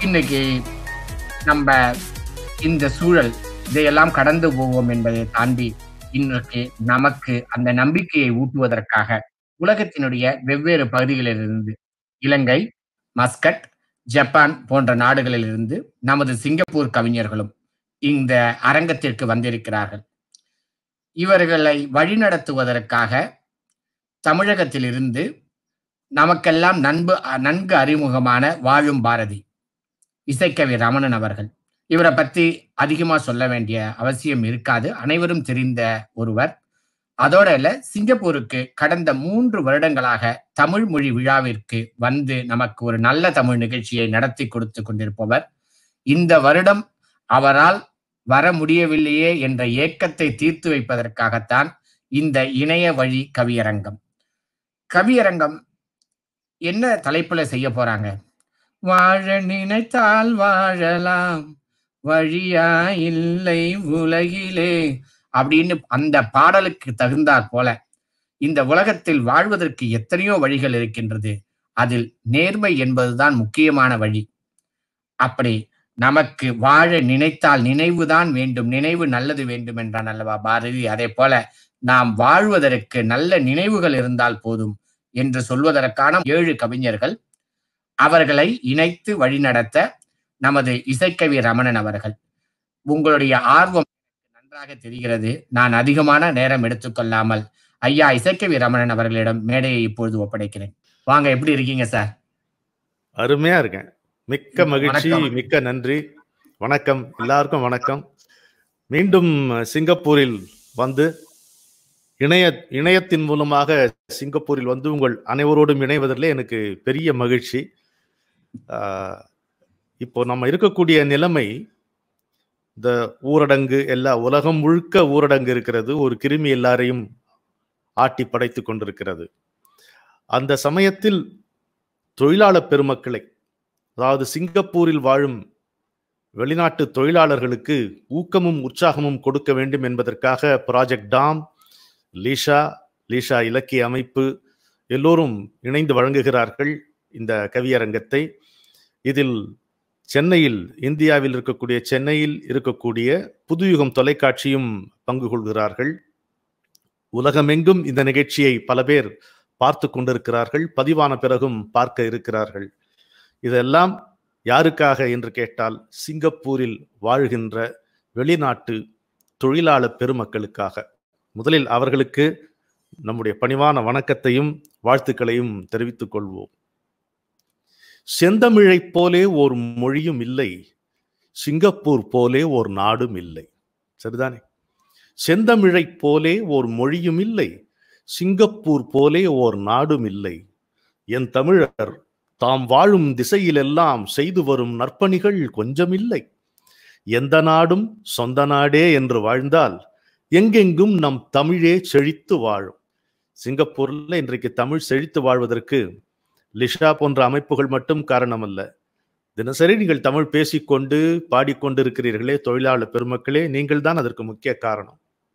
இன்னைக்கு நம்ம இந்த சூழல் இதையெல்லாம் கடந்து போவோம் என்பதை தாண்டி இன்றைக்கு நமக்கு அந்த நம்பிக்கையை ஊட்டுவதற்காக உலகத்தினுடைய வெவ்வேறு பகுதிகளிலிருந்து இலங்கை மஸ்கட் ஜப்பான் போன்ற நாடுகளிலிருந்து நமது சிங்கப்பூர் கவிஞர்களும் இந்த அரங்கத்திற்கு வந்திருக்கிறார்கள் இவர்களை வழிநடத்துவதற்காக தமிழகத்திலிருந்து நமக்கெல்லாம் நண்பு நன்கு அறிமுகமான வாழும் பாரதி இசைக்கவி ரமணன் அவர்கள் இவரை பத்தி அதிகமா சொல்ல வேண்டிய அவசியம் இருக்காது அனைவரும் தெரிந்த ஒருவர் அதோட இல்ல சிங்கப்பூருக்கு கடந்த மூன்று வருடங்களாக தமிழ் மொழி விழாவிற்கு வந்து நமக்கு ஒரு நல்ல தமிழ் நிகழ்ச்சியை நடத்தி கொடுத்து கொண்டிருப்பவர் இந்த வருடம் அவரால் வர முடியவில்லையே என்ற ஏக்கத்தை தீர்த்து வைப்பதற்காகத்தான் இந்த இணைய வழி கவியரங்கம் கவியரங்கம் என்ன தலைப்புல செய்ய போறாங்க வாழ நினைத்தால் வாழலாம் வழியா இல்லை உலகிலே அப்படின்னு அந்த பாடலுக்கு தகுந்தாற் போல இந்த உலகத்தில் வாழ்வதற்கு எத்தனையோ வழிகள் இருக்கின்றது அதில் நேர்மை என்பதுதான் முக்கியமான வழி அப்படி நமக்கு வாழ நினைத்தால் நினைவுதான் வேண்டும் நினைவு நல்லது வேண்டும் என்றான் அல்லவா பாரதி அதே போல நாம் வாழ்வதற்கு நல்ல நினைவுகள் இருந்தால் போதும் என்று சொல்வதற்கான ஏழு கவிஞர்கள் அவர்களை இணைத்து வழிநடத்த நமது இசைக்கவி ரமணன் அவர்கள் உங்களுடைய ஆர்வம் நன்றாக தெரிகிறது நான் அதிகமான நேரம் எடுத்துக்கொள்ளாமல் ஐயா இசைக்கவி ரமணன் அவர்களிடம் மேடையை இப்பொழுது ஒப்படைக்கிறேன் வாங்க எப்படி இருக்கீங்க சார் அருமையா இருக்கேன் மிக்க மகிழ்ச்சி வணக்கம். மிக்க நன்றி வணக்கம் எல்லாருக்கும் வணக்கம் மீண்டும் சிங்கப்பூரில் வந்து இணைய இணையத்தின் மூலமாக சிங்கப்பூரில் வந்து உங்கள் அனைவரோடும் இணைவதில் எனக்கு பெரிய மகிழ்ச்சி ஆஹ், இப்போ நம்ம இருக்கக்கூடிய நிலைமை இந்த ஊரடங்கு எல்லா உலகம் முழுக்க ஊரடங்கு இருக்கிறது ஒரு கிருமி எல்லாரையும் ஆட்டி படைத்து கொண்டிருக்கிறது அந்த சமயத்தில் தொழிலாளர் பெருமக்களை அதாவது சிங்கப்பூரில் வாழும் வெளிநாட்டு தொழிலாளர்களுக்கு ஊக்கமும் உற்சாகமும் கொடுக்க வேண்டும் என்பதற்காக ப்ராஜெக்ட் டாம் லீஷா லீஷா இலக்கிய அமைப்பு எல்லோரும் இணைந்து வழங்குகிறார்கள் இந்த கவியரங்கத்தை இதில் சென்னையில் இந்தியாவில் இருக்கக்கூடிய சென்னையில் இருக்கக்கூடிய புதுயுகம் தொலைக்காட்சியும் பங்கு கொள்கிறார்கள் உலகமெங்கும் இந்த நிகழ்ச்சியை பல பேர் பார்த்து கொண்டிருக்கிறார்கள் பதிவான பிறகும் பார்க்க இருக்கிறார்கள் இதெல்லாம் யாருக்காக என்று கேட்டால் சிங்கப்பூரில் வாழ்கின்ற வெளிநாட்டு தொழிலாளர் பெருமக்களுக்காக முதலில் அவர்களுக்கு நம்முடைய பணிவான வணக்கத்தையும் வாழ்த்துக்களையும் தெரிவித்துக் கொள்வோம் செந்தமிழைப் போலே ஒரு மொழியும் இல்லை சிங்கப்பூர் போலே ஒரு நாடும் இல்லை சரிதானே செந்தமிழைப் போலே ஒரு மொழியும் இல்லை சிங்கப்பூர் போலே ஓர் நாடும் இல்லை என் தமிழர் தாம் வாழும் திசையிலெல்லாம் செய்து வரும் நற்பணிகள் கொஞ்சமில்லை எந்த நாடும் சொந்த நாடே என்று வாழ்ந்தால் எங்கெங்கும் நம் தமிழே செழித்து வாழும் சிங்கப்பூர்ல இன்றைக்கு தமிழ் செழித்து வாழ்வதற்கு லிஷா போன்ற அமைப்புகள் மட்டும் காரணமல்ல தினசரி நீங்கள் தமிழ் பேசிக்கொண்டு பாடிக்கொண்டிருக்கிறீர்களே தொழிலாளர் பெருமக்களே நீங்கள் தான் அதற்கு முக்கிய காரணம்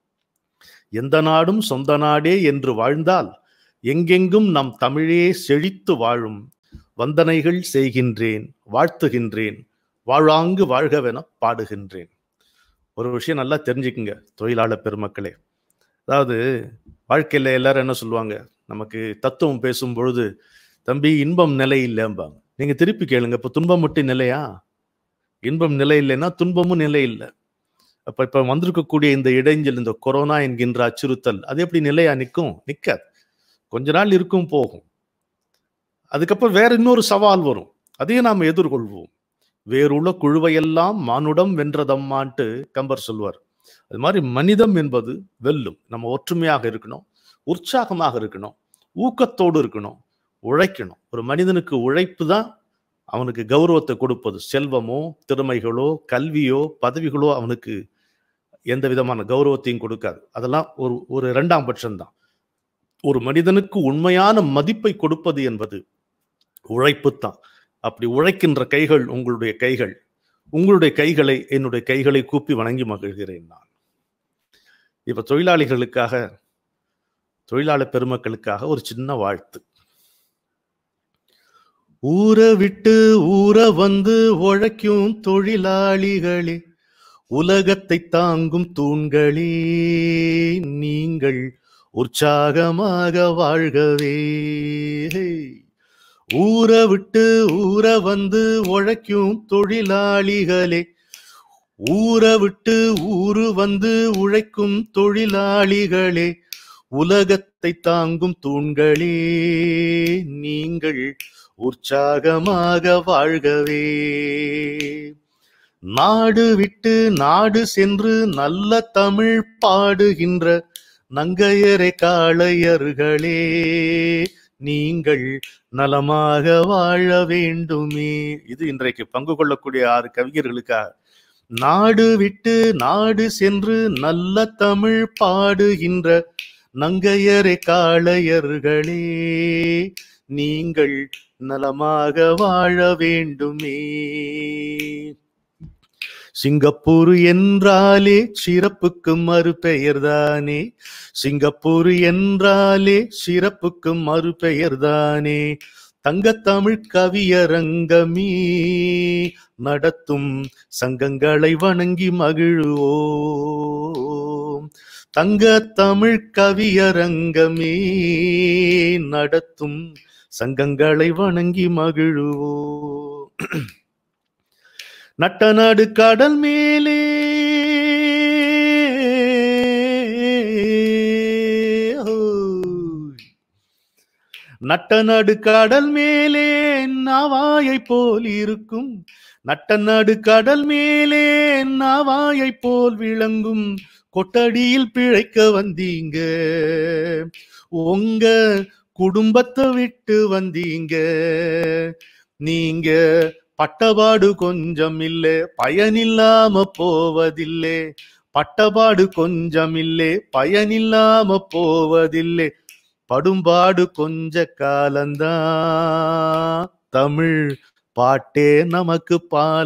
எந்த நாடும் சொந்த நாடே என்று வாழ்ந்தால் எங்கெங்கும் நம் தமிழே செழித்து வாழும் வந்தனைகள் செய்கின்றேன் வாழ்த்துகின்றேன் வாழாங்கு வாழ்கவென பாடுகின்றேன் ஒரு விஷயம் நல்லா தெரிஞ்சுக்குங்க தொழிலாளர் பெருமக்களே அதாவது வாழ்க்கையில எல்லாரும் என்ன சொல்லுவாங்க நமக்கு தத்துவம் பேசும் பொழுது தம்பி இன்பம் நிலை இல்லைம்பாங்க நீங்க திருப்பி கேளுங்க இப்ப துன்பம் மட்டும் நிலையா இன்பம் நிலை இல்லைன்னா துன்பமும் நிலை இல்லை அப்ப இப்ப வந்திருக்கக்கூடிய இந்த இடைஞ்சல் இந்த கொரோனா என்கின்ற அச்சுறுத்தல் அது எப்படி நிலையா நிற்கும் நிக்காது கொஞ்ச நாள் இருக்கும் போகும் அதுக்கப்புறம் வேற இன்னொரு சவால் வரும் அதையும் நாம் எதிர்கொள்வோம் வேறுள்ள குழுவையெல்லாம் மானுடம் வென்றதம்மான்ட்டு கம்பர் சொல்வார் அது மாதிரி மனிதம் என்பது வெல்லும் நம்ம ஒற்றுமையாக இருக்கணும் உற்சாகமாக இருக்கணும் ஊக்கத்தோடு இருக்கணும் உழைக்கணும் ஒரு மனிதனுக்கு உழைப்பு தான் அவனுக்கு கௌரவத்தை கொடுப்பது செல்வமோ திறமைகளோ கல்வியோ பதவிகளோ அவனுக்கு எந்த விதமான கௌரவத்தையும் கொடுக்காது அதெல்லாம் ஒரு ஒரு இரண்டாம் பட்சம்தான் ஒரு மனிதனுக்கு உண்மையான மதிப்பை கொடுப்பது என்பது உழைப்பு தான் அப்படி உழைக்கின்ற கைகள் உங்களுடைய கைகள் உங்களுடைய கைகளை என்னுடைய கைகளை கூப்பி வணங்கி மகிழ்கிறேன் நான் இப்ப தொழிலாளிகளுக்காக தொழிலாளர் பெருமக்களுக்காக ஒரு சின்ன வாழ்த்து ஊற விட்டு ஊற வந்து உழைக்கும் தொழிலாளிகளே உலகத்தை தாங்கும் தூண்களே நீங்கள் உற்சாகமாக வாழ்கவே ஊற விட்டு ஊற வந்து உழைக்கும் தொழிலாளிகளே ஊற விட்டு ஊரு வந்து உழைக்கும் தொழிலாளிகளே உலகத்தை தாங்கும் தூண்களே நீங்கள் உற்சாகமாக வாழ்கவே நாடு விட்டு நாடு சென்று நல்ல தமிழ் பாடுகின்ற நங்கையரை காளையர்களே நீங்கள் நலமாக வாழ வேண்டுமே இது இன்றைக்கு பங்கு கொள்ளக்கூடிய ஆறு கவிஞர்களுக்காக நாடு விட்டு நாடு சென்று நல்ல தமிழ் பாடுகின்ற நங்கையரை காளையர்களே நீங்கள் நலமாக வாழ வேண்டுமே சிங்கப்பூர் என்றாலே சிறப்புக்கு மறுபெயர்தானே சிங்கப்பூர் என்றாலே சிறப்புக்கு மறுபெயர்தானே தங்கத்தமிழ் கவியரங்கமே நடத்தும் சங்கங்களை வணங்கி மகிழ்வோம் தங்க தமிழ் கவியரங்கமே நடத்தும் சங்கங்களை வணங்கி மகிழ்வோம் நட்ட நாடு கடல் மேலே ஓய். நட்ட நடு கடல் மேலே நாவாயை போல் இருக்கும் நட்ட நடு கடல் மேலே நாவாயை போல் விளங்கும் கொட்டடியில் பிழைக்க வந்தீங்க உங்க குடும்பத்தை விட்டு வந்தீங்க நீங்க பட்டபாடு கொஞ்சம் இல்லே பயனில்லாம போவதில்லை பட்டபாடு கொஞ்சம் இல்லே பயனில்லாம போவதில்லை படும்பாடு கொஞ்ச காலந்தான் தமிழ் பாட்டே நமக்கு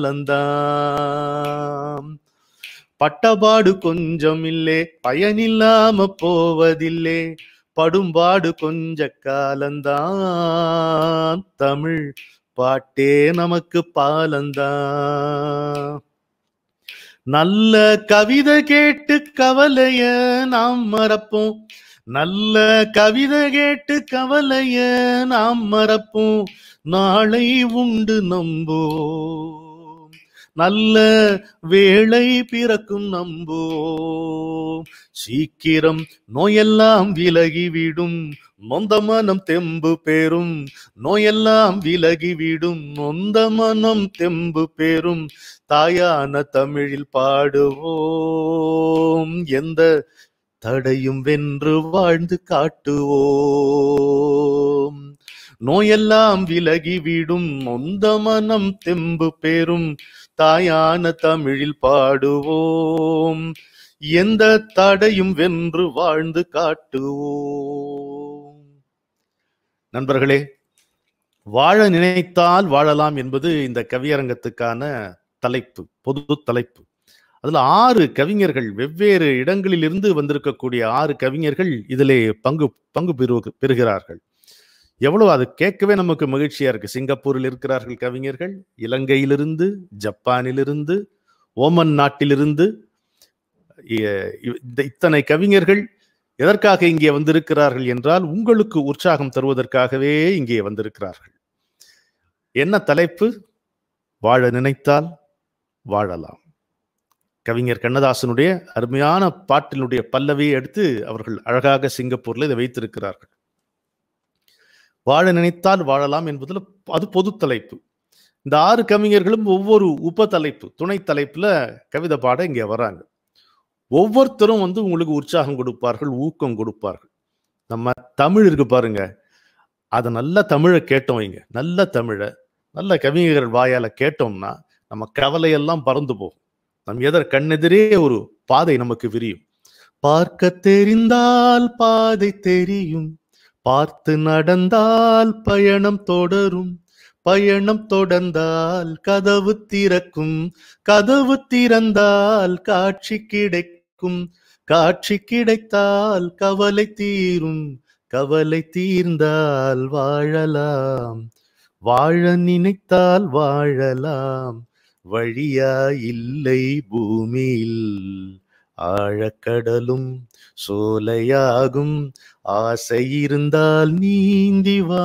பாலந்தான் பட்டபாடு கொஞ்சம் இல்லே பயனில்லாம போவதில்லை படும்பாடு கொஞ்ச காலந்தான் தமிழ் பாட்டே நமக்கு பாலந்தான் நல்ல கவிதை கேட்டு கவலைய நாம் மறப்போம் நல்ல கவிதை கேட்டு கவலைய நாம் மறப்போம் நாளை உண்டு நம்போம் நல்ல வேளை பிறக்கும் நம்போம் சீக்கிரம் நோயெல்லாம் விலகிவிடும் நொந்த மனம் தெம்பு பெறும் நோயெல்லாம் விலகிவிடும் நொந்த மனம் தெம்பு பெறும் தாயான தமிழில் பாடுவோம் எந்த தடையும் வென்று வாழ்ந்து காட்டுவோம் நோயெல்லாம் விலகிவிடும் நொந்த மனம் தெம்பு பெறும் தாயான தமிழில் பாடுவோம் எந்த தடையும் வென்று வாழ்ந்து காட்டுவோம் நண்பர்களே வாழ நினைத்தால் வாழலாம் என்பது இந்த கவியரங்கத்துக்கான தலைப்பு பொது தலைப்பு அதுல ஆறு கவிஞர்கள் வெவ்வேறு இடங்களிலிருந்து வந்திருக்கக்கூடிய ஆறு கவிஞர்கள் இதிலே பங்கு பங்கு பெறு பெறுகிறார்கள் எவ்வளவு அது கேட்கவே நமக்கு மகிழ்ச்சியா இருக்கு சிங்கப்பூரில் இருக்கிறார்கள் கவிஞர்கள் இலங்கையிலிருந்து ஜப்பானிலிருந்து ஓமன் நாட்டிலிருந்து இ- இந்த இத்தனை கவிஞர்கள் எதற்காக இங்கே வந்திருக்கிறார்கள் என்றால் உங்களுக்கு உற்சாகம் தருவதற்காகவே இங்கே வந்திருக்கிறார்கள் என்ன தலைப்பு வாழ நினைத்தால் வாழலாம் கவிஞர் கண்ணதாசனுடைய அருமையான பாட்டினுடைய பல்லவியை எடுத்து அவர்கள் அழகாக சிங்கப்பூர்ல இதை வைத்திருக்கிறார்கள் வாழ நினைத்தால் வாழலாம் என்பதுல அது பொது தலைப்பு இந்த ஆறு கவிஞர்களும் ஒவ்வொரு உப தலைப்பு துணை தலைப்புல கவிதை பாட இங்க வராங்க ஒவ்வொருத்தரும் வந்து உங்களுக்கு உற்சாகம் கொடுப்பார்கள் ஊக்கம் கொடுப்பார்கள் நம்ம தமிழ் இருக்கு பாருங்க அதை நல்ல தமிழை கேட்டோம் வைங்க நல்ல தமிழை நல்ல கவிஞர்கள் வாயால கேட்டோம்னா நம்ம கவலையெல்லாம் பறந்து போகும் நம் எதர் கண்ணெதிரே ஒரு பாதை நமக்கு விரியும் பார்க்க தெரிந்தால் பாதை தெரியும் பார்த்து நடந்தால் பயணம் தொடரும் பயணம் தொடர்ந்தால் கதவு திறக்கும் கதவு திறந்தால் காட்சி கிடைக்கும் காட்சி கிடைத்தால் கவலை தீரும் கவலை தீர்ந்தால் வாழலாம் வாழ நினைத்தால் வாழலாம் வழியா இல்லை பூமியில் ஆழக்கடலும் சோலையாகும் ஆசை இருந்தால் நீந்தி வா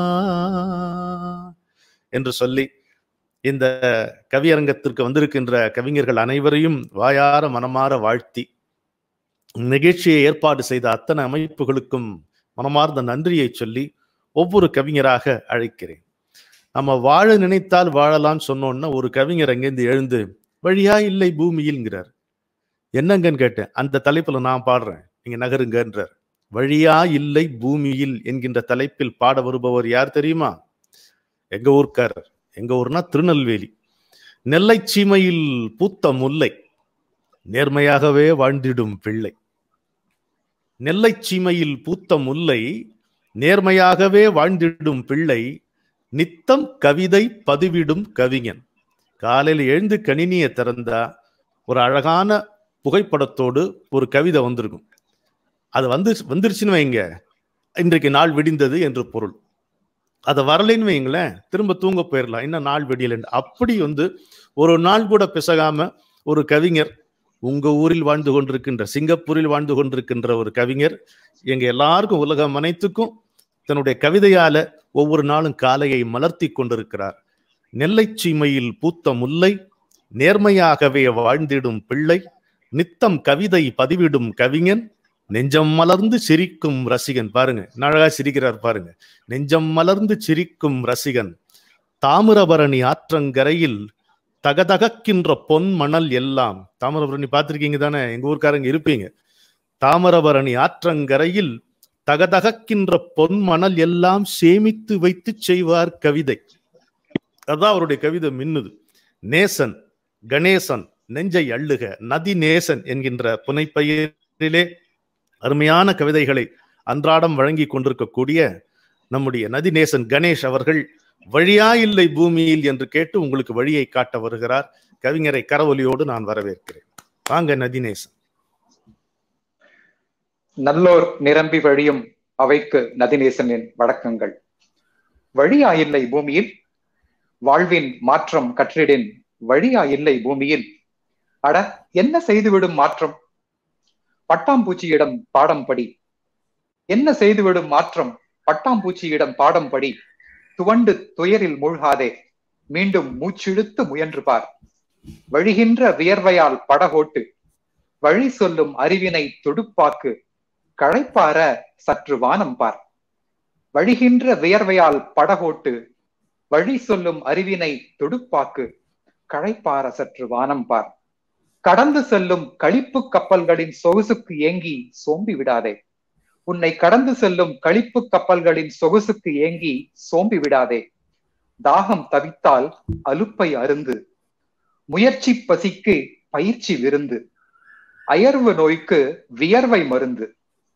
என்று சொல்லி இந்த கவியரங்கத்திற்கு வந்திருக்கின்ற கவிஞர்கள் அனைவரையும் வாயார மனமாற வாழ்த்தி நிகழ்ச்சியை ஏற்பாடு செய்த அத்தனை அமைப்புகளுக்கும் மனமார்ந்த நன்றியை சொல்லி ஒவ்வொரு கவிஞராக அழைக்கிறேன் நம்ம வாழ நினைத்தால் வாழலாம் சொன்னோன்னா ஒரு கவிஞர் அங்கேருந்து எழுந்து வழியா இல்லை பூமியில்ங்கிறார் என்னங்கன்னு கேட்டேன் அந்த தலைப்புல நான் பாடுறேன் நீங்க நகருங்கன்றார் வழியா இல்லை பூமியில் என்கின்ற தலைப்பில் பாட வருபவர் யார் தெரியுமா எங்க ஊர்க்காரர் எங்க ஊர்னா திருநெல்வேலி நெல்லை சீமையில் பூத்த முல்லை நேர்மையாகவே வாழ்ந்திடும் பிள்ளை நெல்லை சீமையில் பூத்த முல்லை நேர்மையாகவே வாழ்ந்திடும் பிள்ளை நித்தம் கவிதை பதிவிடும் கவிஞன் காலையில் எழுந்து கணினியை திறந்தா ஒரு அழகான புகைப்படத்தோடு ஒரு கவிதை வந்திருக்கும் அது வந்து வந்துருச்சுன்னு வைங்க இன்றைக்கு நாள் விடிந்தது என்று பொருள் அதை வரலைன்னு வைங்களேன் திரும்ப தூங்க போயிடலாம் இன்னும் நாள் விடியலன்னு அப்படி வந்து ஒரு நாள் கூட பிசகாம ஒரு கவிஞர் உங்க ஊரில் வாழ்ந்து கொண்டிருக்கின்ற சிங்கப்பூரில் வாழ்ந்து கொண்டிருக்கின்ற ஒரு கவிஞர் எங்க எல்லாருக்கும் உலகம் அனைத்துக்கும் தன்னுடைய கவிதையால ஒவ்வொரு நாளும் காலையை மலர்த்தி கொண்டிருக்கிறார் நெல்லை சீமையில் பூத்த முல்லை நேர்மையாகவே வாழ்ந்திடும் பிள்ளை நித்தம் கவிதை பதிவிடும் கவிஞன் நெஞ்சம் மலர்ந்து சிரிக்கும் ரசிகன் பாருங்க அழகா சிரிக்கிறார் பாருங்க நெஞ்சம் மலர்ந்து சிரிக்கும் ரசிகன் தாமிரபரணி ஆற்றங்கரையில் தகதகக்கின்ற பொன் மணல் எல்லாம் தாமிரபரணி பார்த்திருக்கீங்க தானே எங்க ஊர்க்காரங்க இருப்பீங்க தாமிரபரணி ஆற்றங்கரையில் தகதகக்கின்ற பொன் மணல் எல்லாம் சேமித்து வைத்து செய்வார் கவிதை அதான் அவருடைய கவிதை மின்னுது நேசன் கணேசன் நெஞ்சை அள்ளுக நதி நேசன் என்கின்ற புனைப்பெயரிலே அருமையான கவிதைகளை அன்றாடம் வழங்கி கொண்டிருக்கக்கூடிய நம்முடைய நதிநேசன் கணேஷ் அவர்கள் வழியா இல்லை பூமியில் என்று கேட்டு உங்களுக்கு வழியை காட்ட வருகிறார் கவிஞரை கரவொலியோடு நான் வரவேற்கிறேன் வாங்க நதிநேசன் நல்லோர் நிரம்பி வழியும் அவைக்கு நதிநேசனின் வணக்கங்கள் வழியா இல்லை பூமியில் வாழ்வின் மாற்றம் கற்றிடின் வழியா இல்லை பூமியில் அட என்ன செய்துவிடும் மாற்றம் பட்டாம்பூச்சியிடம் பாடம் படி என்ன செய்துவிடும் மாற்றம் பட்டாம்பூச்சியிடம் பாடம் படி துவண்டு துயரில் மூழ்காதே மீண்டும் மூச்சிழுத்து முயன்று பார் வழிகின்ற வியர்வையால் படகோட்டு வழி சொல்லும் அறிவினை துடுப்பாக்கு களைப்பார சற்று வானம் பார் வழிகின்ற வியர்வையால் படகோட்டு வழி சொல்லும் அறிவினை துடுப்பாக்கு களைப்பார சற்று வானம் பார் கடந்து செல்லும் கழிப்பு கப்பல்களின் சொகுசுக்கு ஏங்கி சோம்பி விடாதே உன்னை கடந்து செல்லும் கழிப்பு கப்பல்களின் சொகுசுக்கு ஏங்கி சோம்பி விடாதே தாகம் தவித்தால் அலுப்பை அருந்து முயற்சி பசிக்கு பயிற்சி விருந்து அயர்வு நோய்க்கு வியர்வை மருந்து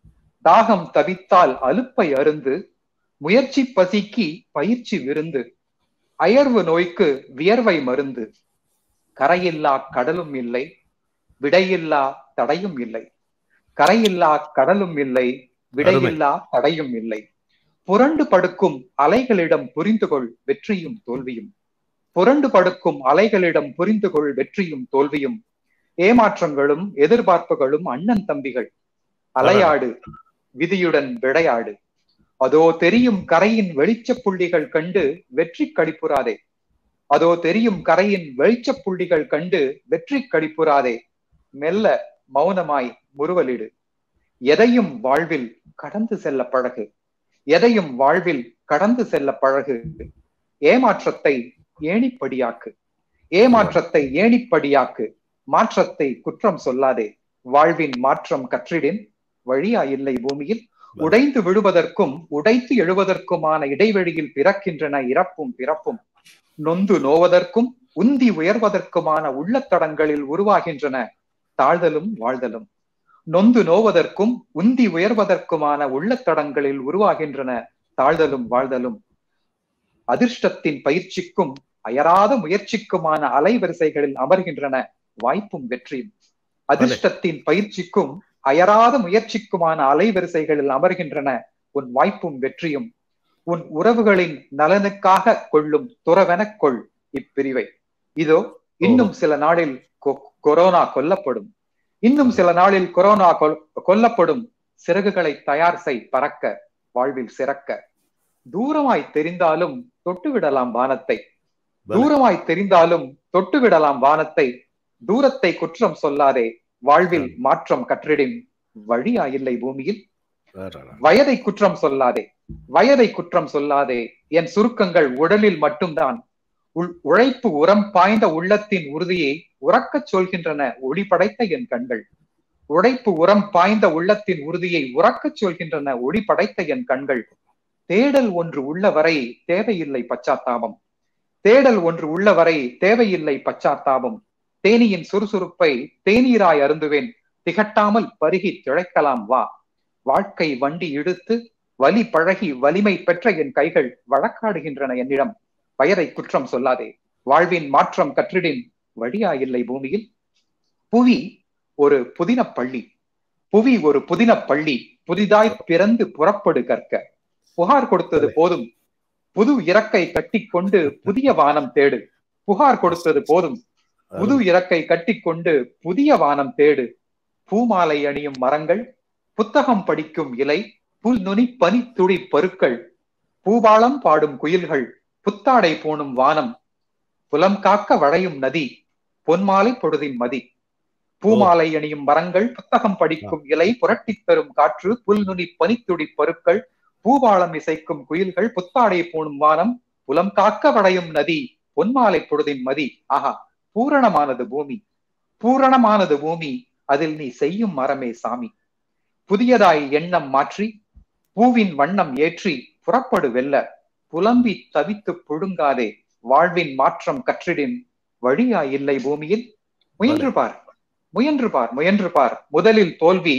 தாகம் தவித்தால் அலுப்பை அருந்து முயற்சி பசிக்கு பயிற்சி விருந்து அயர்வு நோய்க்கு வியர்வை மருந்து கரையில்லா கடலும் இல்லை விடையில்லா தடையும் இல்லை கரையில்லா கடலும் இல்லை விடையில்லா தடையும் இல்லை புரண்டு படுக்கும் அலைகளிடம் புரிந்து கொள் வெற்றியும் தோல்வியும் புரண்டு படுக்கும் அலைகளிடம் புரிந்து கொள் வெற்றியும் தோல்வியும் ஏமாற்றங்களும் எதிர்பார்ப்புகளும் அண்ணன் தம்பிகள் அலையாடு விதியுடன் விளையாடு அதோ தெரியும் கரையின் வெளிச்ச புள்ளிகள் கண்டு வெற்றி கடிப்புறாதே அதோ தெரியும் கரையின் வெளிச்ச புள்ளிகள் கண்டு வெற்றி கடிப்புறாதே மெல்ல மௌனமாய் முறுவலிடு எதையும் வாழ்வில் கடந்து செல்ல பழகு எதையும் வாழ்வில் கடந்து செல்ல பழகு ஏமாற்றத்தை ஏணிப்படியாக்கு ஏமாற்றத்தை ஏணிப்படியாக்கு மாற்றத்தை குற்றம் சொல்லாதே வாழ்வின் மாற்றம் கற்றிடின் வழியா இல்லை பூமியில் உடைந்து விழுவதற்கும் உடைத்து எழுவதற்குமான இடைவெளியில் பிறக்கின்றன இறப்பும் பிறப்பும் நொந்து நோவதற்கும் உந்தி உயர்வதற்குமான உள்ளத்தடங்களில் உருவாகின்றன தாழ்தலும் வாழ்தலும் நொந்து நோவதற்கும் உந்தி உயர்வதற்குமான உள்ளத்தடங்களில் உருவாகின்றன தாழ்தலும் வாழ்தலும் அதிர்ஷ்டத்தின் பயிற்சிக்கும் அயராத முயற்சிக்குமான அலைவரிசைகளில் அமர்கின்றன வாய்ப்பும் வெற்றியும் அதிர்ஷ்டத்தின் பயிற்சிக்கும் அயராத முயற்சிக்குமான அலைவரிசைகளில் அமர்கின்றன உன் வாய்ப்பும் வெற்றியும் உன் உறவுகளின் நலனுக்காக கொள்ளும் துறவெனக் கொள் இப்பிரிவை இதோ இன்னும் சில நாளில் கொ- கொரோனா கொல்லப்படும் இன்னும் சில நாளில் கொரோனா கொல்- கொல்லப்படும் சிறகுகளை தயார் செய் பறக்க வாழ்வில் சிறக்க தூரமாய் தெரிந்தாலும் தொட்டுவிடலாம் வானத்தை தூரமாய் தெரிந்தாலும் தொட்டுவிடலாம் வானத்தை தூரத்தை குற்றம் சொல்லாதே வாழ்வில் மாற்றம் கற்றிடின் வழியா இல்லை பூமியில் வயதை குற்றம் சொல்லாதே வயதை குற்றம் சொல்லாதே என் சுருக்கங்கள் உடலில் மட்டும்தான் உள் உழைப்பு உரம் பாய்ந்த உள்ளத்தின் உறுதியை உறக்கச் சொல்கின்றன ஒளி படைத்த என் கண்கள் உழைப்பு உரம் பாய்ந்த உள்ளத்தின் உறுதியை உறக்கச் சொல்கின்றன ஒளி படைத்த என் கண்கள் தேடல் ஒன்று உள்ளவரை தேவையில்லை பச்சாத்தாபம் தேடல் ஒன்று உள்ளவரை தேவையில்லை பச்சாத்தாபம் தேனியின் சுறுசுறுப்பை தேநீராய் அருந்துவேன் திகட்டாமல் பருகி திளைக்கலாம் வா வாழ்க்கை வண்டி இழுத்து வலி பழகி வலிமை பெற்ற என் கைகள் வழக்காடுகின்றன என்னிடம் வயதை குற்றம் சொல்லாதே வாழ்வின் மாற்றம் கற்றிடின் வழியா இல்லை பூமியில் புவி ஒரு புதின பள்ளி புவி ஒரு புதின பள்ளி புதிதாய் பிறந்து புறப்படு கற்க புகார் கொடுத்தது போதும் புது இறக்கை கட்டிக்கொண்டு புதிய வானம் தேடு புகார் கொடுத்தது போதும் புது இறக்கை கட்டிக்கொண்டு புதிய வானம் தேடு பூமாலை அணியும் மரங்கள் புத்தகம் படிக்கும் இலை புல் நுனி பனி துளி பருக்கள் பூபாளம் பாடும் குயில்கள் புத்தாடை போனும் வானம் புலம் காக்க வளையும் நதி பொன்மாலை பொழுதின் மதி பூமாலை அணியும் மரங்கள் புத்தகம் படிக்கும் இலை புரட்டித் தரும் காற்று புல் நுனி பனித்துளி பருக்கள் பூபாளம் இசைக்கும் குயில்கள் புத்தாடை போனும் வானம் புலம் காக்க வளையும் நதி பொன்மாலை பொழுதின் மதி ஆஹா பூரணமானது பூமி பூரணமானது பூமி அதில் நீ செய்யும் மரமே சாமி புதியதாய் எண்ணம் மாற்றி பூவின் வண்ணம் ஏற்றி புறப்படு வெல்ல புலம்பி தவித்து புழுங்காதே வாழ்வின் மாற்றம் கற்றிடின் வழியா இல்லை பூமியில் முயன்று பார் முயன்று பார் முயன்று பார் முதலில் தோல்வி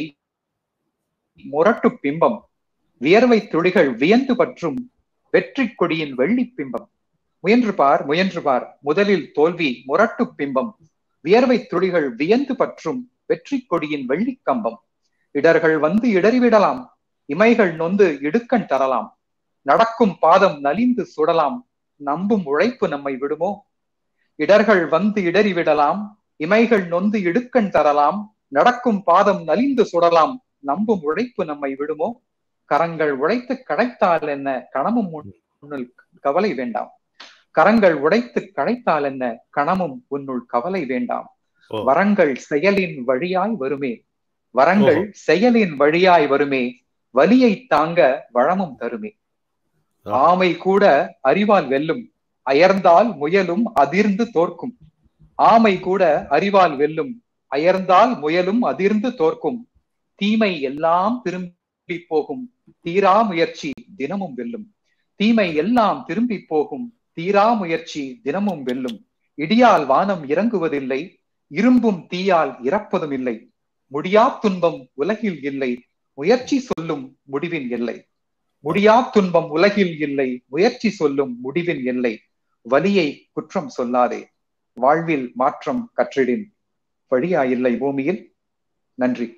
முரட்டு பிம்பம் வியர்வை துளிகள் வியந்து பற்றும் வெற்றி கொடியின் வெள்ளி பிம்பம் முயன்று பார் முயன்று பார் முதலில் தோல்வி முரட்டு பிம்பம் வியர்வை துளிகள் வியந்து பற்றும் வெற்றி கொடியின் வெள்ளி கம்பம் இடர்கள் வந்து இடறிவிடலாம் இமைகள் நொந்து இடுக்கண் தரலாம் நடக்கும் பாதம் நலிந்து சுடலாம் நம்பும் உழைப்பு நம்மை விடுமோ இடர்கள் வந்து இடறிவிடலாம் இமைகள் நொந்து இடுக்கண் தரலாம் நடக்கும் பாதம் நலிந்து சுடலாம் நம்பும் உழைப்பு நம்மை விடுமோ கரங்கள் உழைத்து கடைத்தால் என்ன கணமும் உன்னுள் கவலை வேண்டாம் கரங்கள் உடைத்து கடைத்தால் என்ன கணமும் உன்னுள் கவலை வேண்டாம் ஓ. வரங்கள் செயலின் வழியாய் வருமே வரங்கள் ஓஹோ. செயலின் வழியாய் வருமே வலியை தாங்க வளமும் தருமே ஆ. ஆமை கூட அறிவால் வெல்லும் அயர்ந்தால் முயலும் அதிர்ந்து தோற்கும் ஆமை கூட அறிவால் வெல்லும் அயர்ந்தால் முயலும் அதிர்ந்து தோற்கும் தீமை எல்லாம் திரும்பி போகும் தீரா முயற்சி தினமும் வெல்லும் தீமை எல்லாம் திரும்பி போகும் தீரா முயற்சி தினமும் வெல்லும் இடியால் வானம் இறங்குவதில்லை இரும்பும் தீயால் இறப்பதும் இல்லை முடியா துன்பம் உலகில் இல்லை முயற்சி சொல்லும் முடிவின் எல்லை முடியா துன்பம் உலகில் இல்லை முயற்சி சொல்லும் முடிவின் எல்லை வலியை குற்றம் சொல்லாதே வாழ்வில் மாற்றம் கற்றிடின் வழியா இல்லை பூமியில் நன்றி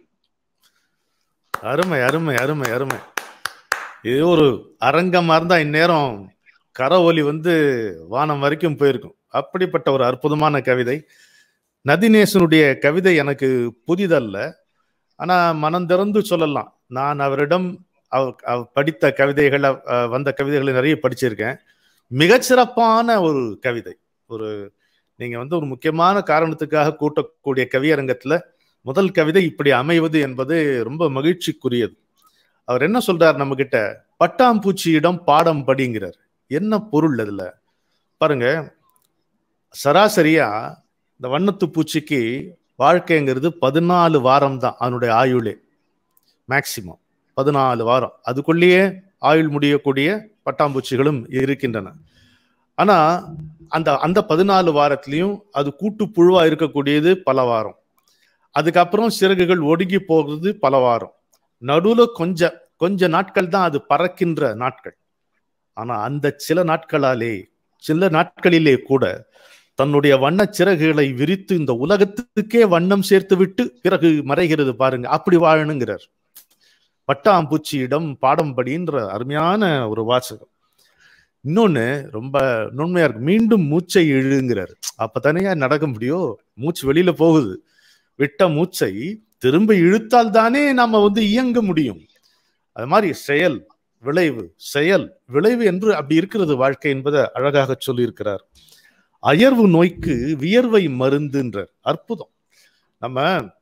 அருமை அருமை அருமை அருமை இது ஒரு அரங்கமா இருந்தா இந்நேரம் கர ஒலி வந்து வானம் வரைக்கும் போயிருக்கும் அப்படிப்பட்ட ஒரு அற்புதமான கவிதை நதிநேசனுடைய கவிதை எனக்கு புதிதல்ல ஆனா மனம் திறந்து சொல்லலாம் நான் அவரிடம் அவ- அவ படித்த கவிதைகள் அஹ், வந்த கவிதைகளை நிறைய படிச்சிருக்கேன் மிகச்சிறப்பான ஒரு கவிதை ஒரு நீங்க வந்து ஒரு முக்கியமான காரணத்துக்காக கூட்டக்கூடிய கவியரங்கத்துல முதல் கவிதை இப்படி அமைவது என்பது ரொம்ப மகிழ்ச்சிக்குரியது அவர் என்ன சொல்றார் நம்ம கிட்ட பட்டாம்பூச்சியிடம் பாடம் படிங்கிறார் என்ன பொருள் அதுல பாருங்க சராசரியா இந்த வண்ணத்து பூச்சிக்கு வாழ்க்கைங்கிறது பதினாலு வாரம் தான் அதனுடைய ஆயுளே மேக்சிமம் பதினாலு வாரம் அதுக்குள்ளேயே ஆயுள் முடியக்கூடிய பட்டாம்பூச்சிகளும் இருக்கின்றன ஆனா அந்த அந்த பதினாலு வாரத்திலையும் அது கூட்டு புழுவா இருக்கக்கூடியது பல வாரம் அதுக்கப்புறம் சிறகுகள் ஒடுங்கி போகிறது பல வாரம் நடுவுல கொஞ்ச கொஞ்ச நாட்கள் தான் அது பறக்கின்ற நாட்கள் ஆனா அந்த சில நாட்களாலே சில நாட்களிலே கூட தன்னுடைய வண்ண சிறகுகளை விரித்து இந்த உலகத்துக்கே வண்ணம் சேர்த்து விட்டு பிறகு மறைகிறது பாருங்க அப்படி வாழணுங்கிறார் பட்டாம்பூச்சியிடம் பாடம் படின்ற அருமையான ஒரு வாசகம் இன்னொன்னு ரொம்ப நுண்மையா இருக்கு மீண்டும் மூச்சை இழுங்கிறாரு அப்பதானே நடக்க முடியும் மூச்சு வெளியில போகுது விட்ட மூச்சை திரும்ப இழுத்தால் தானே நாம வந்து இயங்க முடியும் அது மாதிரி செயல் விளைவு செயல் விளைவு என்று அப்படி இருக்கிறது வாழ்க்கை என்பதை அழகாக சொல்லியிருக்கிறார் அயர்வு நோய்க்கு வியர்வை மருந்துன்றார் அற்புதம் நம்ம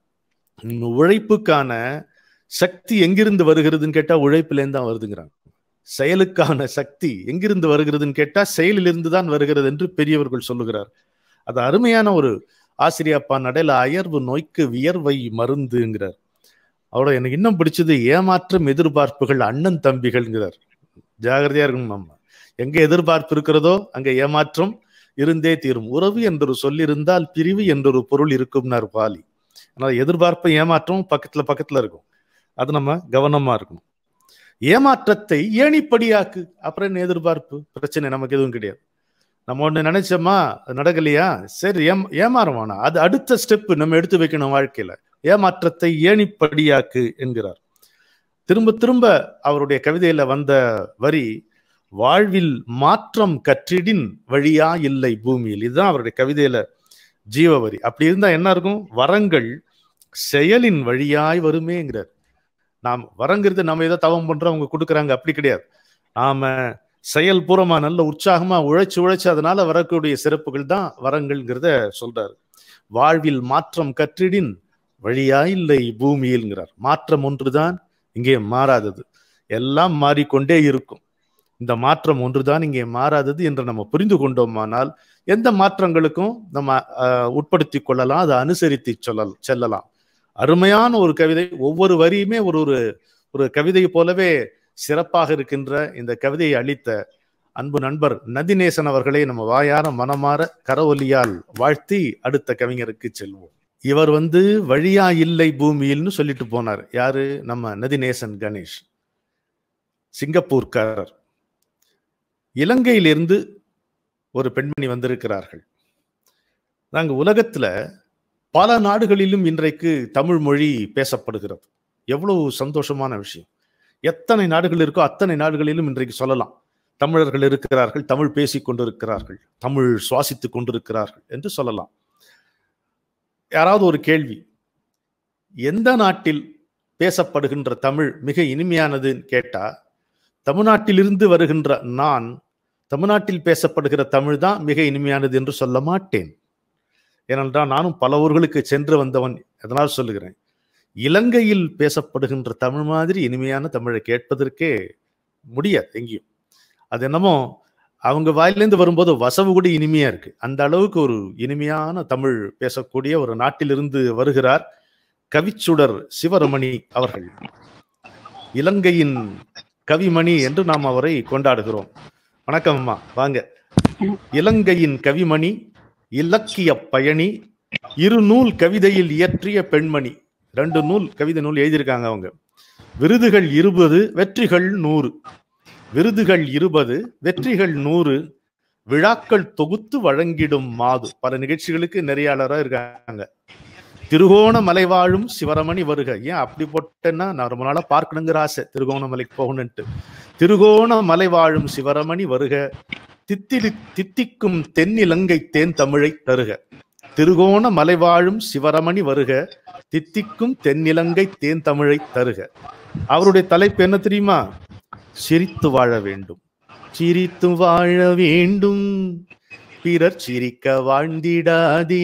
ம், உழைப்புக்கான சக்தி எங்கிருந்து வருகிறதுன்னு கேட்டா உழைப்பிலேருந்து தான் வருதுங்கிறாங்க செயலுக்கான சக்தி எங்கிருந்து வருகிறதுன்னு கேட்டா செயலிலிருந்து தான் வருகிறது என்று பெரியவர்கள் சொல்லுகிறார் அது அருமையான ஒரு ஆசிரியப்பா நடையில அயர்வு நோய்க்கு வியர்வை மருந்துங்கிறார் அவரோட எனக்கு இன்னும் பிடிச்சது ஏமாற்றம் எதிர்பார்ப்புகள் அண்ணன் தம்பிகள்ங்கிறார் ஜாகிரதையா இருக்கணும் நம்ம எங்க எதிர்பார்ப்பு இருக்கிறதோ அங்க ஏமாற்றம் இருந்தே தீரும் உறவு என்றொரு சொல் இருந்தால் பிரிவு என்றொரு பொருள் இருக்கும்னார் பாலி ஆனால் எதிர்பார்ப்பு ஏமாற்றம் பக்கத்துல பக்கத்துல இருக்கும் அது நம்ம கவனமா இருக்கணும் ஏமாற்றத்தை ஏணிப்படியாக்கு அப்புறம் என்ன எதிர்பார்ப்பு பிரச்சனை நமக்கு எதுவும் கிடையாது நம்ம ஒண்ணு நினைச்சோமா அது நடக்கலையா சரி ஏம் ஏமாறவானா அது அடுத்த ஸ்டெப் நம்ம எடுத்து வைக்கணும் வாழ்க்கையில ஏமாற்றத்தை ஏணிப்படியாக்கு என்கிறார் திரும்ப திரும்ப அவருடைய கவிதையில வந்த வரி வாழ்வில் மாற்றம் கற்றிடின் வழியா இல்லை பூமியில் இதுதான் அவருடைய கவிதையில ஜீவ வரி அப்படி இருந்தா என்ன இருக்கும் வரங்கள் செயலின் வழியாய் வருமேங்கிறார் நாம் வரங்கிறது நம்ம ஏதோ தவம் பண்றோம் அவங்க கொடுக்குறாங்க அப்படி கிடையாது நாம செயல் பூர்வமா நல்ல உற்சாகமா உழைச்சு உழைச்சு அதனால வரக்கூடிய சிறப்புகள் தான் வரங்கள்ங்கிறத சொல்றாரு வாழ்வில் மாற்றம் கற்றிடின் வழியா இல்லை பூமியில்ங்கிறார் மாற்றம் ஒன்றுதான் இங்கே மாறாதது எல்லாம் மாறிக்கொண்டே இருக்கும் இந்த மாற்றம் ஒன்றுதான் இங்கே மாறாதது என்று நம்ம புரிந்து கொண்டோமானால் எந்த மாற்றங்களுக்கும் நம்ம ஆஹ், உட்படுத்திக் கொள்ளலாம் அதை அனுசரித்து சொல்லலாம் செல்லலாம் அருமையான ஒரு கவிதை ஒவ்வொரு வரியுமே ஒரு ஒரு ஒரு கவிதை போலவே சிறப்பாக இருக்கின்ற இந்த கவிதையை அளித்த அன்பு நண்பர் நதிநேசன் அவர்களை நம்ம வாயார மனமாற கரவொலியால் வாழ்த்தி அடுத்த கவிஞருக்கு செல்வோம் இவர் வந்து வழியா இல்லை பூமியில்னு சொல்லிட்டு போனார் யாரு நம்ம நதிநேசன் கணேஷ் சிங்கப்பூர்காரர் இலங்கையிலிருந்து ஒரு பெண்மணி வந்திருக்கிறார்கள் நாங்க உலகத்துல பல நாடுகளிலும் இன்றைக்கு தமிழ் மொழி பேசப்படுகிறது எவ்வளவு சந்தோஷமான விஷயம் எத்தனை நாடுகள் இருக்கோ அத்தனை நாடுகளிலும் இன்றைக்கு சொல்லலாம் தமிழர்கள் இருக்கிறார்கள் தமிழ் பேசிக் கொண்டிருக்கிறார்கள் தமிழ் சுவாசித்துக் கொண்டிருக்கிறார்கள் என்று சொல்லலாம் யாராவது ஒரு கேள்வி எந்த நாட்டில் பேசப்படுகின்ற தமிழ் மிக இனிமையானதுன்னு கேட்டா தமிழ்நாட்டிலிருந்து வருகின்ற நான் தமிழ்நாட்டில் பேசப்படுகிற தமிழ் தான் மிக இனிமையானது என்று சொல்ல மாட்டேன் ஏனென்றால் நானும் பல ஊர்களுக்கு சென்று வந்தவன் அதனால் சொல்லுகிறேன் இலங்கையில் பேசப்படுகின்ற தமிழ் மாதிரி இனிமையான தமிழை கேட்பதற்கே முடியாது எங்கேயும் அது என்னமோ அவங்க வாயிலேருந்து வரும்போது வசவு கூட இனிமையா இருக்கு அந்த அளவுக்கு ஒரு இனிமையான தமிழ் பேசக்கூடிய ஒரு நாட்டிலிருந்து வருகிறார் கவிச்சுடர் சிவரமணி அவர்கள் இலங்கையின் கவிமணி என்று நாம் அவரை கொண்டாடுகிறோம் வணக்கம் அம்மா வாங்க இலங்கையின் கவிமணி இலக்கிய பயணி இரு நூல் கவிதையில் இயற்றிய பெண்மணி ரெண்டு நூல் கவிதை நூல் எழுதியிருக்காங்க அவங்க விருதுகள் இருபது வெற்றிகள் நூறு விருதுகள் இருபது வெற்றிகள் நூறு விழாக்கள் தொகுத்து வழங்கிடும் மாது பல நிகழ்ச்சிகளுக்கு நெறியாளராக இருக்காங்க திருகோணமலை வாழும் சிவரமணி வருக ஏன் அப்படி போட்டேன்னா நான் ரொம்ப நாளா பார்க்கணுங்கிற ஆசை திருகோணமலைக்கு போகணுன்ட்டு திருகோணமலை வாழும் சிவரமணி வருக தித்திலி தித்திக்கும் தென்னிலங்கை தேன் தமிழை தருக திருகோண மலை வாழும் சிவரமணி வருக தித்திக்கும் தென்னிலங்கை தேன் தமிழை தருக அவருடைய தலைப்பு என்ன தெரியுமா சிரித்து வாழ வேண்டும் சிரித்து வாழ வேண்டும் பிறர் சிரிக்க வாழ்ந்திடாதே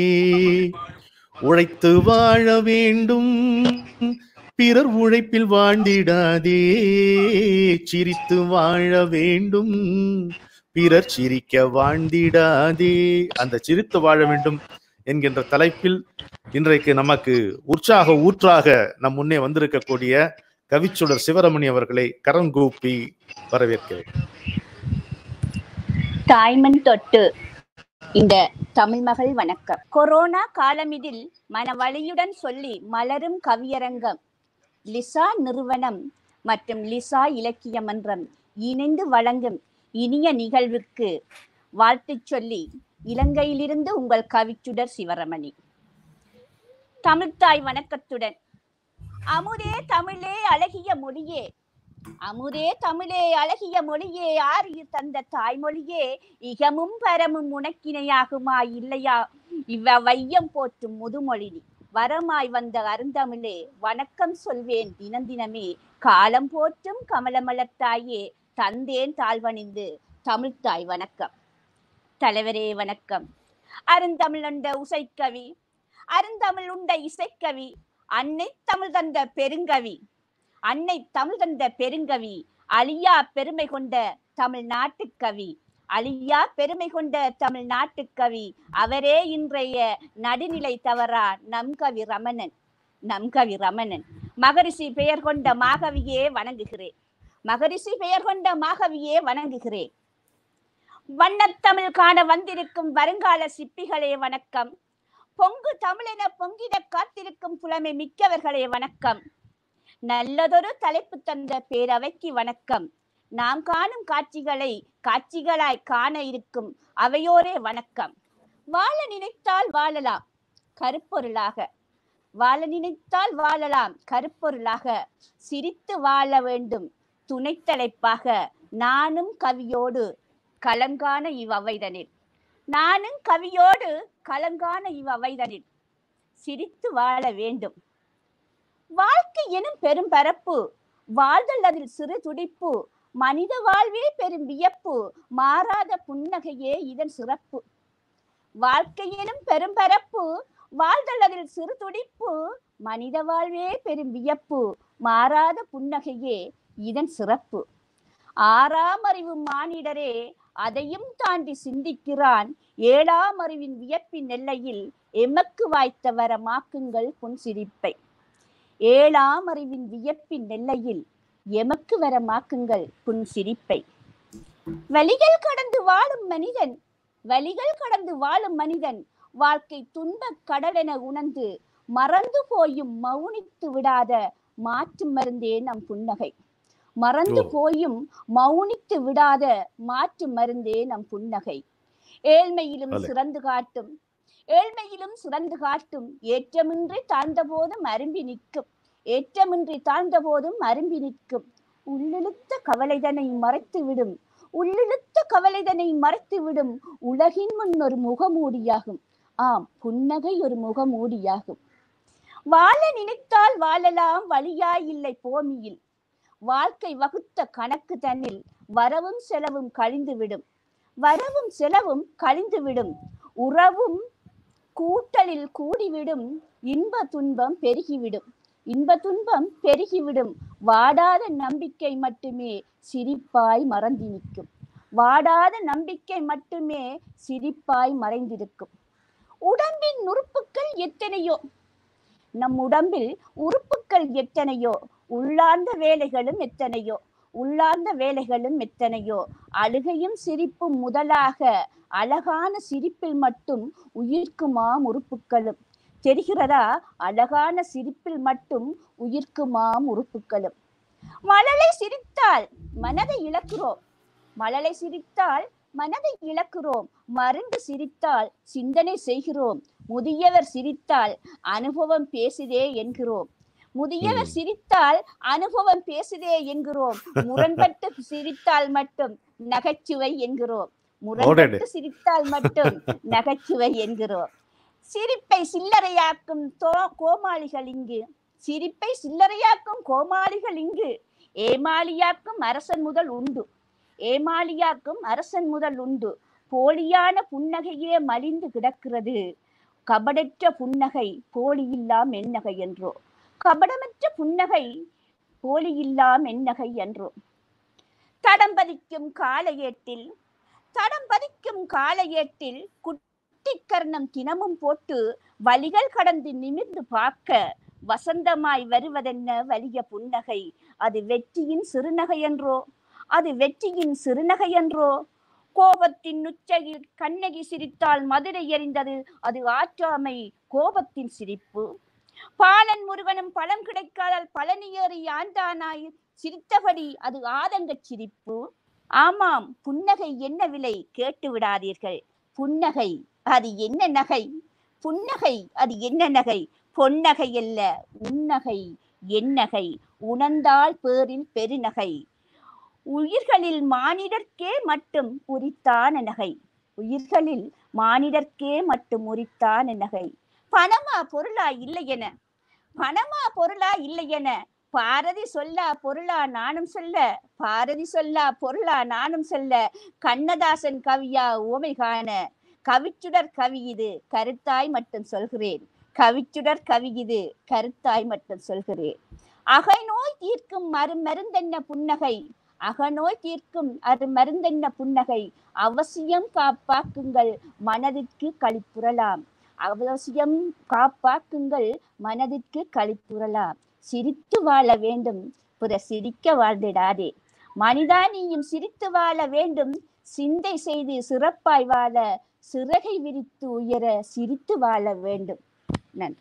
உழைத்து வாழ வேண்டும் பிறர் உழைப்பில் வாழ்ந்திடாதே சிரித்து வாழ வேண்டும் பிறர் சிரிக்க வாழ்ந்திடாதே அந்த சிரித்து வாழ வேண்டும் என்கின்ற தலைப்பில் இன்றைக்கு நமக்கு உற்சாக ஊற்றாக நம் முன்னே வந்திருக்கக்கூடிய கவிச்சுடர் சிவரமணி அவர்களை கரங்கூப்பி வரவேற்கிறேன் தாய்மண் தொட்டு இந்த தமிழ் மகள் வணக்கம் கொரோனா காலமிதில் மனவழியுடன் சொல்லி மலரும் கவியரங்கம் லிசா நிறுவனம் மற்றும் லிசா இலக்கிய மன்றம் இணைந்து வழங்கும் இனிய நிகழ்வுக்கு வாழ்த்துச் சொல்லி இலங்கையிலிருந்து உங்கள் கவிச்சுடர் சிவரமணி தமிழ்த்தாய் வணக்கத்துடன் அமுதே தமிழே அழகிய மொழியே அமுதே தமிழே அழகிய மொழியே ஆரியர் தந்த தாய்மொழியே இகமும் பரமும் உனக்கிணையாகுமா இல்லையா இவ்வ வையம் போற்றும் முதுமொழி நீ. வரமாய் வந்த அருந்தமிழே வணக்கம் சொல்வேன் தினந்தினமே காலம் போற்றும் கமலமலத்தாயே தந்தேன் தாழ்வணிந்து தமிழ்த்தாய் வணக்கம் தலைவரே வணக்கம் அருந்தமிழ் உண்ட உசைக்கவி அருந்தமிழ் உண்ட இசைக்கவி அன்னை தமிழ் தந்த பெருங்கவி அன்னை தமிழ் தந்த பெருங்கவி அழியா பெருமை கொண்ட தமிழ் நாட்டுக்கவி அழியா பெருமை கொண்ட தமிழ் நாட்டுக்கவி அவரே இன்றைய நடுநிலை தவறா நம் கவி ரமணன் நம் கவி ரமணன் மகரிஷி பெயர் கொண்ட மாகவியே வணங்குகிறேன் மகரிஷி பெயர் கொண்ட மாகவியே வணங்குகிறேன் வண்ணத்தமிழ் காண வந்திருக்கும் வருங்கால சிப்பிகளே வணக்கம் பொங்கு தமிழென பொங்கிட காத்திருக்கும் புலமை மிக்கவர்களே வணக்கம் நல்லதொரு தலைப்பு தந்த பேரவைக்கு வணக்கம் நாம் காணும் காட்சிகளை காட்சிகளாய் காண இருக்கும் அவையோரே வணக்கம் வாழ நினைத்தால் வாழலாம் கருப்பொருளாக வாழ நினைத்தால் வாழலாம் கருப்பொருளாக சிரித்து வாழ வேண்டும் துணைத்தலைப்பாக நானும் கவியோடு கலங்கான இவ்வவைதனில் நானும் கவியோடு கலங்கான இவ்வவைதனில் சிரித்து வாழ வேண்டும் வாழ்க்கை எனும் பெரும் பரப்பு வாழ்தல் அதில் சிறு துடிப்பு மனித வாழ்வே பெரும் வியப்பு மாறாத புன்னகையே இதன் சிறப்பு வாழ்க்கை எனும் பெரும் பரப்பு வாழ்தல் அதில் சிறு துடிப்பு மனித வாழ்வே பெரும் வியப்பு மாறாத புன்னகையே இதன் சிறப்பு ஆறாம் அறிவு மானிடரே அதையும் தாண்டி சிந்திக்கிறான் ஏழாம் அறிவின் வியப்பின் எல்லையில் எமக்கு வாய்த்த வரமாக்குங்கள் புன்சிரிப்பை ஏழாம் அறிவின் வியப்பின் எல்லையில் எமக்கு வரமாக்குங்கள் புன்சிரிப்பை வழிகள் கடந்து வாழும் மனிதன் வழிகள் கடந்து வாழும் மனிதன் வாழ்க்கை துன்பக் கடலென உணர்ந்து மறந்து போயும் மௌனித்து விடாத மாற்று மருந்தே நம் புன்னகை மறந்து ஓ. போயும் மௌனித்து விடாத மாற்று மருந்தே நம் புன்னகை ஏழ்மையிலும் பலே. சிறந்து காட்டும் ஏழ்மையிலும் சிறந்து காட்டும் ஏற்றமின்றி தாழ்ந்த போதும் அரும்பி நிற்கும் ஏற்றமின்றி தாழ்ந்த போதும் அரும்பி நிற்கும் உள்ளிழுத்த கவலைதனை மறைத்து விடும் உள்ளிழுத்த கவலைதனை மறைத்து விடும் உலகின் முன் ஒரு முகமூடியாகும் ஆம் புன்னகை ஒரு முகமூடியாகும் வாழ நினைத்தால் வாழலாம் வழியாய் இல்லை பூமியில் வாழ்க்கை வகுத்த கணக்கு தன்னில் வரவும் செலவும் கழிந்துவிடும் வரவும் செலவும் கழிந்துவிடும் உறவும் கூட்டலில் கூடிவிடும் இன்ப துன்பம் பெருகிவிடும் இன்ப துன்பம் பெருகிவிடும் வாடாத நம்பிக்கை மட்டுமே சிரிப்பாய் மறந்து நிற்கும் வாடாத நம்பிக்கை மட்டுமே சிரிப்பாய் மறைந்திருக்கும் உடம்பின் உறுப்புகள் எத்தனையோ நம் உடம்பில் உறுப்புகள் எத்தனையோ உள்ளார்ந்த வேலைகளும் எத்தனையோ உள்ளார்ந்த வேலைகளும் எத்தனையோ அழுகையும் சிரிப்பும் முதலாக அழகான சிரிப்பில் மட்டும் உயிர்க்குமாம் உறுப்புகளும் தெரிகிறதா அழகான சிரிப்பில் மட்டும் உயிர்க்குமாம் உறுப்புகளும் மழலை சிரித்தால் மனதை இழக்கிறோம் மழலை சிரித்தால் மனதை இழக்கிறோம் மருந்து சிரித்தால் சிந்தனை செய்கிறோம் முதியவர் சிரித்தால் அனுபவம் பேசுதே என்கிறோம் முதியவர் ம். சிரித்தால் அனுபவம் பேசுதே என்கிறோம் முரண்பட்டு சிரித்தால் மட்டும் நகைச்சுவை என்கிறோம் முரண்பட்டு சிரித்தால் மட்டும் நகைச்சுவை என்கிறோம் சிரிப்பை சில்லறையாக்கும் தோ கோமாளிகள் இங்கு சிரிப்பை சில்லறையாக்கும் கோமாளிகள் இங்கு ஏமாளியாக்கும் அரசன் முதல் உண்டு ஏமாளியாக்கும் அரசன் முதல் உண்டு போலியான புன்னகையே மலிந்து கிடக்கிறது கபடற்ற புன்னகை போலியில்லா மென்னகை என்றோ கபடமற்ற புன்னகை போலியில்லா மென்னகை என்றோ தடம் பதிக்கும் காலையேட்டில் தடம் பதிக்கும் காலையேட்டில் குட்டிக்கர்ணம் தினமும் போட்டு வழிகள் கடந்து நிமிர்ந்து பார்க்க வசந்தமாய் வருவதென்ன வலிய புன்னகை அது வெற்றியின் சிறுநகை என்றோ அது வெற்றியின் சிறுநகை என்றோ கோபத்தின் உச்சையில் கண்ணகி சிரித்தால் மதுரை எறிந்தது அது ஆற்றாமை கோபத்தின் சிரிப்பு பாலன் முருகனும் பழம் கிடைக்காதால் பழனியேறி ஆண்டானாய் சிரித்தபடி அது ஆதங்கச் சிரிப்பு ஆமாம் புன்னகை என்ன விலை கேட்டு விடாதீர்கள் புன்னகை அது என்ன நகை புன்னகை அது என்ன நகை பொன்னகை அல்ல உன்னகை எண்ணகை உணர்ந்தால் பேரில் பெருநகை உயிர்களில் மானிடர்க்கே மட்டும் உரித்தான நகை உயிர்களில் மானிடர்க்கே மட்டும் உரித்தான நகை பணமா பொருளா இல்லை என பணமா பொருளா இல்லை என பாரதி சொல்லா பொருளா நானும் சொல்ல பாரதி சொல்லா பொருளா நானும் சொல்ல கண்ணதாசன் கவியா உவமை காண கவிச்சுடர் கவி இது கருத்தாய் மட்டும் சொல்கிறேன் கவிச்சுடர் கவி இது கருத்தாய் மட்டும் சொல்கிறேன் அகநோய் தீர்க்கும் மருந்தென்ன புன்னகை அகநோய் தீர்க்கும் அரு மருந்தென்ன புன்னகை அவசியம் காப்பாக்குங்கள் மனதிற்கு களிப்புறலாம் அவசியம் காப்பாக்குங்கள் மனதிற்கு களிப்புறலாம் சிரித்து வாழ வேண்டும் பிற சிரிக்க வாழ்ந்திடாதே மனிதா நீயும் சிரித்து வாழ வேண்டும் சிந்தை செய்து சிறப்பாய் வாழ சிறகை விரித்து உயர சிரித்து வாழ வேண்டும் நன்றி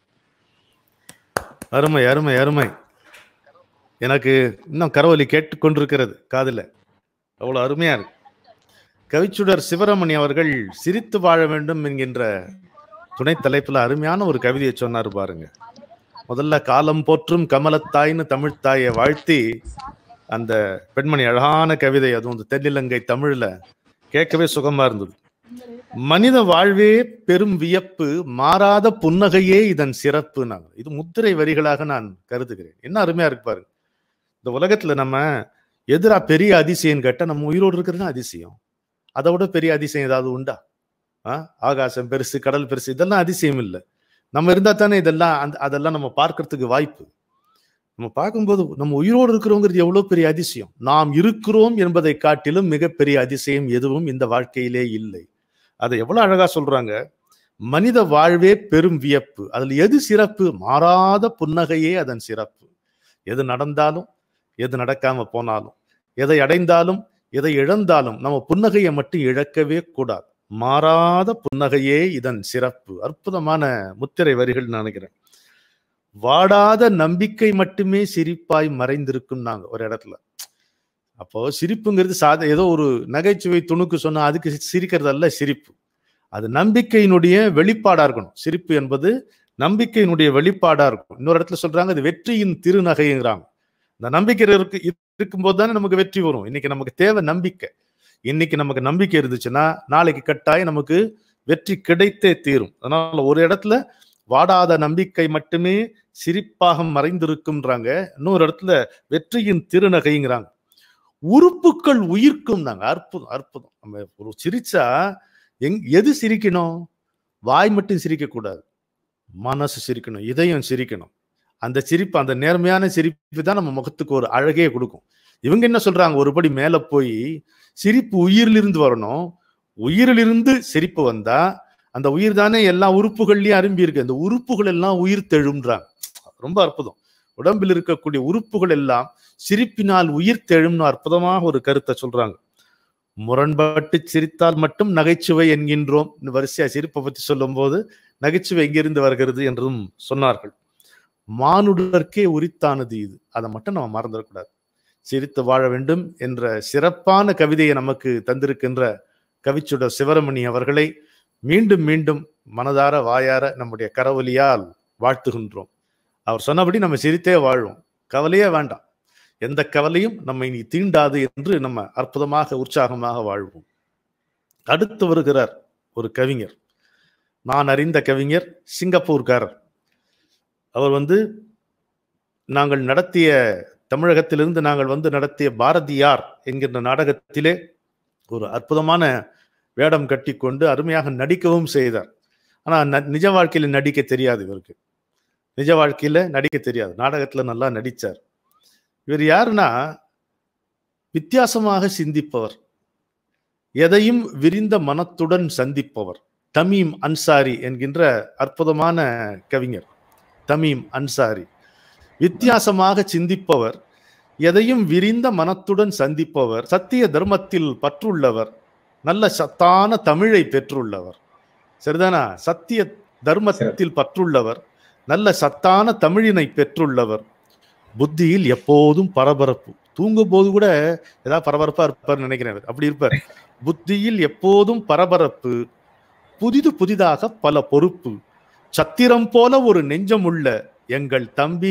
அருமை அருமை அருமை எனக்கு இன்னும் கரவொலி கேட்டுக்கொண்டிருக்கிறது காதுல அவ்வளவு அருமையா இருக்கு கவிச்சுடர் சிவரமணி அவர்கள் சிரித்து வாழ வேண்டும் என்கின்ற துணை தலைப்புல அருமையான ஒரு கவிதையை சொன்னார் பாருங்க முதல்ல காலம் போற்றும் கமலத்தாய்னு தமிழ்த்தாயை வாழ்த்தி அந்த பெண்மணி அழகான கவிதை அதுவும் இந்த தென்னிலங்கை தமிழ்ல கேட்கவே சுகமா இருந்தது மனித வாழ்வே பெரும் வியப்பு மாறாத புன்னகையே இதன் சிறப்பு நான் இது முத்திரை வரிகளாக நான் கருதுகிறேன் என்ன அருமையா இருக்கு பாருங்க இந்த உலகத்துல நம்ம எதிரா பெரிய அதிசயம் கேட்டா நம்ம உயிரோடு இருக்கிறது தான் அதிசயம் அதை விட பெரிய அதிசயம் ஏதாவது உண்டா ஆ ஆகாசம் பெருசு கடல் பெருசு இதெல்லாம் அதிசயம் இல்லை நம்ம இருந்தா தானே இதெல்லாம் அந்த அதெல்லாம் நம்ம பார்க்கறதுக்கு வாய்ப்பு நம்ம பார்க்கும்போது நம்ம உயிரோடு இருக்கிறோங்கிறது எவ்வளவு பெரிய அதிசயம் நாம் இருக்கிறோம் என்பதை காட்டிலும் மிகப்பெரிய அதிசயம் எதுவும் இந்த வாழ்க்கையிலே இல்லை அதை எவ்வளவு அழகா சொல்றாங்க மனித வாழ்வே பெரும் வியப்பு அதுல எது சிறப்பு மாறாத புன்னகையே அதன் சிறப்பு எது நடந்தாலும் எது நடக்காம போனாலும் எதை அடைந்தாலும் எதை இழந்தாலும் நம்ம புன்னகையை மட்டும் இழக்கவே கூடாது மாறாத புன்னகையே இதன் சிறப்பு அற்புதமான முத்திரை வரிகள் நினைக்கிறேன் வாடாத நம்பிக்கை மட்டுமே சிரிப்பாய் மறைந்திருக்கும் நாங்க ஒரு இடத்துல அப்போ சிரிப்புங்கிறது சாத ஏதோ ஒரு நகைச்சுவை துணுக்கு சொன்னா அதுக்கு சிரிக்கிறது அல்ல சிரிப்பு அது நம்பிக்கையினுடைய வெளிப்பாடா இருக்கணும் சிரிப்பு என்பது நம்பிக்கையினுடைய வெளிப்பாடா இருக்கும் இன்னொரு இடத்துல சொல்றாங்க அது வெற்றியின் திருநகைங்கிறாங்க இந்த நம்பிக்கை இருக்கு இருக்கும்போது தானே நமக்கு வெற்றி வரும் இன்னைக்கு நமக்கு தேவை நம்பிக்கை இன்னைக்கு நமக்கு நம்பிக்கை இருந்துச்சுன்னா நாளைக்கு கட்டாயம் நமக்கு வெற்றி கிடைத்தே தீரும் அதனால ஒரு இடத்துல வாடாத நம்பிக்கை மட்டுமே சிரிப்பாக மறைந்திருக்கும்ன்றாங்க இன்னொரு இடத்துல வெற்றியின் திருநகைங்கிறாங்க உறுப்புகள் உயிர்க்கும் தாங்க அற்புதம் அற்புதம் நம்ம ஒரு சிரிச்சா எங் எது சிரிக்கணும் வாய் மட்டும் சிரிக்க கூடாது மனசு சிரிக்கணும் இதயம் சிரிக்கணும் அந்த சிரிப்பு அந்த நேர்மையான சிரிப்பு தான் நம்ம முகத்துக்கு ஒரு அழகே கொடுக்கும் இவங்க என்ன சொல்றாங்க ஒருபடி மேல போய் சிரிப்பு உயிரிலிருந்து வரணும் உயிரிலிருந்து சிரிப்பு வந்தா அந்த உயிர் தானே எல்லா உறுப்புகள்லயும் அரும்பி இருக்கு அந்த உறுப்புகள் எல்லாம் உயிர் தெழும்ன்றாங்க ரொம்ப அற்புதம் உடம்பில் இருக்கக்கூடிய உறுப்புகள் எல்லாம் சிரிப்பினால் உயிர் தெழும்னு அற்புதமாக ஒரு கருத்தை சொல்றாங்க முரண்பட்டு சிரித்தால் மட்டும் நகைச்சுவை என்கின்றோம் வரிசையா சிரிப்பை பத்தி சொல்லும் போது நகைச்சுவை எங்கிருந்து வருகிறது என்றும் சொன்னார்கள் மானுடர்க்கே உரித்தானது இது அதை மட்டும் நம்ம மறந்துடக்கூடாது சிரித்து வாழ வேண்டும் என்ற சிறப்பான கவிதையை நமக்கு தந்திருக்கின்ற கவிச்சுடர் சிவரமணி அவர்களை மீண்டும் மீண்டும் மனதார வாயார நம்முடைய கரவொலியால் வாழ்த்துகின்றோம் அவர் சொன்னபடி நம்ம சிரித்தே வாழ்வோம் கவலையே வேண்டாம் எந்த கவலையும் நம்மை நீ தீண்டாது என்று நம்ம அற்புதமாக உற்சாகமாக வாழ்வோம் அடுத்து வருகிறார் ஒரு கவிஞர் நான் அறிந்த கவிஞர் சிங்கப்பூர்காரர் அவர் வந்து நாங்கள் நடத்திய தமிழகத்திலிருந்து நாங்கள் வந்து நடத்திய பாரதியார் என்கின்ற நாடகத்திலே ஒரு அற்புதமான வேடம் கட்டிக்கொண்டு அருமையாக நடிக்கவும் செய்தார் ஆனால் நிஜ வாழ்க்கையில நடிக்க தெரியாது இவருக்கு நிஜ வாழ்க்கையில நடிக்க தெரியாது நாடகத்துல நல்லா நடிச்சார் இவர் யாருன்னா வித்தியாசமாக சிந்திப்பவர் எதையும் விரிந்த மனத்துடன் சந்திப்பவர் தமீம் அன்சாரி என்கின்ற அற்புதமான கவிஞர் தமீம் அன்சாரி வித்தியாசமாக சிந்திப்பவர் எதையும் விரிந்த மனத்துடன் சந்திப்பவர் சத்திய தர்மத்தில் பற்றுள்ளவர் நல்ல சத்தான தமிழை பெற்றுள்ளவர் சரிதானா சத்திய தர்மத்தில் பற்றுள்ளவர் நல்ல சத்தான தமிழினை பெற்றுள்ளவர் புத்தியில் எப்போதும் பரபரப்பு தூங்கும் போது கூட ஏதாவது பரபரப்பா இருப்பார் நினைக்கிறேன் அப்படி இருப்பார் புத்தியில் எப்போதும் பரபரப்பு புதிது புதிதாக பல பொறுப்பு சத்திரம் போல ஒரு நெஞ்சமுள்ள எங்கள் தம்பி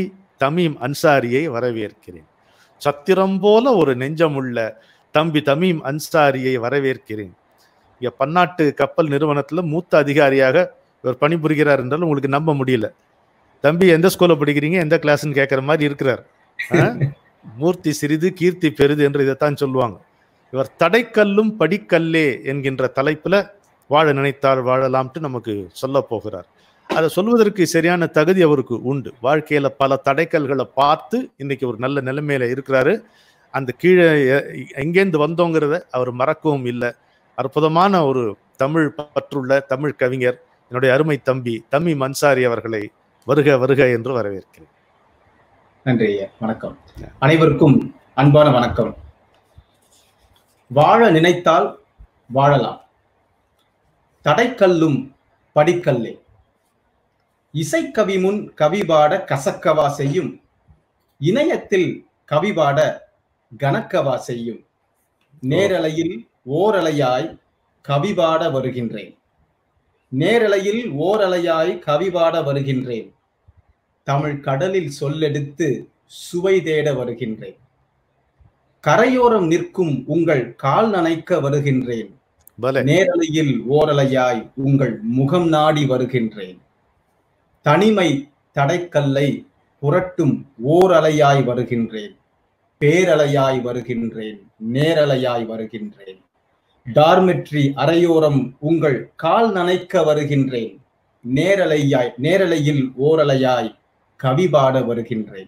தமீம் அன்சாரியை வரவேற்கிறேன் சத்திரம் போல ஒரு நெஞ்சமுள்ள தம்பி தமீம் அன்சாரியை வரவேற்கிறேன் இங்க பன்னாட்டு கப்பல் நிறுவனத்துல மூத்த அதிகாரியாக இவர் பணிபுரிகிறார் என்றால் உங்களுக்கு நம்ப முடியல தம்பி எந்த ஸ்கூல்ல படிக்கிறீங்க எந்த கிளாஸ்ன்னு கேட்கிற மாதிரி இருக்கிறார் ஆ? மூர்த்தி சிறிது கீர்த்தி பெரிது என்று இதைத்தான் சொல்லுவாங்க இவர் தடைக்கல்லும் படிக்கல்லே என்கின்ற தலைப்புல வாழ நினைத்தால் வாழலாம்ட்டு நமக்கு சொல்ல போகிறார் அதை சொல்வதற்கு சரியான தகுதி அவருக்கு உண்டு வாழ்க்கையில பல தடைக்கல்களை பார்த்து இன்னைக்கு ஒரு நல்ல நிலைமையில இருக்கிறாரு அந்த கீழே எ- எங்கேருந்து வந்தோங்கிறத அவர் மறக்கவும் இல்லை அற்புதமான ஒரு தமிழ் பற்றுள்ள தமிழ் கவிஞர் என்னுடைய அருமை தம்பி தம்பி மன்சாரி அவர்களை வருக வருக என்று வரவேற்கிறேன் நன்றி ஐயா வணக்கம் அனைவருக்கும் அன்பான வணக்கம் வாழ நினைத்தால் வாழலாம் தடைக்கல்லும் படிக்கல்லே இசைக்கவி முன் கவி பாட கசக்கவா செய்யும் இணையத்தில் கவி பாட கணக்கவா செய்யும் நேரலையில் ஓரலையாய் கவி பாட வருகின்றேன் நேரலையில் ஓரலையாய் கவி பாட வருகின்றேன் தமிழ் கடலில் சொல்லெடுத்து சுவை தேட வருகின்றேன் கரையோரம் நிற்கும் உங்கள் கால் நனைக்க வருகின்றேன் பலே நேரலையில் ஓரலையாய் உங்கள் முகம் நாடி வருகின்றேன் தனிமை தடைக்கல்லை புரட்டும் ஓரலையாய் வருகின்றேன் பேரலையாய் வருகின்றேன் நேரலையாய் வருகின்றேன் டார்மெட்ரி அரையோரம் உங்கள் கால் நனைக்க வருகின்றேன் நேரலையாய் நேரலையில் ஓரலையாய் கவி பாட வருகின்றேன்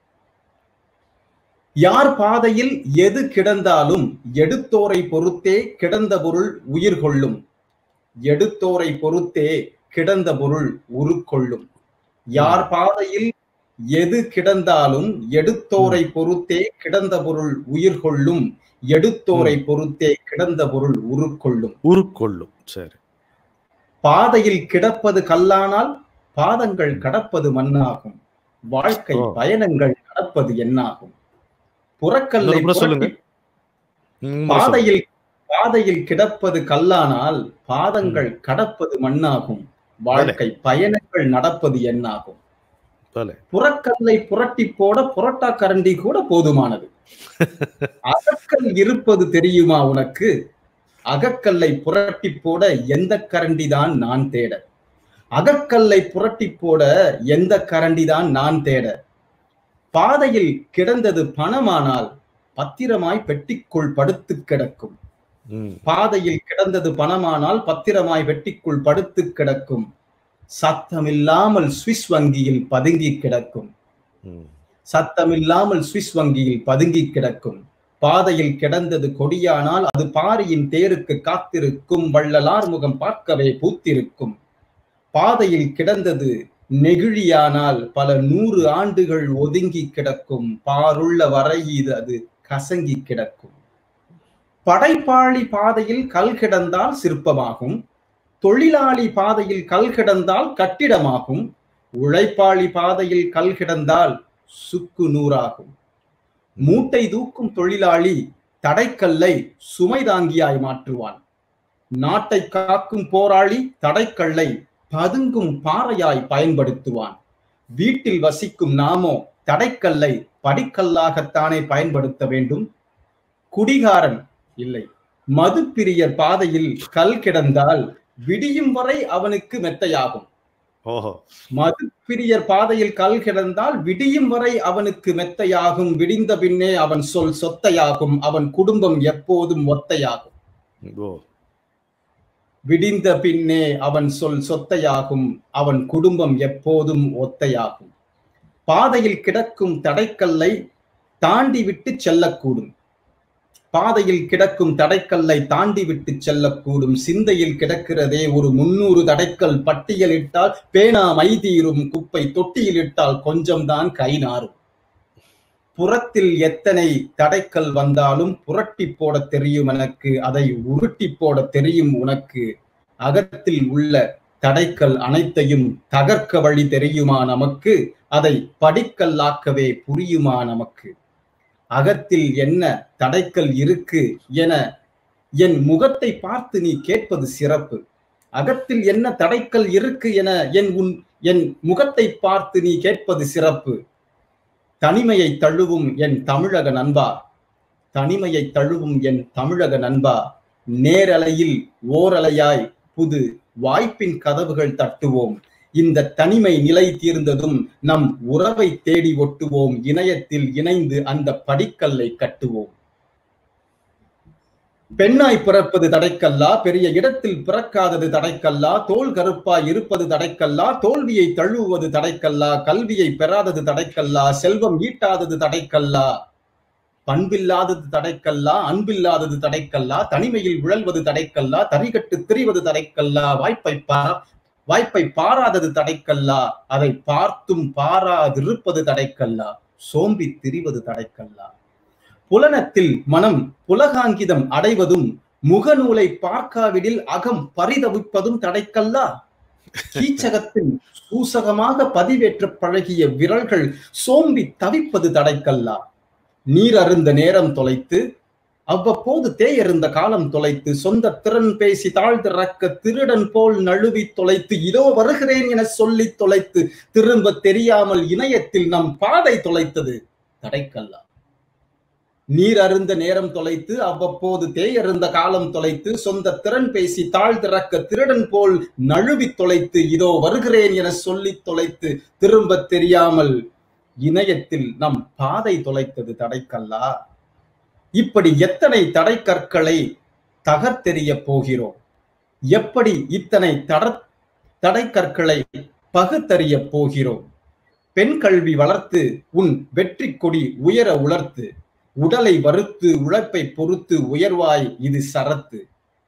யார் பாதையில் எது கிடந்தாலும் எடுத்தோரை பொறுத்தே கிடந்த பொருள் உயிர் கொள்ளும் எடுத்தோரை பொறுத்தே கிடந்த பொருள் உருக்கொள்ளும் யார் பாதையில் எது கிடந்தாலும் எடுத்தோரை பொறுத்தே கிடந்த பொருள் உயிர் கொள்ளும் எடுத்தோரை பொறுத்தே கிடந்த பொருள் உருக்கொள்ளும் உருக்கொள்ளும் சரி பாதையில் கிடப்பது கல்லானால் பாதங்கள் கடப்பது மண்ணாகும் வாழ்க்கை ஓ. பயணங்கள் நடப்பது என்னாகும் புறக்கல்லை இன்னொரு முறை சொல்லுங்க. புரட்டி ம், சொல்லு. பாதையில் பாதையில் கிடப்பது கல்லானால் பாதங்கள் கடப்பது மண்ணாகும் வாழ்க்கை பயணங்கள் நடப்பது என்னாகும் பலே புறக்கல்லை புரட்டி போட புரட்டா கரண்டி கூட போதுமானது அகக்கல் இருப்பது தெரியுமா உனக்கு அகக்கல்லை புரட்டி போட எந்த கரண்டி தான் நான் தேட அகக்கல்லை புரட்டி போட எந்த கரண்டி தான் நான் தேட பாதையில் கிடந்தது பணமானால் பத்திரமாய் பெட்டிக்குள் படுத்து கிடக்கும் ம், பாதையில் கிடந்தது பணமானால் பத்திரமாய் வெட்டிக்குள் படுத்து கிடக்கும் சத்தமில்லாமல் சுவிஸ் வங்கியில் பதுங்கி கிடக்கும் ம். சத்தமில்லாமல் சுவிஸ் வங்கியில் பதுங்கி கிடக்கும் பாதையில் கிடந்தது கொடியானால் அது பாரியின் தேருக்கு காத்திருக்கும் வள்ளலார் முகம் பார்க்கவே பூத்திருக்கும் பாதையில் கிடந்தது நெகிழியானால் பல நூறு ஆண்டுகள் ஒதுங்கி கிடக்கும் பாருள்ள வரை இது அது கசங்கி கிடக்கும் படைப்பாளி பாதையில் கல் கிடந்தால் சிற்பமாகும் தொழிலாளி பாதையில் கல் கிடந்தால் கட்டிடமாகும் உழைப்பாளி பாதையில் கல் கிடந்தால் சுக்கு நூறாகும் மூட்டை தூக்கும் தொழிலாளி தடைக்கல்லை சுமை தாங்கியாய் மாற்றுவான் நாட்டை காக்கும் போராளி தடைக்கல்லை பதுங்கும் பாறையாய் பயன்படுத்துவான் வீட்டில் வசிக்கும் நாமோ தடைக்கல்லை படிக்கல்லாகத்தானே பயன்படுத்த வேண்டும் குடிகாரன் இல்லை மதுப்பிரியர் பாதையில் கல் கிடந்தால் விடியும் வரை அவனுக்கு மெத்தையாகும் ஓஹோ மது பிரியர் பாதையில் கல் கிடந்தால் விடியும் வரை அவனுக்கு மெத்தையாகும் விடிந்த பின்னே அவன் சொல் சொத்தையாகும் அவன் குடும்பம் எப்போதும் ஒத்தையாகும் ஓ விடிந்த பின்னே அவன் சொல் சொத்தையாகும் அவன் குடும்பம் எப்போதும் ஒத்தையாகும் பாதையில் கிடக்கும் தடைக்கல்லை தாண்டி விட்டு செல்லக்கூடும் பாதையில் கிடக்கும் தடைக்கல்லை தாண்டி விட்டு செல்லக்கூடும் சிந்தையில் கிடக்கிறதே ஒரு முன்னூறு தடைக்கல் பட்டியலிட்டால் பேனா மைதீரும் குப்பை தொட்டியிலிட்டால் கொஞ்சம்தான் கை நாரும் புறத்தில் எத்தனை தடைக்கல் வந்தாலும் புரட்டி போட தெரியும் எனக்கு அதை உருட்டி போட தெரியும் உனக்கு அகத்தில் உள்ள தடைக்கல் அனைத்தையும் தகர்க்க வழி தெரியுமா நமக்கு அதை படிக்கல்லாக்கவே புரியுமா நமக்கு அகத்தில் என்ன தடைக்கல் இருக்கு என என் முகத்தை பார்த்து நீ கேட்பது சிறப்பு அகத்தில் என்ன தடைக்கல் இருக்கு என என் உன் என் முகத்தை பார்த்து நீ கேட்பது சிறப்பு தனிமையை தழுவும் என் தமிழக நண்பா தனிமையை தழுவும் என் தமிழக நண்பா நேரலையில் ஓரலையாய் புது வாய்ப்பின் கதவுகள் தட்டுவோம் இந்த தனிமை நிலை தீர்ந்ததும் நம் உறவை தேடி ஒட்டுவோம் இணையத்தில் இணைந்து அந்த படிக்கல்லை கட்டுவோம் பெண்ணாய் பிறப்பது தடைக்கல்லா பெரிய இடத்தில் பிறக்காதது தடைக்கல்லா தோல் கருப்பாய் இருப்பது தடைக்கல்லா தோல்வியை தழுவுவது தடைக்கல்லா கல்வியை பெறாதது தடைக்கல்லா செல்வம் ஈட்டாதது தடைக்கல்லா பண்பில்லாதது தடைக்கல்லா அன்பில்லாதது தடைக்கல்லா தனிமையில் உழல்வது தடைக்கல்லா தரிகட்டு திரிவது தடைக்கல்லா வாய்ப்பை பாரா வாய்ப்பை பாராதது தடைக்கல்லா அதை பார்த்தும் பாராதிருப்பது தடைக்கல்லா சோம்பி திரிவது தடைக்கல்லா புலனத்தில் மனம் புலகாங்கிதம் அடைவதும் முகநூலை பார்க்காவிடில் அகம் பரிதவிப்பதும் தடைக்கல்லா கீச்சகத்தில் சூசகமாக பதிவேற்ற பழகிய விரல்கள் சோம்பி தவிப்பது தடைக்கல்லா நீர் அருந்த நேரம் தொலைத்து அவ்வப்போது தேயருந்த காலம் தொலைத்து சொந்த திறன் பேசி தாழ்ந்திறக்க திருடன் போல் நழுவி தொலைத்து இதோ வருகிறேன் என சொல்லி தொலைத்து திரும்ப தெரியாமல் இணையத்தில் நம் பாதை தொலைத்தது தடைக்கல்லா நீர் அருந்த நேரம் தொலைத்து அவ்வப்போது தேயருந்த காலம் தொலைத்து சொந்த திறன் பேசி தாழ்ந்திறக்க திருடன் போல் நழுவி தொலைத்து இதோ வருகிறேன் என சொல்லி தொலைத்து திரும்ப தெரியாமல் இணையத்தில் நம் பாதை தொலைத்தது தடைக்கல்லா இப்படி எத்தனை தடைக்கற்களை தகர்த்தெறிய போகிறோம் எப்படி இத்தனை தட தடைக்கற்களை பகுத்தறிய போகிறோம் பெண் கல்வி வளர்த்து உன் வெற்றி கொடி உயர உலர்த்து உடலை வறுத்து உழைப்பை பொறுத்து உயர்வாய் இது சரத்து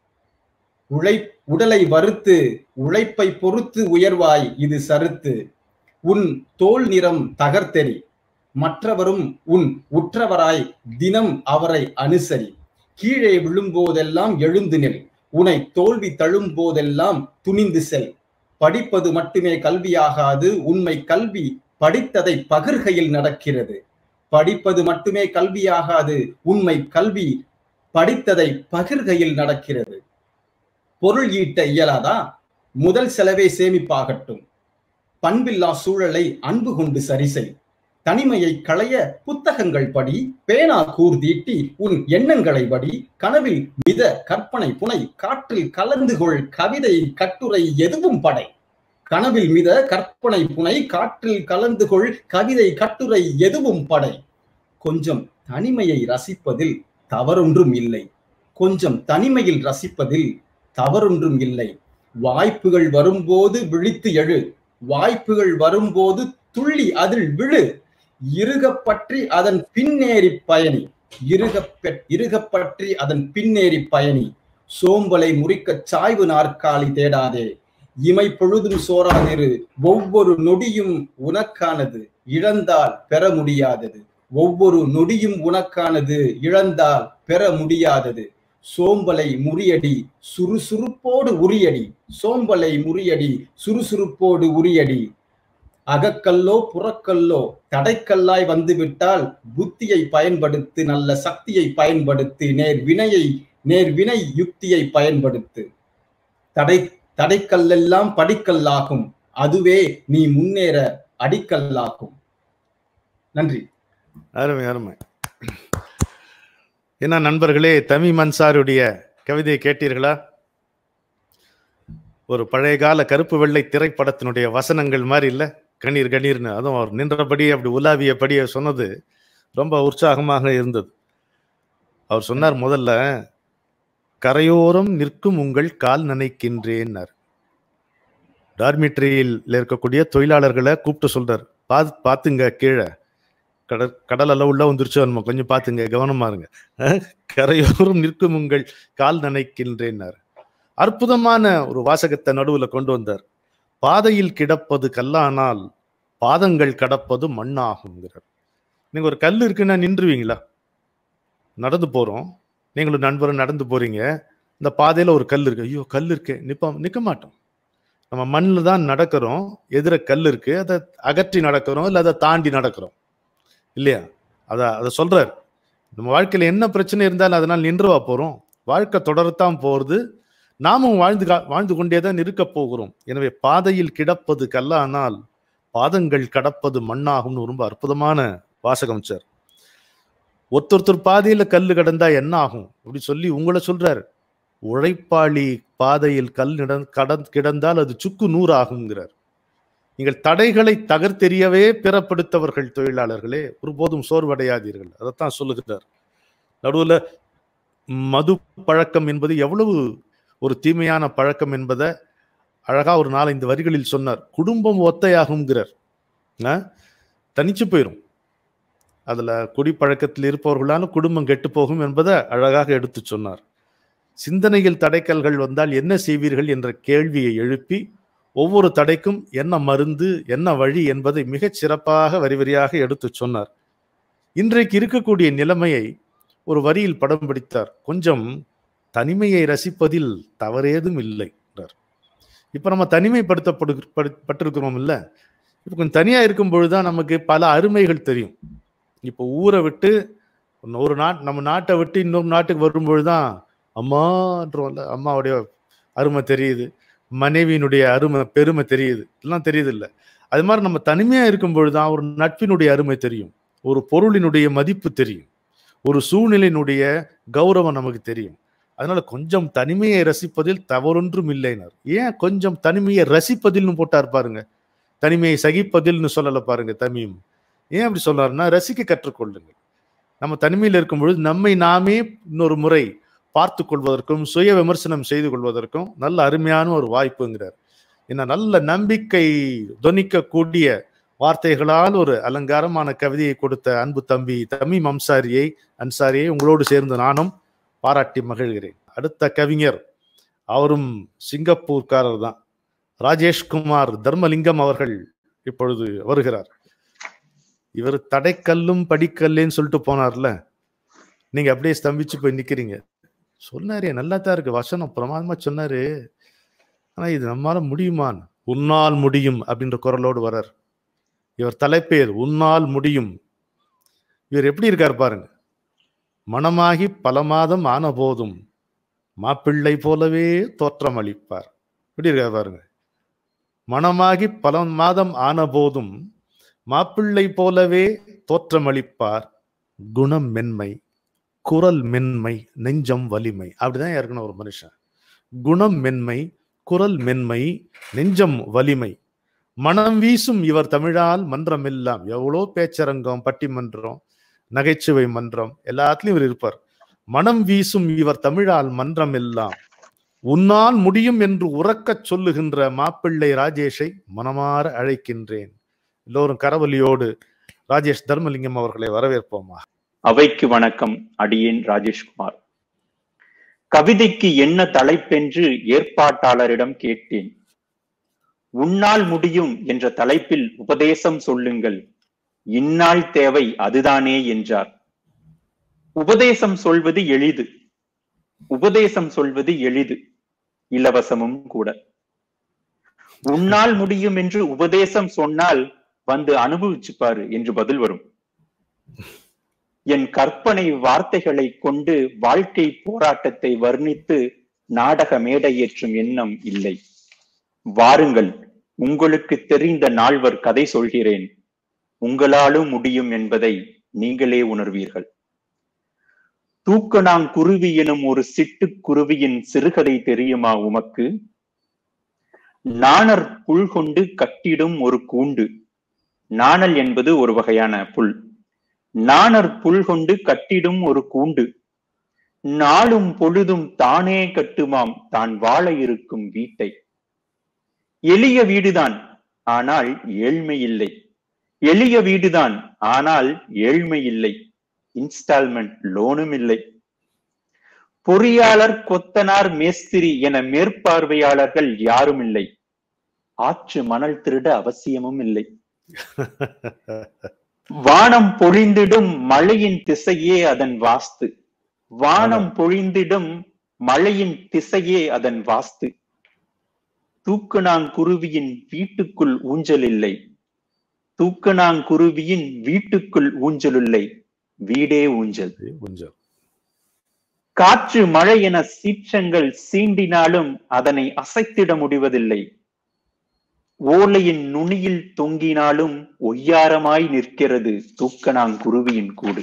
உழை உடலை வறுத்து உழைப்பை பொறுத்து உயர்வாய் இது சருத்து உன் தோல் நிறம் தகர்த்தெறி மற்றவரும் உன் உற்றவராய் தினம் அவரை அனுசரி கீழே விழும்போதெல்லாம் எழுந்து நில் உனை தோல்வி தழும் போதெல்லாம் துணிந்து செல் படிப்பது மட்டுமே கல்வியாகாது உண்மை கல்வி படித்ததை பகிர்கையில் நடக்கிறது படிப்பது மட்டுமே கல்வியாகாது உண்மை கல்வி படித்ததை பகிர்கையில் நடக்கிறது பொருள் ஈட்ட இயலாதா முதல் செலவே சேமிப்பாகட்டும் பண்பில்லா சூழலை அன்பு கொண்டு சரிசெய் தனிமையை களைய புத்தகங்கள் படி பேனா கூர்தீட்டி உன் எண்ணங்களை படி கனவில் மித கற்பனை புனை காற்றில் கலந்து கொள் கவிதை கட்டுரை எதுவும் படை கனவில் மித கற்பனை புனை காற்றில் கலந்து கொள் கவிதை கட்டுரை எதுவும் படை கொஞ்சம் தனிமையை ரசிப்பதில் தவறொன்றும் இல்லை கொஞ்சம் தனிமையில் ரசிப்பதில் தவறொன்றும் இல்லை வாய்ப்புகள் வரும்போது விழித்து எழு வாய்ப்புகள் வரும்போது துள்ளி அதில் விழு இருகப்பற்றி அதன் பின்னேறி பயணி இருக இருகப்பற்றி அதன் பின்னேறி பயணி சோம்பலை முறிக்க சாய்வு நாற்காலி தேடாதே இமை பொழுதும் சோராதிரு ஒவ்வொரு நொடியும் உனக்கானது இழந்தால் பெற முடியாதது ஒவ்வொரு நொடியும் உனக்கானது இழந்தால் பெற முடியாதது சோம்பலை முறியடி சுறுசுறுப்போடு உரியடி சோம்பலை முறியடி சுறுசுறுப்போடு உரியடி அகக்கல்லோ புறக்கல்லோ தடைக்கல்லாய் வந்துவிட்டால் புத்தியை பயன்படுத்து நல்ல சக்தியை பயன்படுத்தி நேர் வினையை நேர் வினை யுக்தியை பயன்படுத்து தடை தடைக்கல்லெல்லாம் படிக்கல்லாகும் அதுவே நீ முன்னேற அடிக்கல்லாகும் நன்றி அருமை அருமை என்ன நண்பர்களே தமி மன்சாருடைய கவிதையை கேட்டீர்களா ஒரு பழைய கால கருப்பு வெள்ளை திரைப்படத்தினுடைய வசனங்கள் மாதிரி இல்ல கணீர் கணீர்னு அதுவும் அவர் நின்றபடி அப்படி உலாவியபடி சொன்னது ரொம்ப உற்சாகமாக இருந்தது அவர் சொன்னார் முதல்ல கரையோரம் நிற்கும் உங்கள் கால் நினைக்கின்றேன்னார் டார்மிட்ரியில் இருக்கக்கூடிய தொழிலாளர்களை கூப்பிட்டு சொல்றார் பா பார்த்துங்க கீழே கடல் கடல் அளவு உள்ள வந்துருச்சோ நம்ம கொஞ்சம் பார்த்துங்க கவனமா இருங்க கரையோரம் நிற்கும் உங்கள் கால் நினைக்கின்றேன்னார் அற்புதமான ஒரு வாசகத்தை நடுவுல கொண்டு வந்தார் பாதையில் கிடப்பது கல்லானால் பாதங்கள் கடப்பது மண்ணாகுங்கிறார் நீங்க ஒரு கல் இருக்குன்னா நின்றுவீங்களா நடந்து போறோம் நீங்களும் நண்பரும் நடந்து போறீங்க இந்த பாதையில ஒரு கல் இருக்கு ஐயோ கல் இருக்கு நிப்ப நிக்க மாட்டோம் நம்ம மண்ணில் தான் நடக்கிறோம் எதிர கல் இருக்கு அதை அகற்றி நடக்கிறோம் இல்லை அதை தாண்டி நடக்கிறோம் இல்லையா அத அதை சொல்றாரு நம்ம வாழ்க்கையில என்ன பிரச்சனை இருந்தாலும் அதனால் நின்றுவா போறோம் வாழ்க்கை தொடரத்தான் போறது நாமும் வாழ்ந்து வாழ்ந்து கொண்டே தான் இருக்க போகிறோம் எனவே பாதையில் கிடப்பது கல்லானால் பாதங்கள் கடப்பது மண்ணாகும்னு ரொம்ப அற்புதமான வாசகம் சார் ஒருத்தொருத்தர் பாதையில கல்லு கடந்தா என்ன ஆகும் அப்படி சொல்லி உங்களை சொல்றாரு உழைப்பாளி பாதையில் கல் நிட- கடந் கிடந்தால் அது சுக்கு நூறு ஆகுங்கிறார் நீங்கள் தடைகளை தகர்த்தெறியவே பிறப்படுத்தவர்கள் தொழிலாளர்களே ஒருபோதும் சோர்வடையாதீர்கள் அதைத்தான் சொல்லுகிறார் நடுவுல மது பழக்கம் என்பது எவ்வளவு ஒரு தீமையான பழக்கம் என்பதை அழகா ஒரு நாலஞ்சு வரிகளில் சொன்னார் குடும்பம் ஒத்தையாகுங்கிறார் ஆ? தனிச்சு போயிரும் அதுல குடிப்பழக்கத்தில் இருப்பவர்களாலும் குடும்பம் கெட்டு போகும் என்பதை அழகாக எடுத்து சொன்னார் சிந்தனையில் தடைக்கல்கள் வந்தால் என்ன செய்வீர்கள் என்ற கேள்வியை எழுப்பி ஒவ்வொரு தடைக்கும் என்ன மருந்து என்ன வழி என்பதை மிகச் சிறப்பாக வரி வரியாக எடுத்து சொன்னார் இன்றைக்கு இருக்கக்கூடிய நிலைமையை ஒரு வரியில் படம் பிடித்தார் கொஞ்சம் தனிமையை ரசிப்பதில் தவறேதும் இல்லை என்றார் இப்ப நம்ம தனிமைப்படுத்தப்படு படு- பட்டிருக்கிறோம் இல்ல இப்ப கொஞ்சம் தனியா இருக்கும் பொழுதுதான் நமக்கு பல அருமைகள் தெரியும் இப்போ ஊரை விட்டு ஒரு நாட் நம்ம நாட்டை விட்டு இன்னொரு நாட்டுக்கு வரும்பொழுதுதான் அம்மான்றோம்ல அம்மாவுடைய அருமை தெரியுது மனைவியினுடைய அருமை பெருமை தெரியுது எல்லாம் தெரியுது இல்ல அது மாதிரி நம்ம தனிமையா இருக்கும் பொழுதுதான் ஒரு நட்பினுடைய அருமை தெரியும் ஒரு பொருளினுடைய மதிப்பு தெரியும் ஒரு சூழ்நிலையினுடைய கௌரவம் நமக்கு தெரியும் அதனால கொஞ்சம் தனிமையை ரசிப்பதில் தவறொன்றும் இல்லைனார் ஏன் கொஞ்சம் தனிமையை ரசிப்பதில்னு போட்டார் பாருங்க தனிமையை சகிப்பதில்னு சொல்லல பாருங்க தமியும் ஏன் அப்படி சொல்றாருன்னா ரசிக்க கற்றுக்கொள்ளுங்கள் நம்ம தனிமையில் இருக்கும் பொழுது நம்மை நாமே இன்னொரு முறை பார்த்து கொள்வதற்கும் சுய விமர்சனம் செய்து கொள்வதற்கும் நல்ல அருமையான ஒரு வாய்ப்புங்கிறார் என்ன நல்ல நம்பிக்கை தொனிக்கக்கூடிய வார்த்தைகளால் ஒரு அலங்காரமான கவிதையை கொடுத்த அன்பு தம்பி தமிம் அம்சாரியை அன்சாரியை உங்களோடு சேர்ந்து நானும் பாராட்டி மகிழ்கிறேன் அடுத்த கவிஞர் அவரும் சிங்கப்பூர்காரர் தான் ராஜேஷ்குமார் தர்மலிங்கம் அவர்கள் இப்பொழுது வருகிறார் இவர் தடைக்கல்லும் படிக்கல்லேன்னு சொல்லிட்டு போனார்ல நீங்க அப்படியே ஸ்தம்பிச்சு போய் நிக்கிறீங்க சொன்னாரே நல்லா தான் இருக்கு வசனம் பிரமாதமா சொன்னாரு ஆனா இது நம்மால முடியுமான் உன்னால் முடியும் அப்படின்ற குரலோடு வரார் இவர் தலைப்பேர் உன்னால் முடியும் இவர் எப்படி இருக்கார் பாருங்க மனமாகி பல மாதம் ஆன போதும் மாப்பிள்ளை போலவே தோற்றம் அளிப்பார் எப்படி இருக்கார் பாருங்க மனமாகி பல மாதம் ஆன போதும் மாப்பிள்ளை போலவே தோற்றமளிப்பார் குணம் மென்மை குரல் மென்மை நெஞ்சம் வலிமை அப்படிதான் இருக்கணும் ஒரு மனுஷன் குணம் மென்மை குரல் மென்மை நெஞ்சம் வலிமை மனம் வீசும் இவர் தமிழால் மன்றம் எல்லாம் எவ்வளோ பேச்சரங்கம் பட்டிமன்றம் நகைச்சுவை மன்றம் எல்லாத்துலயும் இவர் இருப்பார் மனம் வீசும் இவர் தமிழால் மன்றம் எல்லாம் உன்னால் முடியும் என்று உறக்கச் சொல்லுகின்ற மாப்பிள்ளை ராஜேஷை மனமாற அழைக்கின்றேன் எல்லோரும் கரவலியோடு ராஜேஷ் தர்மலிங்கம் அவர்களை வரவேற்போமா அவைக்கு வணக்கம் அடியேன் ராஜேஷ்குமார் கவிதைக்கு என்ன தலைப்பென்று ஏற்பாட்டாளரிடம் கேட்டேன் உன்னால் முடியும் என்ற தலைப்பில் உபதேசம் சொல்லுங்கள் இந்நாள் தேவை அதுதானே என்றார் உபதேசம் சொல்வது எளிது உபதேசம் சொல்வது எளிது இலவசமும் கூட உன்னால் முடியும் என்று உபதேசம் சொன்னால் வந்து அனுபவிச்சு பாரு என்று பதில் வரும் என் கற்பனை வார்த்தைகளை கொண்டு வாழ்க்கை போராட்டத்தை வர்ணித்து நாடக மேடையேற்றும் எண்ணம் இல்லை வாருங்கள் உங்களுக்கு தெரிந்த நால்வர் கதை சொல்கிறேன் உங்களாலும் முடியும் என்பதை நீங்களே உணர்வீர்கள் தூக்கணாங்குருவி எனும் ஒரு சிட்டுக்குருவியின் சிறுகதை தெரியுமா உமக்கு நாணர் புல் கொண்டு கட்டிடும் ஒரு கூண்டு நாணல் என்பது ஒரு வகையான புல் நாணர் புல் கொண்டு கட்டிடும் ஒரு கூண்டு நாளும் பொழுதும் தானே கட்டுமாம் தான் வாழ இருக்கும் வீட்டை எளிய வீடுதான் ஆனால் ஏழ்மை இல்லை எளிய வீடுதான் ஆனால் ஏழ்மை இல்லை இன்ஸ்டால்மெண்ட் லோனும் இல்லை பொறியாளர் கொத்தனார் மேஸ்திரி என மேற்பார்வையாளர்கள் யாரும் இல்லை ஆற்று மணல் திருட அவசியமும் இல்லை வானம் பொழிந்திடும் மழையின் திசையே அதன் வாஸ்து வானம் பொழிந்திடும் மழையின் திசையே அதன் வாஸ்து தூக்கணாங்குருவியின் வீட்டுக்குள் ஊஞ்சல் இல்லை தூக்கணாங்குருவியின் வீட்டுக்குள் ஊஞ்சல் இல்லை வீடே ஊஞ்சல் கொஞ்சம் காற்று மழை என சீற்றங்கள் சீண்டினாலும் அதனை அசைத்திட முடிவதில்லை ஓலையின் நுனியில் தொங்கினாலும் ஒய்யாரமாய் நிற்கிறது தூக்கணாங்குருவியின் கூடு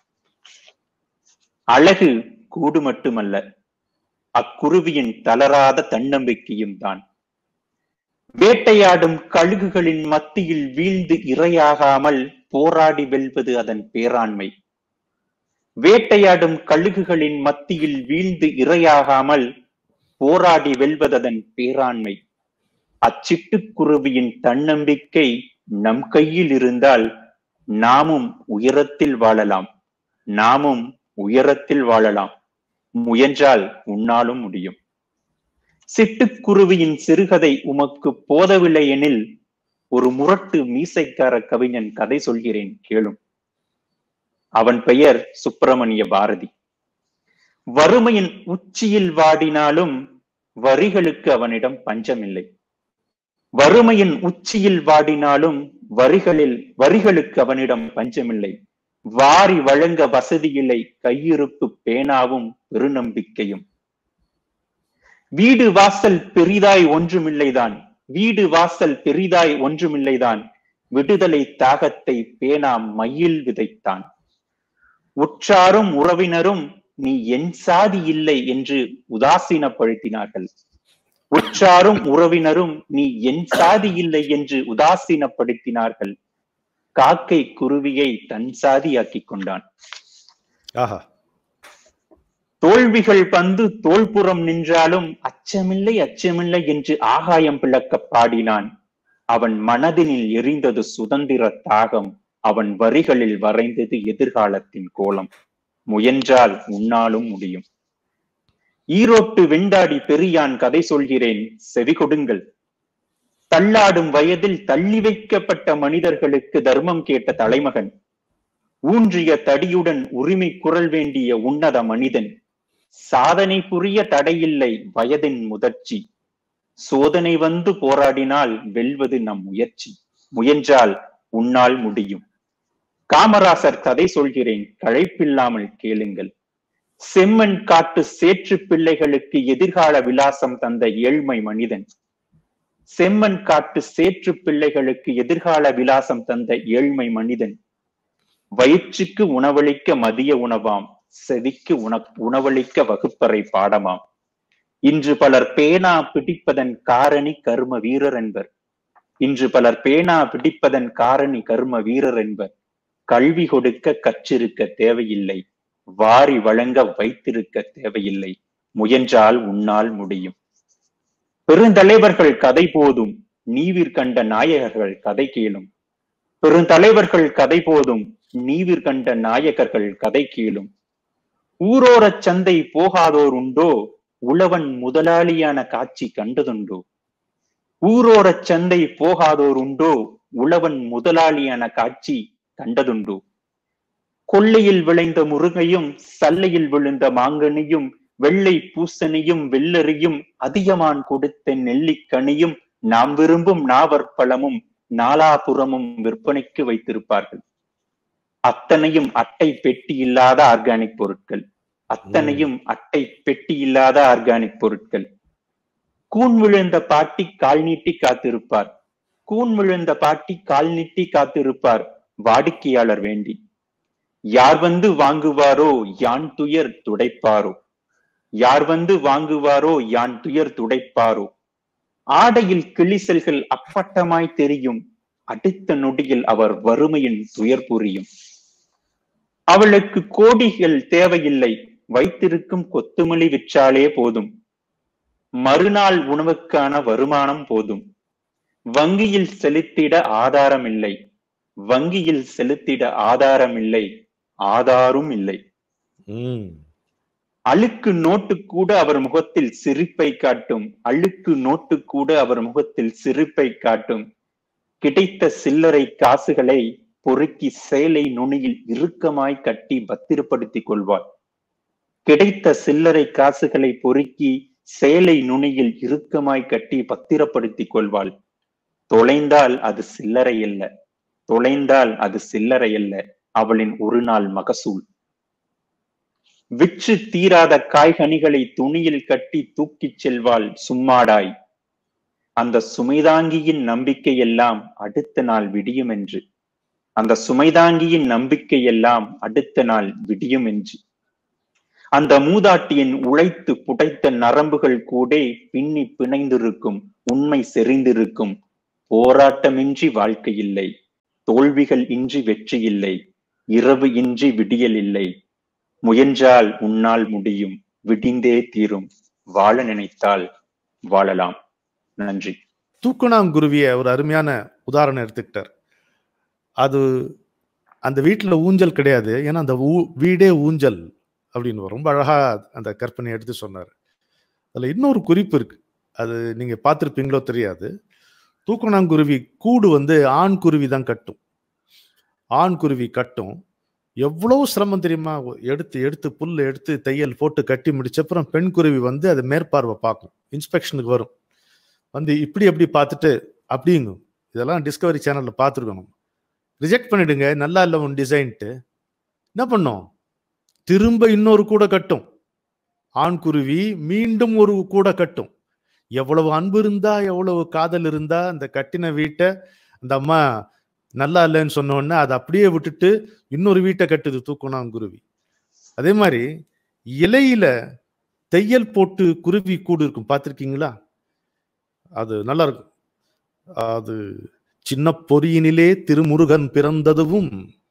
அழகு கூடு மட்டுமல்ல அக்குருவியின் தளராத தன்னம்பிக்கையும் தான் வேட்டையாடும் கழுகுகளின் மத்தியில் வீழ்ந்து இரையாகாமல் போராடி வெல்வது அதன் பேராண்மை வேட்டையாடும் கழுகுகளின் மத்தியில் வீழ்ந்து இரையாகாமல் போராடி வெல்வததன் பேராண்மை அச்சிட்டுக்குருவியின் தன்னம்பிக்கை நம் கையில் இருந்தால் நாமும் உயரத்தில் வாழலாம் நாமும் உயரத்தில் வாழலாம் முயன்றால் உன்னாலும் முடியும் சிட்டுக்குருவியின் சிறுகதை உமக்கு போதவில்லை எனில் ஒரு முரட்டு மீசைக்கார கவிஞன் கதை சொல்கிறேன் கேளும் அவன் பெயர் சுப்பிரமணிய பாரதி வறுமையின் உச்சியில் வாடினாலும் வரிகளுக்கு அவனிடம் பஞ்சமில்லை வறுமையின் உச்சியில் வாடினாலும் வரிகளில் வரிகளுக்கு அவனிடம் பஞ்சமில்லை வாரி வழங்க வசதியில்லை கையிருப்பு பேனாவும் பெருநம்பிக்கையும் வீடு வாசல் பெரிதாய் ஒன்றுமில்லைதான் வீடு வாசல் பெரிதாய் ஒன்றுமில்லைதான் விடுதலை தாகத்தை பேனா மையில் விதைத்தான் உற்றாரும் உறவினரும் நீ என் சாதி இல்லை என்று உதாசீனப்படுத்தினார்கள் உற்றாரும் உறவினரும் நீ என் சாதி இல்லை என்று உதாசீனப்படுத்தினார்கள் காக்கை குருவியை தன் சாதியாக்கிக் கொண்டான் ஆஹா தோல்விகள் வந்து தோல்புறம் நின்றாலும் அச்சமில்லை அச்சமில்லை என்று ஆகாயம் பிளக்க பாடினான் அவன் மனதினில் எரிந்தது சுதந்திர தாகம் அவன் வரிகளில் வரைந்தது எதிர்காலத்தின் கோலம் முயன்றால் உன்னாலும் முடியும் ஈரோட்டு வெண்டாடி பெரியான் கதை சொல்கிறேன் செவி கொடுங்கள் தள்ளாடும் வயதில் தள்ளி வைக்கப்பட்ட மனிதர்களுக்கு தர்மம் கேட்ட தலைமகன் ஊன்றிய தடியுடன் உரிமை குரல் வேண்டிய உன்னத மனிதன் சாதனை புரிய தடையில்லை வயதின் முதிர்ச்சி சோதனை வந்து போராடினால் வெல்வது நம் முயற்சி முயன்றால் உன்னால் முடியும் காமராசர் கதை சொல்கிறேன் களைப்பில்லாமல் கேளுங்கள் செம்மண் காட்டு சேற்று பிள்ளைகளுக்கு எதிர்கால விலாசம் தந்த ஏழ்மை மனிதன் செம்மண் காட்டு சேற்று பிள்ளைகளுக்கு எதிர்கால விலாசம் தந்த ஏழ்மை மனிதன் வயிற்றுக்கு உணவளிக்க மதிய உணவாம் செவிக்கு உண உணவளிக்க வகுப்பறை பாடமாம் இன்று பலர் பேனா பிடிப்பதன் காரணி கர்ம வீரர் என்பர் இன்று பலர் பேனா பிடிப்பதன் காரணி கர்ம வீரர் என்பர் கல்வி கொடுக்க கற்றிருக்க தேவையில்லை வாரி வழங்க வைத்திருக்க தேவையில்லை முயன்றால் உன்னால் முடியும் பெருந்தலைவர்கள் கதை போதும் நீவிர் கண்ட நாயகர்கள் கதை கேளும் பெருந்தலைவர்கள் கதை போதும் நீவிர் கண்ட நாயகர்கள் கதை கேளும் ஊரோரச் சந்தை போகாதோர் உண்டோ உழவன் முதலாளியான காட்சி கண்டதுண்டோ ஊரோரச் சந்தை போகாதோர் உண்டோ உழவன் முதலாளியான காட்சி கண்டதுண்டோ கொள்ளையில் விளைந்த முருகையும் சல்லையில் விழுந்த மாங்கனியும் வெள்ளை பூசணியும் வெள்ளரியும் அதியமான் கொடுத்த நெல்லிக்கனியும் நாம் விரும்பும் நாவற்பழமும் நாலாபுறமும் விற்பனைக்கு வைத்திருப்பார்கள் அத்தனையும் அட்டை பெட்டி இல்லாத ஆர்கானிக் பொருட்கள் அத்தனையும் அட்டை பெட்டி இல்லாத ஆர்கானிக் பொருட்கள் கூன் விழுந்த பாட்டி கால் நீட்டி காத்திருப்பார் கூன் விழுந்த பாட்டி கால் நீட்டி காத்திருப்பார் வாடிக்கையாளர் வேண்டி யார் வந்து வாங்குவாரோ யான் துயர் துடைப்பாரோ யார் வந்து வாங்குவாரோ யான் துயர் துடைப்பாரோ ஆடையில் கிளிசல்கள் அப்பட்டமாய் தெரியும் அடுத்த நொடியில் அவர் வறுமையின் துயர் புரியும் அவளுக்கு கோடிகள் தேவையில்லை வைத்திருக்கும் கொத்துமல்லி விற்றாலே போதும் மறுநாள் உணவுக்கான வருமானம் போதும் வங்கியில் செலுத்திட ஆதாரம் இல்லை வங்கியில் செலுத்திட ஆதாரம் இல்லை ஆதாரும் இல்லை ம் அழுக்கு நோட்டு கூட அவர் முகத்தில் சிரிப்பை காட்டும் அழுக்கு நோட்டு கூட அவர் முகத்தில் சிரிப்பை காட்டும் கிடைத்த சில்லறை காசுகளை பொறுக்கி சேலை நுனியில் இறுக்கமாய் கட்டி பத்திரப்படுத்திக் கொள்வார் கிடைத்த சில்லறை காசுகளை பொறுக்கி சேலை நுனியில் இறுக்கமாய் கட்டி பத்திரப்படுத்திக் கொள்வாள் தொலைந்தால் அது சில்லறை அல்ல தொலைந்தால் அது சில்லறை அல்ல அவளின் ஒரு நாள் மகசூல் விற்று தீராத காய்கனிகளை துணியில் கட்டி தூக்கிச் செல்வாள் சும்மாடாய் அந்த சுமைதாங்கியின் நம்பிக்கை எல்லாம் அடுத்த நாள் விடியும் என்று அந்த சுமைதாங்கியின் நம்பிக்கை எல்லாம் அடுத்த நாள் விடியும் என்று அந்த மூதாட்டியின் உழைத்து புடைத்த நரம்புகள் கூட பின்னி பிணைந்திருக்கும் உண்மை செறிந்திருக்கும் போராட்டமின்றி வாழ்க்கை இல்லை தோல்விகள் இன்றி வெற்றி இல்லை இரவு இன்றி விடியல் இல்லை முயன்றால் உன்னால் முடியும் விடிந்தே தீரும் வாழ நினைத்தால் வாழலாம் நன்றி தூக்குனாங்குருவிய ஒரு அருமையான உதாரணம் எடுத்துக்கிட்டார் அது அந்த வீட்டில் ஊஞ்சல் கிடையாது ஏன்னா அந்த ஊ வீடே ஊஞ்சல் அப்படின்னு ரொம்ப அழகா அந்த கற்பனை எடுத்து சொன்னார் அதில் இன்னொரு குறிப்பு இருக்கு அது நீங்க பார்த்துருப்பீங்களோ தெரியாது தூக்குனாங்குருவி கூடு வந்து ஆண் குருவி தான் கட்டும் ஆண் குருவி கட்டும் எவ்வளவு சிரமம் தெரியுமா எடுத்து எடுத்து புல் எடுத்து தையல் போட்டு கட்டி முடிச்ச அப்புறம் பெண் குருவி வந்து அது மேற்பார்வை பார்க்கும் இன்ஸ்பெக்ஷனுக்கு வரும் வந்து இப்படி எப்படி பார்த்துட்டு அப்படிங்கும் இதெல்லாம் டிஸ்கவரி சேனல்ல பார்த்துருக்கணும் ரிஜெக்ட் பண்ணிடுங்க நல்லா இல்லை உன் டிசைன்ட்டு என்ன பண்ணும் திரும்ப இன்னொரு கூட கட்டும் ஆண் குருவி மீண்டும் ஒரு கூட கட்டும் எவ்வளவு அன்பு இருந்தா எவ்வளவு காதல் இருந்தா அந்த கட்டின வீட்டை அந்த அம்மா நல்லா இல்லைன்னு சொன்ன உடனே அதை அப்படியே விட்டுட்டு இன்னொரு வீட்டை கட்டுது தூக்குனாங்குருவி அதே மாதிரி இலையில தையல் போட்டு குருவி கூடு இருக்கும் பார்த்துருக்கீங்களா அது நல்லா இருக்கும் அது சின்ன பொறியினிலே திருமுருகன் பிறந்ததுவும்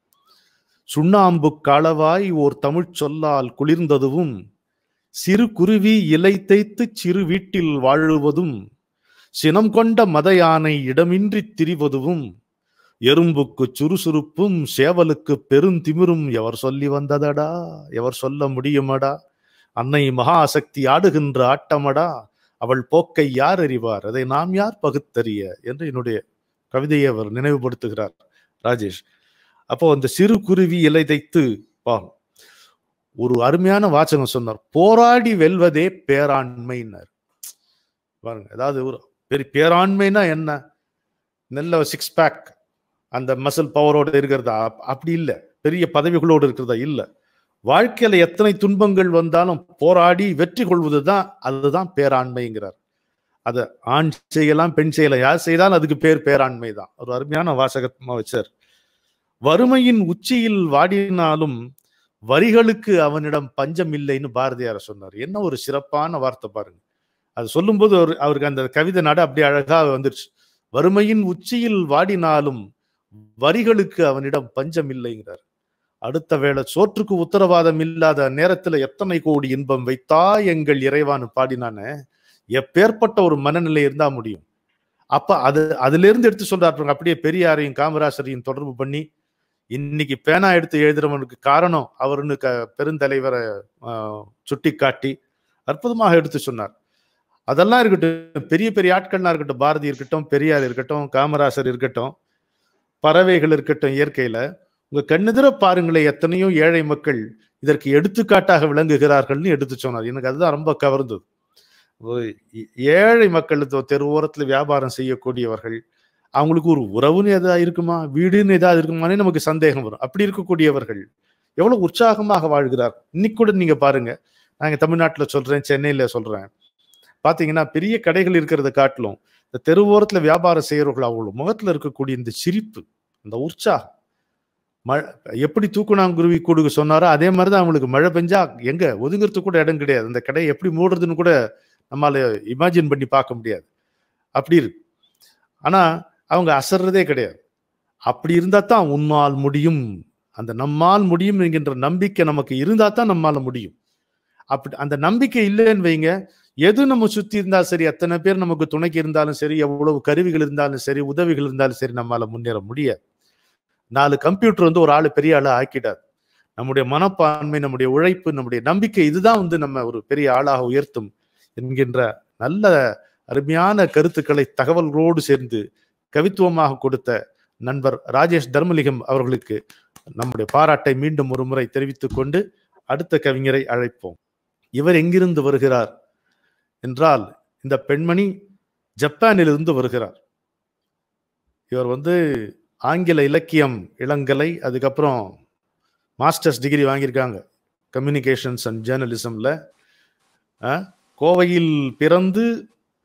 சுண்ணாம்பு களவாய் ஓர் தமிழ்ச் சொல்லால் குளிர்ந்ததுவும் சிறு குருவி இலை தைத்து சிறு வீட்டில் வாழுவதும் சினம் கொண்ட மத யானை இடமின்றி திரிவதுவும் எறும்புக்கு சுறுசுறுப்பும் சேவலுக்கு பெருந்திமிரும் எவர் சொல்லி வந்ததடா எவர் சொல்ல முடியுமடா அன்னை மகாசக்தி ஆடுகின்ற ஆட்டமடா அவள் போக்கை யார் அறிவார் அதை நாம் யார் பகுத்தறிய என்று என்னுடைய கவிதையை அவர் நினைவுபடுத்துகிறார் ராஜேஷ் அப்போ அந்த சிறு குருவி இலை தைத்து பாருங்க ஒரு அருமையான வாசகம் சொன்னார் போராடி வெல்வதே பேராண்மைன்னார் பாருங்க அதாவது ஒரு பெரிய பேராண்மைனா என்ன நல்ல சிக்ஸ் பேக் அந்த மசில் பவரோட இருக்கிறதா அப்படி இல்லை பெரிய பதவிகளோடு இருக்கிறதா இல்லை வாழ்க்கையில எத்தனை துன்பங்கள் வந்தாலும் போராடி வெற்றி கொள்வதுதான் அதுதான் பேராண்மைங்கிறார் அதை ஆண் செய்யலாம் பெண் செய்யலாம் யார் செய்தாலும் அதுக்கு பேர் பேராண்மை தான் ஒரு அருமையான வாசகமா வச்சார் வறுமையின் உச்சியில் வாடினாலும் வரிகளுக்கு அவனிடம் பஞ்சம் இல்லைன்னு பாரதியார் சொன்னார் என்ன ஒரு சிறப்பான வார்த்தை பாருங்க அது சொல்லும்போது ஒரு அவருக்கு அந்த கவிதை நாடு அப்படியே அழகா வந்துருச்சு வறுமையின் உச்சியில் வாடினாலும் வரிகளுக்கு அவனிடம் பஞ்சம் இல்லைங்கிறார் அடுத்த வேளை சோற்றுக்கு உத்தரவாதம் இல்லாத நேரத்துல எத்தனை கோடி இன்பம் வைத்தா எங்கள் இறைவான்னு பாடினானே எப்பேற்பட்ட ஒரு மனநிலை இருந்தா முடியும் அப்ப அது அதுல இருந்து எடுத்து சொல்றாரு அப்படியே பெரியாரையும் காமராசரையும் தொடர்பு பண்ணி இன்னைக்கு பேனா எடுத்து எழுதுறவனுக்கு காரணம் அவருன்னு க பெருந்தலைவரை சுட்டி காட்டி அற்புதமாக எடுத்து சொன்னார் அதெல்லாம் இருக்கட்டும் பெரிய பெரிய ஆட்கள்லாம் இருக்கட்டும் பாரதி இருக்கட்டும் பெரியார் இருக்கட்டும் காமராசர் இருக்கட்டும் பறவைகள் இருக்கட்டும் இயற்கையில உங்க கண்ணெதிர பாருங்களேன் எத்தனையோ ஏழை மக்கள் இதற்கு எடுத்துக்காட்டாக விளங்குகிறார்கள்னு எடுத்து சொன்னார் எனக்கு அதுதான் ரொம்ப கவர்ந்தது ஏழை மக்கள் தெரு ஓரத்துல வியாபாரம் செய்யக்கூடியவர்கள் அவங்களுக்கு ஒரு உறவுன்னு எதாவது இருக்குமா வீடுன்னு ஏதாவது இருக்குமானே நமக்கு சந்தேகம் வரும் அப்படி இருக்கக்கூடியவர்கள் எவ்வளவு உற்சாகமாக வாழ்கிறார் இன்னைக்கு கூட நீங்க பாருங்க நாங்க தமிழ்நாட்டுல சொல்றேன் சென்னையில சொல்றேன் பாத்தீங்கன்னா பெரிய கடைகள் இருக்கிறத காட்டிலும் இந்த தெருவோரத்துல வியாபாரம் செய்யறவர்கள் அவ்வளவு முகத்துல இருக்கக்கூடிய இந்த சிரிப்பு இந்த உற்சாகம் மழை எப்படி தூக்குனாங்குருவி கூடுக சொன்னாரோ அதே மாதிரிதான் அவங்களுக்கு மழை பெஞ்சா எங்க ஒதுங்கிறதுக்கு கூட இடம் கிடையாது அந்த கடையை எப்படி மூடுறதுன்னு கூட நம்மளால இமேஜின் பண்ணி பார்க்க முடியாது அப்படி இருக்கு ஆனா அவங்க அசர்றதே கிடையாது அப்படி இருந்தா தான் உன்னால் முடியும் அந்த நம்மால் முடியும் என்கின்ற நம்பிக்கை நமக்கு இருந்தா தான் நம்மால முடியும் அப்படி அந்த நம்பிக்கை இல்லைன்னு வைங்க எது நம்ம சுத்தி இருந்தாலும் சரி எத்தனை பேர் நமக்கு துணைக்கு இருந்தாலும் சரி எவ்வளவு கருவிகள் இருந்தாலும் சரி உதவிகள் இருந்தாலும் சரி நம்மளால முன்னேற முடியாது நாலு கம்ப்யூட்டர் வந்து ஒரு ஆளு பெரிய ஆளா ஆக்கிடாது நம்முடைய மனப்பான்மை நம்முடைய உழைப்பு நம்முடைய நம்பிக்கை இதுதான் வந்து நம்ம ஒரு பெரிய ஆளாக உயர்த்தும் என்கின்ற நல்ல அருமையான கருத்துக்களை தகவல்களோடு சேர்ந்து கவித்துவமாக கொடுத்த நண்பர் ராஜேஷ் தர்மலிங்கம் அவர்களுக்கு நம்முடைய பாராட்டை மீண்டும் ஒரு முறை தெரிவித்துக் கொண்டு அடுத்த கவிஞரை அழைப்போம் இவர் எங்கிருந்து வருகிறார் என்றால் இந்த பெண்மணி ஜப்பானிலிருந்து வருகிறார் இவர் வந்து ஆங்கில இலக்கியம் இளங்கலை அதுக்கப்புறம் மாஸ்டர்ஸ் டிகிரி வாங்கியிருக்காங்க கம்யூனிகேஷன்ஸ் அண்ட் ஜேர்னலிசம்ல கோவையில் பிறந்து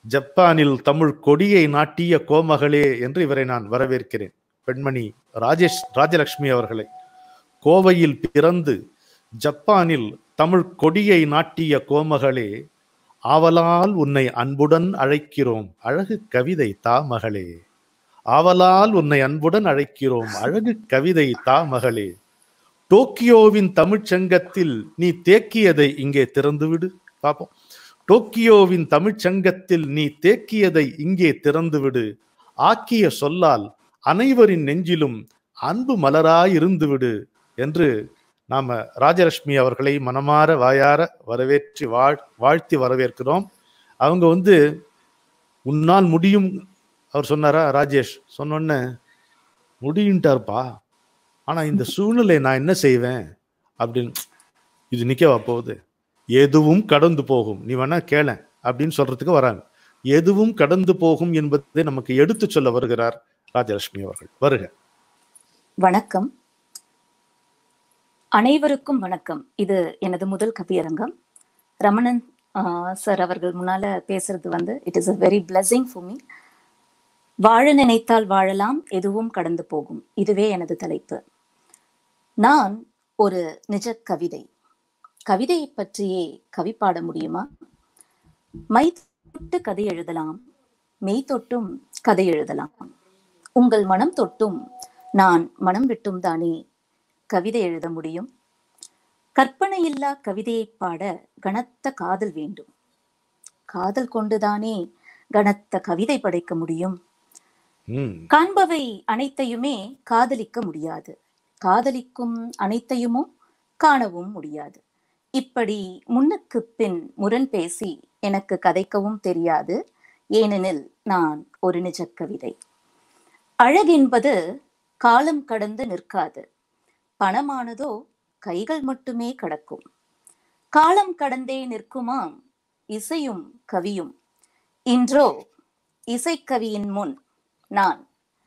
ஜப்பானில் தமிழ் கொடியை நாட்டிய கோமகளே என்று இவரை நான் வரவேற்கிறேன் பெண்மணி ராஜேஷ் ராஜலட்சுமி அவர்களை கோவையில் பிறந்து ஜப்பானில் தமிழ் கொடியை நாட்டிய கோமகளே ஆவலால் உன்னை அன்புடன் அழைக்கிறோம் அழகு கவிதை தா மகளே ஆவலால் உன்னை அன்புடன் அழைக்கிறோம் அழகு கவிதை தா மகளே டோக்கியோவின் தமிழ்ச் சங்கத்தில் நீ தேக்கியதை இங்கே திறந்துவிடு பார்ப்போம் டோக்கியோவின் தமிழ்ச் சங்கத்தில் நீ தேக்கியதை இங்கே திறந்துவிடு ஆக்கிய சொல்லால் அனைவரின் நெஞ்சிலும் அன்பு மலராயிருந்து விடு என்று நாம ராஜலட்சுமி அவர்களை மனமாற வாயார வரவேற்றி வாழ் வாழ்த்தி வரவேற்கிறோம் அவங்க வந்து உன்னால் முடியும் அவர் சொன்னாரா ராஜேஷ் சொன்னோன்னே முடியுன்ட்டார்ப்பா ஆனா இந்த சூழ்நிலை நான் என்ன செய்வேன் அப்படின்னு இது நிக்கவா போகுது எதுவும் கடந்து போகும் நீ வேணா கேள அப்படின்னு சொல்றதுக்கு வராங்க எதுவும் கடந்து போகும் என்பதை நமக்கு எடுத்து சொல்ல வருகிறார் ராஜலட்சுமி அவர்கள் வருக வணக்கம் அனைவருக்கும் வணக்கம் இது எனது முதல் கவியரங்கம் ரமணன் சார் அவர்கள் முன்னால பேசுறது வந்து it is a very blessing for me வாழ நினைத்தால் வாழலாம் எதுவும் கடந்து போகும் இதுவே எனது தலைப்பு நான் ஒரு நிஜ கவிதை கவிதையை பற்றியே கவி பாட முடியுமா மை தொட்டு கதை எழுதலாம் மெய் தொட்டும் கதை எழுதலாம் உங்கள் மனம் தொட்டும் நான் மனம் விட்டும் தானே கவிதை எழுத முடியும் கற்பனையில்லா கவிதையை பாட கனத்த காதல் வேண்டும் காதல் கொண்டுதானே கனத்த கவிதை படைக்க முடியும் ம் காண்பவை அனைத்தையுமே காதலிக்க முடியாது காதலிக்கும் அனைத்தையுமோ காணவும் முடியாது இப்படி முன்னுக்கு பின் முரண் பேசி எனக்கு கதைக்கவும் தெரியாது ஏனெனில் நான் ஒரு நிஜ கவிதை அழகென்பது காலம் கடந்து நிற்காது பணமானதோ கைகள் மட்டுமே கடக்கும் காலம் கடந்தே நிற்குமாம் இசையும் கவியும் இன்றோ இசைக்கவியின் முன் நான்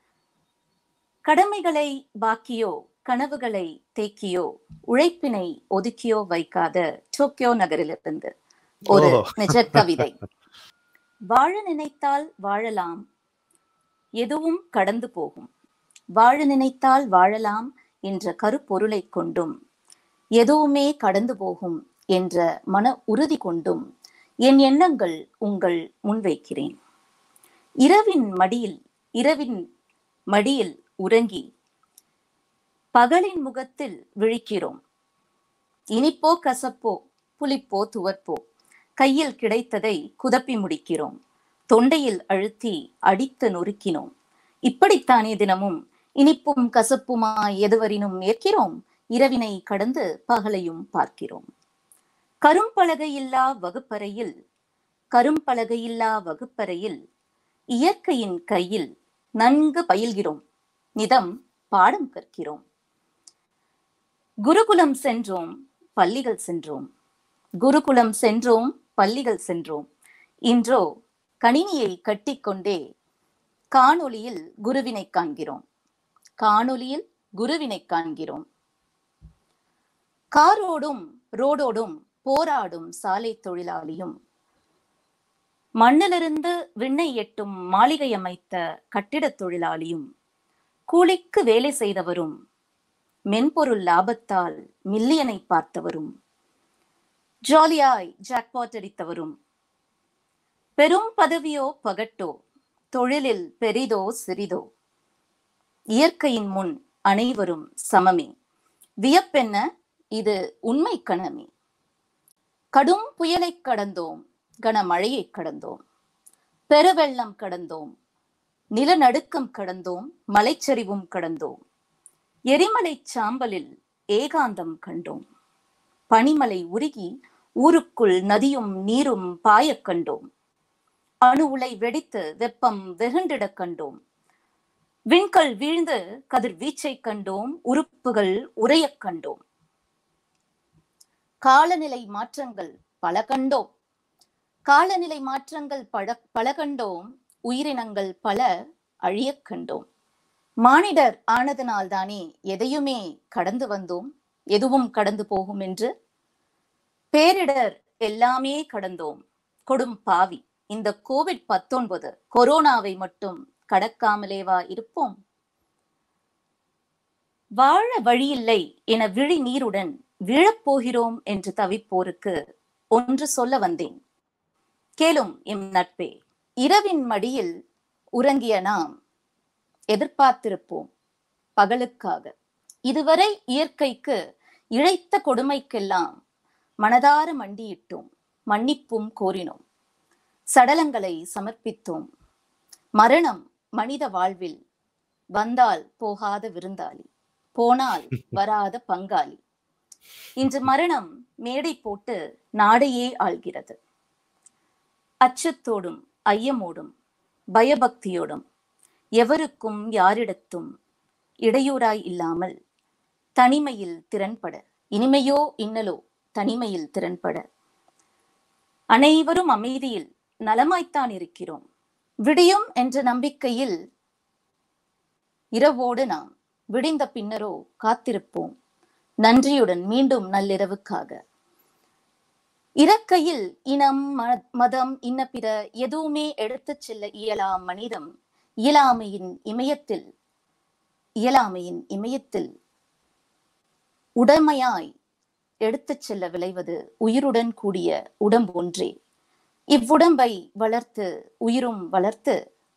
கடமைகளை பாக்கியோ கனவுகளை தேக்கியோ உழைப்பினை ஒதுக்கியோ வைக்காத டோக்கியோ நகரிலிருந்து ஒரு ஓ. நிஜ கவிதை வாழ நினைத்தால் வாழலாம் எதுவும் கடந்து போகும் வாழ நினைத்தால் வாழலாம் என்ற கருப்பொருளை கொண்டும் எதுவுமே கடந்து போகும் என்ற மன உறுதி கொண்டும் என் எண்ணங்கள் உங்கள் முன்வைக்கிறேன் இரவின் மடியில் இரவின் மடியில் உறங்கி பகலின் முகத்தில் விழிக்கிறோம் இனிப்போ கசப்போ புளிப்போ துவர்ப்போ கையில் கிடைத்ததை குதப்பி முடிக்கிறோம் தொண்டையில் அழுத்தி அடித்து நொறுக்கினோம் இப்படித்தானே தினமும் இனிப்பும் கசப்புமா எதுவரினும் ஏற்கிறோம் இரவினை கடந்து பகலையும் பார்க்கிறோம் கரும்பலகையில்லா வகுப்பறையில் கரும்பலகையில்லா வகுப்பறையில் இயற்கையின் கையில் நன்கு பயில்கிறோம் நிதம் பாடம் கற்கிறோம் குருகுலம் சென்றோம் பள்ளிகள் சென்றோம் குருகுலம் சென்றோம் பள்ளிகள் சென்றோம் இன்றோ கணினியை கட்டிக்கொண்டே காணொளியில் குருவினை காண்கிறோம் காணொளியில் குருவினை காண்கிறோம் காரோடும் ரோடோடும் போராடும் சாலை தொழிலாளியும் மண்ணிலிருந்து விண்ணை எட்டும் மாளிகை அமைத்த கட்டிடத் தொழிலாளியும் கூலிக்கு வேலை செய்தவரும் மென்பொருள் லாபத்தால் மில்லியனை பார்த்தவரும் ஜாலியாய் ஜாக்பாட் அடித்தவரும் பெரும் பதவியோ பகட்டோ தொழிலில் பெரிதோ சிறிதோ இயற்கையின் முன் அனைவரும் சமமே வியப்பென்ன இது உண்மை கணமே கடும் புயலை கடந்தோம் கனமழையை கடந்தோம் பெருவெள்ளம் கடந்தோம் நிலநடுக்கம் கடந்தோம் மலைச்சரிவும் கடந்தோம் எரிமலை சாம்பலில் ஏகாந்தம் கண்டோம் பனிமலை உருகி ஊருக்குள் நதியும் நீரும் பாயக் கண்டோம் அணு உலை வெடித்து வெப்பம் வெகுண்டிடக் கண்டோம் விண்கல் வீழ்ந்து கதிர் வீச்சை கண்டோம் உறுப்புகள் உறையக் கண்டோம் காலநிலை மாற்றங்கள் பல கண்டோம் காலநிலை மாற்றங்கள் பல பல கண்டோம் உயிரினங்கள் பல அழியக் கண்டோம் மானிடர் ஆனதனால்தானே எதையுமே கடந்து வந்தோம் எதுவும் கடந்து போகும் என்று பேரிடர் எல்லாமே கடந்தோம் கொடும் பாவி இந்த கோவிட் பத்தொன்பது கொரோனாவை மட்டும் கடக்காமலேவா இருப்போம் வாழ வழியில்லை என விழி நீருடன் விழப்போகிறோம் என்று தவிப்போருக்கு ஒன்று சொல்ல வந்தேன் கேளும் எம் நட்பே இரவின் மடியில் உறங்கிய நாம் எதிர்பார்த்திருப்போம் பகலுக்காக இதுவரை இயற்கைக்கு இழைத்த கொடுமைக்கெல்லாம் மனதார மண்டியிட்டோம் மன்னிப்பும் கோரினோம் சடலங்களை சமர்ப்பித்தோம் மரணம் மனித வாழ்வில் வந்தால் போகாத விருந்தாளி போனால் வராத பங்காளி இன்று மரணம் மேடை போட்டு நாடையே ஆள்கிறது அச்சத்தோடும் ஐயமோடும் பயபக்தியோடும் எவருக்கும் யாரிடத்தும் இடையூறாய் இல்லாமல் தனிமையில் திறன்பட இனிமையோ இன்னலோ தனிமையில் திறன்பட அனைவரும் அமைதியில் நலமாய்த்தான் இருக்கிறோம் விடியும் என்ற நம்பிக்கையில் இரவோடு நாம் விடிந்த பின்னரோ காத்திருப்போம் நன்றியுடன் மீண்டும் நள்ளிரவுக்காக இறக்கையில் இனம் ம- மதம் இன்ன பிற எதுவுமே எடுத்துச் செல்ல இயலா மனிதம் இயலாமையின் இமயத்தில் இயலாமையின் இமயத்தில் உடமையாய் எடுத்துச் செல்ல விளைவது உயிருடன் கூடிய உடம்பு ஒன்றே இவ்வுடம்பை வளர்த்து உயிரும் வளர்த்து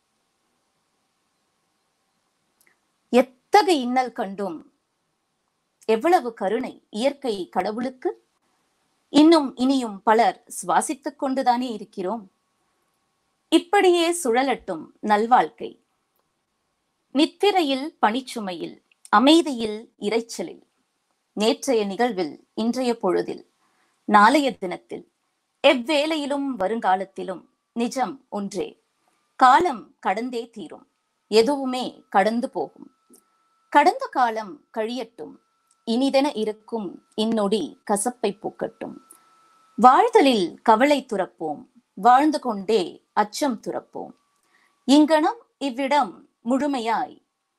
எத்தகைய இன்னல் கண்டும் எவ்வளவு கருணை இயற்கை கடவுளுக்கு இன்னும் இனியும் பலர் சுவாசித்துக் கொண்டுதானே இருக்கிறோம் இப்படியே சுழலட்டும் நல்வாழ்க்கை நித்திரையில் பணிச்சுமையில் அமைதியில் இரைச்சலில் நேற்றைய நிகழ்வில் இன்றைய பொழுதில் நாளைய தினத்தில் எவ்வேளையிலும் வருங்காலத்திலும் நிஜம் ஒன்றே காலம் கடந்தே தீரும் எதுவுமே கடந்து போகும் கடந்த காலம் கழியட்டும் இனிதென இருக்கும் இந்நொடி கசப்பை பூக்கட்டும் வாழ்தலில் கவலை துறப்போம் வாழ்ந்து கொண்டே அச்சம் துறப்போம் இங்கனம் இவ்விடம் முழுமையாய்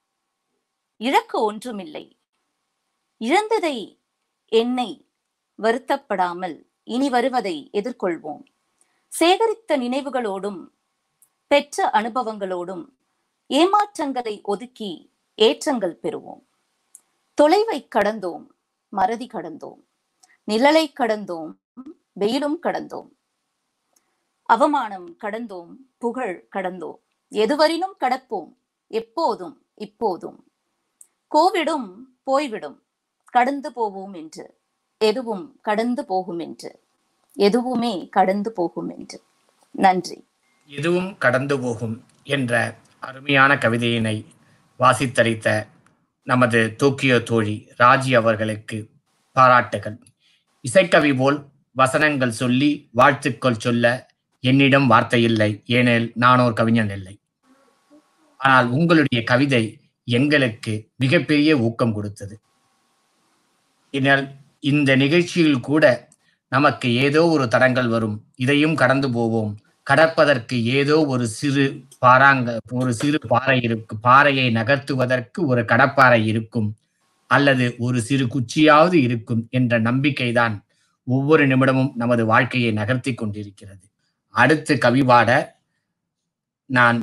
இழக்க ஒன்றுமில்லை இழந்ததை என்னை வருத்தப்படாமல் இனி வருவதை எதிர்கொள்வோம் சேகரித்த நினைவுகளோடும் பெற்ற அனுபவங்களோடும் ஏமாற்றங்களை ஒதுக்கி ஏற்றங்கள் பெறுவோம் தொலைவை கடந்தோம் மறதி கடந்தோம் நிழலை கடந்தோம் வெயிலும் கடந்தோம் அவமானம் கடந்தோம் புகழ் கடந்தோம் எதுவரினும் கடப்போம் எப்போதும் இப்போதும் கோவிடும் போய்விடும் கடந்து போவோம் என்று எதுவும் கடந்து போகும் என்று எதுவுமே கடந்து போகும் என்று நன்றி எதுவும் கடந்து போகும் என்ற அருமையான கவிதையினை வாசித்தளித்த நமது தூக்கிய தோழி ராஜி அவர்களுக்கு பாராட்டுகள் இசைக்கவி போல் வசனங்கள் சொல்லி வாழ்த்துக்கள் சொல்ல என்னிடம் வார்த்தை இல்லை ஏனெனில் நானோர் கவிஞன் இல்லை ஆனால் உங்களுடைய கவிதை எங்களுக்கு மிகப்பெரிய ஊக்கம் கொடுத்தது இதனால் இந்த நிகழ்ச்சியில் கூட நமக்கு ஏதோ ஒரு தடங்கள் வரும் இதையும் கடந்து போவோம் கடப்பதற்கு ஏதோ ஒரு சிறு பாறாங்க ஒரு சிறு பாறை இருக்கு பாறையை நகர்த்துவதற்கு ஒரு கடப்பாறை இருக்கும் அல்லது ஒரு சிறு குச்சியாவது இருக்கும் என்ற நம்பிக்கைதான் ஒவ்வொரு நிமிடமும் நமது வாழ்க்கையை நகர்த்தி கொண்டிருக்கிறது அடுத்து கவிபாட நான்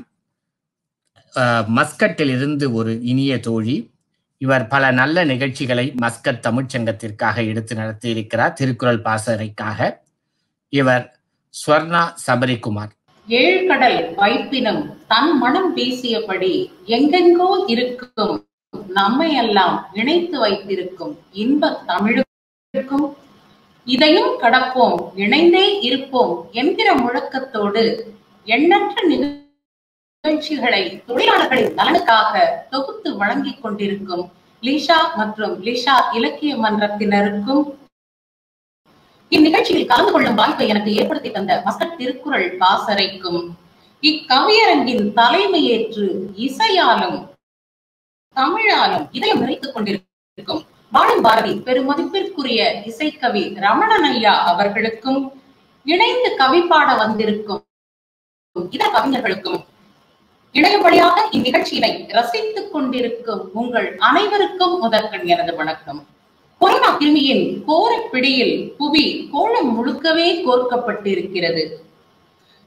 அஹ், மஸ்கட்டில் இருந்து ஒரு இனிய தோழி இவர் பல நல்ல நிகழ்ச்சிகளை மஸ்கட் தமிழ்ச்சங்கத்திற்காக எடுத்து நடத்தியிருக்கிறார் திருக்குறள் பாசறைக்காக இவர் ஸ்வர்ணா சபரிகுமார் ஏழ்கடல் வைப்பினும் தன் மனம் வீசியபடி எங்கெங்கோ இருக்கும் நம்மை எல்லாம் இணைத்து வைத்திருக்கும் இன்ப தமிழுக்கும் இதையும் கடப்போம் இணைந்தே இருப்போம் என்கிற முழக்கத்தோடு எண்ணற்ற நிகழ்ச்சிகளை தொழிலாளர்களின் நலனுக்காக தொகுத்து வழங்கிக் கொண்டிருக்கும் லிஷா மற்றும் லிஷா இலக்கிய மன்றத்தினருக்கும் இந்நிகழ்ச்சியில் கலந்து கொள்ளும் வாய்ப்பை எனக்கு ஏற்படுத்தி தந்த மக்கள் திருக்குறள் பாசறைக்கும் இக்கவியரங்கின் தலைமையேற்று இசையாலும் தமிழாலும் இதயம் நிறைத்துக் கொண்டிருக்கும் வாழும் பாரதி பெருமதிப்பிற்குரிய இசைக்கவி ரமணன் ஐயா அவர்களுக்கும் இணைந்து கவி பாட வந்திருக்கும் இதர கவிஞர்களுக்கும் இணையம் வழியாக இந்நிகழ்ச்சியினை ரசித்துக் கொண்டிருக்கும் உங்கள் அனைவருக்கும் முதற்கண் எனது வணக்கம் கொரோனா கிருமியின் கோர பிடியில் புவி கோளம் முழுக்கவே கோர்க்கப்பட்டிருக்கிறது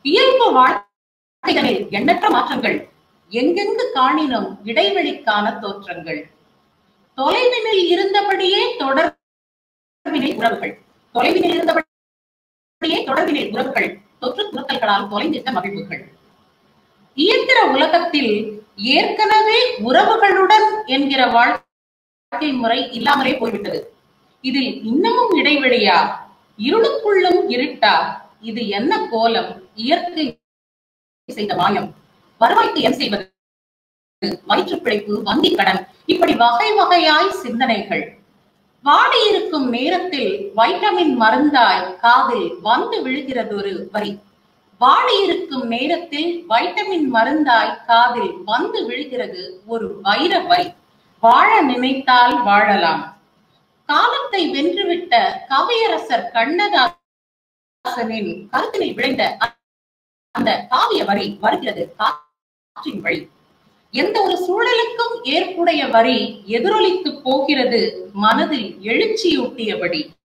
இயல்பு வாழ்க்கைகளில் எண்ணற்ற மாற்றங்கள் எங்கெங்கு காணினும் இடைவெளிக்கான தோற்றங்கள் தொலைவினில் இருந்தபடியே தொடர்பினில் உறவுகள் தொலைவினில் இருந்தபடியே தொடர்பினில் உறவுகள் தொற்று துரத்தல்களால் தொலைந்திட்ட மகிழ்வுகள் இயந்திர உலகத்தில் ஏற்கனவே உறவுகளுடன் என்கிற வாழ்க்கை முறை இல்லாமலே போய்விட்டது இதில் இன்னமும் இடைவெளியா இருளுக்குள்ளும் இருட்டா இது என்ன கோலம் இயற்கை செய்த மாயம் வருவாய்க்கு என் செய்வது வயிற்று பிழைப்பு வங்கி கடன் இப்படி வகை வகையாய் சிந்தனைகள் வாடி இருக்கும் நேரத்தில் வைட்டமின் மருந்தாய் காதில் வந்து விழுகிறது ஒரு வரி வாடி இருக்கும் நேரத்தில் வைட்டமின் மருந்தாய் காதில் வந்து விழுகிறது ஒரு வைர வரி வாழ நினைத்தால் வாழலாம் காலத்தை வென்றுவிட்ட கவியரசர் கண்ணதாசனின் கருத்தினில் விளைந்த அந்த காவிய வரி வருகிறது காற்றின் வழி எந்த ஒரு சூழலுக்கும் ஏற்புடைய வரி எதிரொலித்து போகிறது மனதில் எழுச்சியூட்டியபடி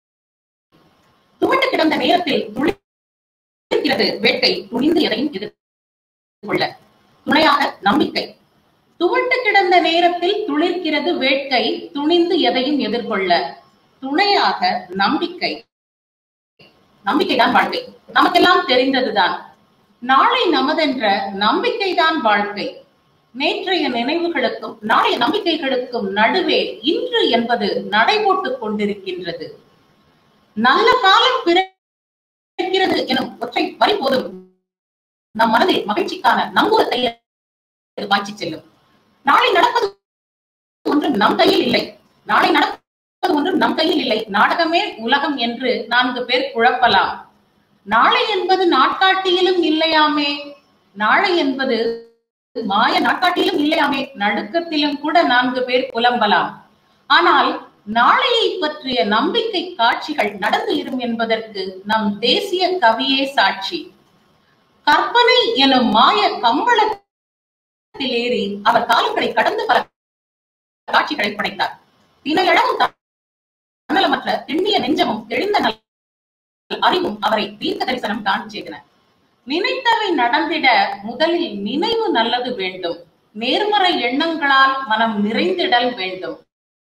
துவண்டு கிடந்த நேரத்தில் துளிர்க்கிறது வேட்கை துணிந்து எதையும் எதிர்கொள்ள துணையாக நம்பிக்கை துவண்டு கிடந்த நேரத்தில் துளிர்க்கிறது வேட்கை துணிந்து எதையும் எதிர்கொள்ள துணையாக நம்பிக்கை நம்பிக்கைதான் வாழ்க்கை நமக்கெல்லாம் தெரிந்ததுதான் நாளை நமதென்ற நம்பிக்கைதான் வாழ்க்கை நேற்றைய நினைவுகளுக்கும் நாளைய நம்பிக்கைகளுக்கும் நடுவே இன்று என்பது நடைபோட்டுக் கொண்டிருக்கின்றது நல்ல காலம் பிறக்கிறது எனும் ஒற்றை வரி போதும் நம் மனதில் மகிழ்ச்சிக்கான நங்கூரத்தை பாய்ச்சி செல்லும் நாளை நடப்பது ஒன்றும் நம் கையில் இல்லை நாளை நடப்பது ஒன்றும் நம் கையில் இல்லை நாடகமே உலகம் என்று நான்கு பேர் குழப்பலாம் நாளை என்பது நாட்காட்டியிலும் இல்லையாமே நாளை என்பது மாய நாட்காட்டிலும் இல்லையாமே நடுக்கத்திலும் கூட நான்கு பேர் புலம்பலாம் ஆனால் நாளையை பற்றிய நம்பிக்கை காட்சிகள் நடந்து இரும் என்பதற்கு நம் தேசிய கவியே சாட்சி கற்பனை எனும் மாய கம்பளத்தில் ஏறி அவர் காலங்களை கடந்து பல காட்சிகளை படைத்தார் தினையளவும் தன்னலமற்ற திண்ணிய நெஞ்சமும் தெளிந்த நல் அறிவும் அவரை தீர்க்க தரிசனம் தான் செய்தன நினைத்தவை நடந்திட முதலில் நினைவு நல்லது வேண்டும் நேர்மறை எண்ணங்களால் மனம் நிறைந்திடல் வேண்டும்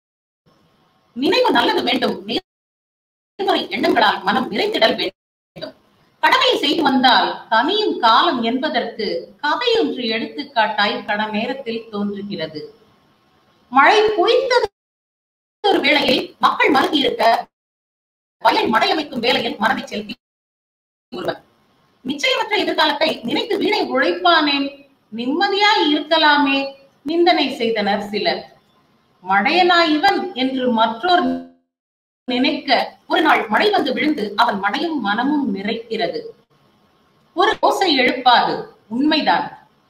நினைவு நல்லது வேண்டும் நேர்மறை எண்ணங்களால் மனம் நிறைந்திடல் வேண்டும் கடமையை செய்து வந்தால் தனியும் காலம் என்பதற்கு கதையொன்று எடுத்துக்காட்டாய் கட நேரத்தில் தோன்றுகிறது மழை பொய்த்தது ஒரு வேளையில் மக்கள் மருகி இருக்க வயல் மடையமைக்கும் வேலையில் மனதை செலுத்தி ஒருவர் நிச்சயமற்ற எதிர்காலத்தை நினைத்து வீணை உழைப்பானேன் நிம்மதியாய் இருக்கலாமே நிந்தனை செய்தனர் சிலர் மடையனா இவன் என்று மற்றோர் நினைக்க ஒரு நாள் மழை வந்து விழுந்து அவன் மடையும் மனமும் நிறைக்கிறது ஒரு ஓசை எழுப்பாது உண்மைதான்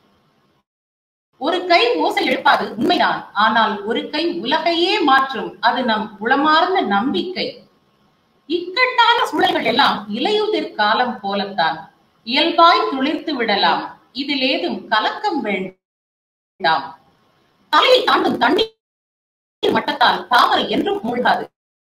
ஒரு கை ஓசை எழுப்பாது உண்மைதான் ஆனால் ஒரு கை உலகையே மாற்றும் அது நம் உளமார்ந்த நம்பிக்கை இக்கட்டான சூழல்கள் எல்லாம் இலையுதிர் காலம் போலத்தான் இயல்பாய் துளிர்த்து விடலாம் இதில் ஏதும் கலக்கம் வேண்டாம் தலையை தாண்டும் தண்ணீர் மட்டத்தால் தாமரை என்றும் மூழ்காது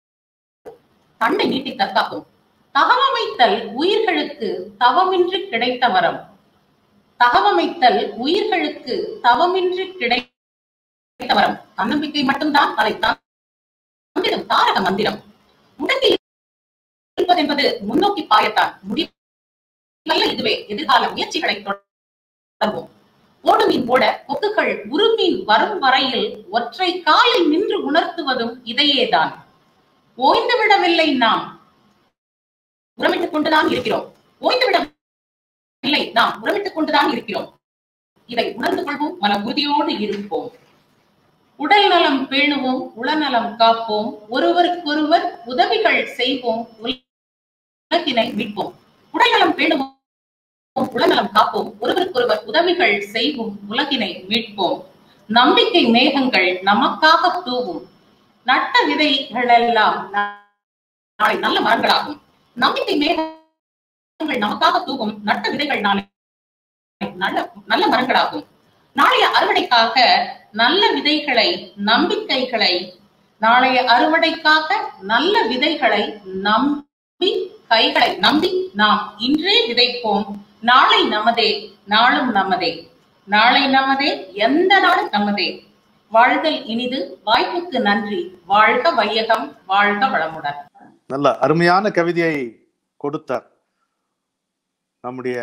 தண்டை நீட்டி தற்காக்கும் தகவமைத்தல் உயிர்களுக்கு தவமின்றி கிடைத்த வரம் தகவமைத்தல் உயிர்களுக்கு தவமின்றி கிடைத்த வரம் தன்னம்பிக்கை மட்டும்தான் அதை தந்திடும் தாரக மந்திரம் முடங்கி இருப்பது என்பது முன்னோக்கி பாயத்தான் முடிவல்ல இதுவே எதிர்கால முயற்சிகளை தொடர்வோம் ஓடுமீன் ஓட கொக்குகள் உருமீன் வரும் வரையில் ஒற்றை காலில் நின்று உணர்த்துவதும் இதையேதான் ஓய்ந்து விடவில்லை நாம் உரமிட்டுக் கொண்டுதான் இருக்கிறோம் ஓய்ந்து விடவில்லை நாம் உரமிட்டுக் கொண்டுதான் இருக்கிறோம் இதை உணர்ந்து கொள்வோம் மன உறுதியோடு இருப்போம் உடல் நலம் பேணுவோம் உளநலம் காப்போம் ஒருவருக்கொருவர் உதவிகள் செய்வோம் உலகினை மீட்போம் உடல் நலம் பேணுவோம் உடல்நலம் காப்போம் ஒருவருக்கொருவர் உதவிகள் செய்வோம் உலகினை மீட்போம் நம்பிக்கை மேகங்கள் நமக்காக தூவும் நட்ட விதைகள் எல்லாம் நாளை நல்ல மரங்களாகும் நம்பிக்கை மேகங்கள் நமக்காக தூவும் நட்ட விதைகள் நாளை நல்ல நல்ல மரங்களாகும் நாளைய அறுவடைக்காக நல்ல விதைகளை நம்பிக்கைகளை நாளைய அறுவடைக்காக நல்ல விதைகளை நம்பி கைகளை நம்பி நாம் இன்றே விதைப்போம் நாளை நமதே நாளும் நமதே நாளை நமதே எந்த நாளும் நமதே வாழ்தல் இனிது வாய்ப்புக்கு நன்றி வாழ்க வையகம் வாழ்க வளமுடன் நல்ல அருமையான கவிதையை கொடுத்தார் நம்முடைய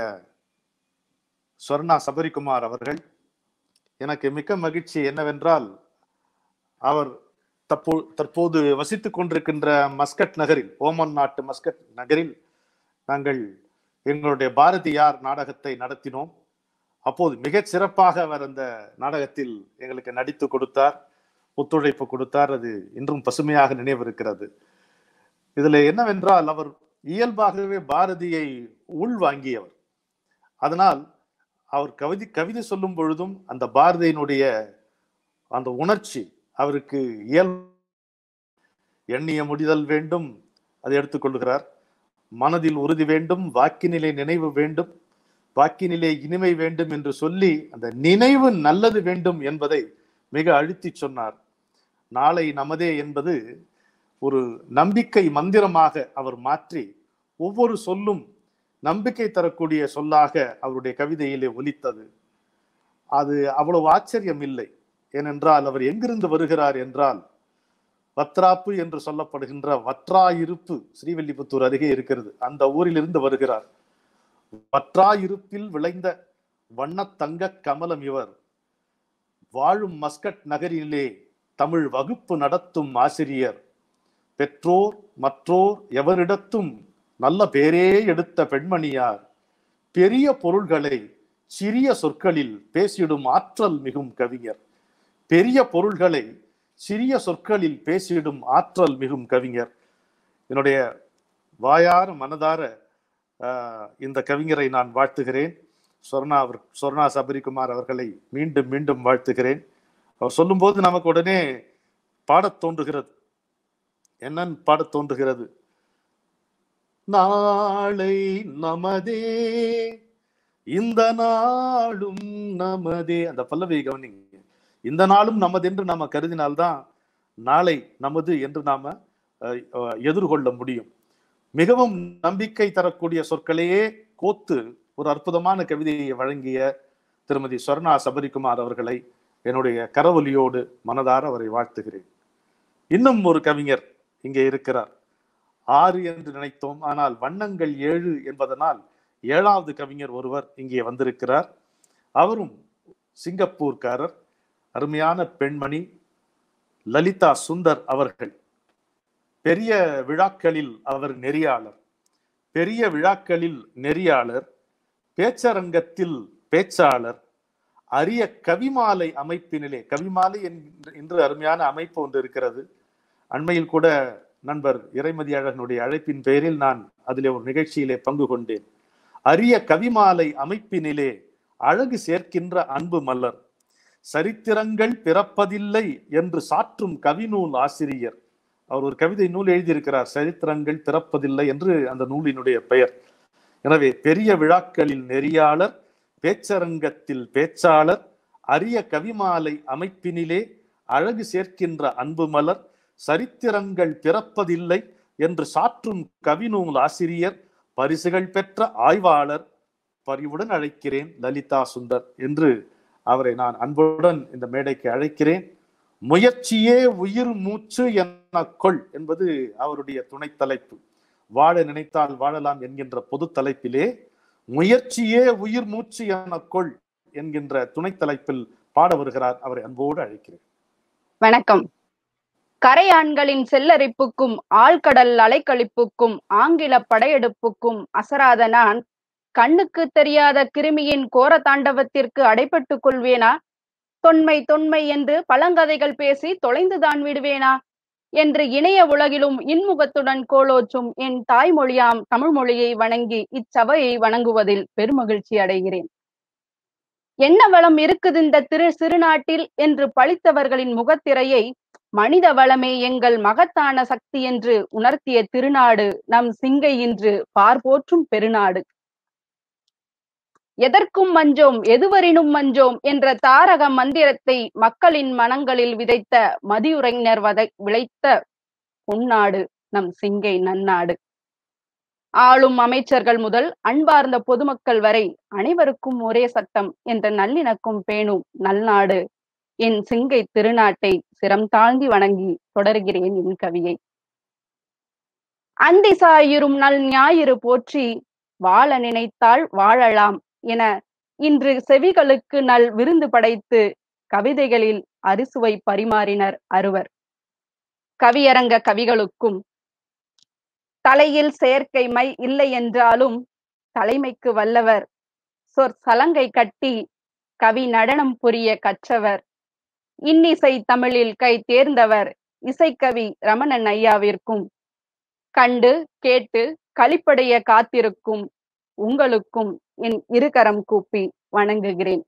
ஸ்வர்ணா சபரிகுமார் அவர்கள் எனக்கு மிக்க மகிழ்ச்சி என்னவென்றால் அவர் தப்போ தற்போது வசித்துக் கொண்டிருக்கின்ற மஸ்கட் நகரில் ஓமன் நாட்டு மஸ்கட் நகரில் நாங்கள் எங்களுடைய பாரதியார் நாடகத்தை நடத்தினோம் அப்போது மிகச் சிறப்பாக அவர் அந்த நாடகத்தில் எங்களுக்கு நடித்து கொடுத்தார் ஒத்துழைப்பு கொடுத்தார் அது இன்றும் பசுமையாக நினைவிருக்கிறது இதுல என்னவென்றால் அவர் இயல்பாகவே பாரதியை உள்வாங்கியவர் அதனால் அவர் கவிதை கவிதை சொல்லும் பொழுதும் அந்த பாரதியினுடைய அந்த உணர்ச்சி அவருக்கு இயல் எண்ணிய முடிதல் வேண்டும் அதை எடுத்துக்கொள்கிறார் மனதில் உறுதி வேண்டும் வாக்கினிலே நினைவு வேண்டும் வாக்கினிலே இனிமை வேண்டும் என்று சொல்லி அந்த நினைவு நல்லது வேண்டும் என்பதை மிக அழுத்தி சொன்னார் நாளை நமதே என்பது ஒரு நம்பிக்கை மந்திரமாக அவர் மாற்றி ஒவ்வொரு சொல்லும் நம்பிக்கை தரக்கூடிய சொல்லாக அவருடைய கவிதையிலே ஒலித்தது அது அவ்வளவு ஆச்சரியம் இல்லை ஏனென்றால் அவர் எங்கிருந்து வருகிறார் என்றால் வத்ராப்பு என்று சொல்லப்படுகின்ற வற்றாயிருப்பு ஸ்ரீவில்லிபுத்தூர் அருகே இருக்கிறது அந்த ஊரிலிருந்து வருகிறார் வற்றாயிருப்பில் விளைந்த வண்ணத்தங்க கமலம் இவர் வாழும் மஸ்கட் நகரிலே தமிழ் வகுப்பு நடத்தும் ஆசிரியர் பெற்றோர் மற்றோர் எவரிடத்தும் நல்ல பேரே எடுத்த பெண்மணியார் பெரிய பொருள்களை சிறிய சொற்களில் பேசிடும் ஆற்றல் மிகும் கவிஞர் பெரிய பொருள்களை சிறிய சொற்களில் பேசிடும் ஆற்றல் மிகும் கவிஞர் என்னுடைய வாயார மனதார ஆஹ், இந்த கவிஞரை நான் வாழ்த்துகிறேன் சொர்ணா அவர் சொர்ணா சபரிகுமார் அவர்களை மீண்டும் மீண்டும் வாழ்த்துகிறேன் அவர் சொல்லும்போது நமக்கு உடனே பாடத் தோன்றுகிறது என்னன்னு பாடத் தோன்றுகிறது நாளை நமதே இந்த நாளும் நமதே அந்த பல்லவி கவனிங்க இந்த நாளும் நமது என்று நாம கருதினால்தான் நாளை நமது என்று நாம அஹ், அஹ், எதிர்கொள்ள முடியும் மிகவும் நம்பிக்கை தரக்கூடிய சொற்களையே கோத்து ஒரு அற்புதமான கவிதையை வழங்கிய திருமதி ஸ்வர்ணா சபரிகுமார் அவர்களை என்னுடைய கரவொலியோடு மனதார அவரை வாழ்த்துகிறேன் இன்னும் ஒரு கவிஞர் இங்கே இருக்கிறார் ஆறு என்று நினைத்தோம் ஆனால் வண்ணங்கள் ஏழு என்பதனால் ஏழாவது கவிஞர் ஒருவர் இங்கே வந்திருக்கிறார் அவரும் சிங்கப்பூர்காரர் அருமையான பெண்மணி லலிதா சுந்தர் அவர்கள் பெரிய விழாக்களில் அவர் நெறியாளர் பெரிய விழாக்களில் நெறியாளர் பேச்சரங்கத்தில் பேச்சாளர் அரிய கவிமாலை அமைப்பினிலே கவிமாலை என்கின்ற- என்று அருமையான அமைப்பு ஒன்று இருக்கிறது அண்மையில் கூட நண்பர் இறைமதி அழகனுடைய அழைப்பின் பெயரில் நான் அதிலே ஒரு நிகழ்ச்சியிலே பங்கு கொண்டேன் அரிய கவிமாலை அமைப்பினிலே அழகு சேர்க்கின்ற அன்பு மலர் சரித்திரங்கள் பிறப்பதில்லை என்று சாற்றும் கவிநூல் ஆசிரியர் அவர் ஒரு கவிதை நூல் எழுதியிருக்கிறார் சரித்திரங்கள் பிறப்பதில்லை என்று அந்த நூலினுடைய பெயர் எனவே பெரிய விழாக்களில் நெறியாளர் பேச்சரங்கத்தில் பேச்சாளர் அரிய கவிமாலை அமைப்பினிலே அழகு சேர்க்கின்ற அன்பு மலர் சரித்திரங்கள் பிறப்பதில்லை என்று சாற்றும் கவிநூல் ஆசிரியர் பரிசுகள் பெற்ற ஆய்வாளர் பரிவுடன் அழைக்கிறேன் லலிதா சுந்தர் என்று அவரை நான் அன்புடன் இந்த மேடைக்கு அழைக்கிறேன் முயற்சியே உயிர் மூச்சு என கொள் என்பது அவருடைய துணை தலைப்பு வாழ நினைத்தால் வாழலாம் என்கின்ற பொது தலைப்பிலே முயற்சியே உயிர் மூச்சு என கொள் என்கின்ற துணை தலைப்பில் பாட வருகிறார் அவரை அன்போடு அழைக்கிறேன் வணக்கம் கரையான்களின் செல்லரிப்புக்கும் ஆழ்கடல் அலைக்கழிப்புக்கும் ஆங்கில படையெடுப்புக்கும் அசராத நான் கண்ணுக்கு தெரியாத கிருமியின் கோர தாண்டவத்திற்கு அடைபட்டுக் கொள்வேனா தொன்மை தொன்மை என்று பழங்கதைகள் பேசி தொலைந்துதான் விடுவேனா என்று இணைய உலகிலும் இன்முகத்துடன் கோலோச்சும் என் தாய்மொழியாம் தமிழ் மொழியை வணங்கி இச்சபையை வணங்குவதில் பெருமகிழ்ச்சி அடைகிறேன் என்ன வளம் இருக்குது இந்த திரு சிறுநாட்டில் என்று பழித்தவர்களின் முகத்திரையை மனித வளமே எங்கள் மகத்தான சக்தி என்று உணர்த்திய திருநாடு நம் சிங்கை இன்று பார்போற்றும் பெருநாடு எதற்கும் மஞ்சோம் எதுவரினும் மஞ்சோம் என்ற தாரக மந்திரத்தை மக்களின் மனங்களில் விதைத்த மதியுரைஞர் வதை விளைத்த பொன்னாடு நம் சிங்கை நன்னாடு ஆளும் அமைச்சர்கள் முதல் அன்பார்ந்த பொதுமக்கள் வரை அனைவருக்கும் ஒரே சட்டம் என்ற நல்லிணக்கம் பேணும் நல்நாடு என் சிங்கை திருநாட்டை சிரம் தாழ்ந்தி வணங்கி தொடர்கிறேன் என் கவியை அந்தி சாயிரும் நல் ஞாயிறு போற்றி வாழ நினைத்தால் வாழலாம் என இன்று செவிகளுக்கு நல் விருந்து படைத்து கவிதைகளில் அரிசுவை பரிமாறினர் அறுவர் கவியரங்க கவிகளுக்கும் தலையில் செயற்கை மை இல்லை என்றாலும் தலைமைக்கு வல்லவர் சொற் சலங்கை கட்டி கவி நடனம் புரிய கற்றவர் இன்னிசை தமிழில் கை தேர்ந்தவர் இசைக்கவி ரமணன் ஐயாவிற்கும் கண்டு கேட்டு களிப்படைய காத்திருக்கும் உங்களுக்கும் என் இருகரம் கூப்பி வணங்குகிறேன்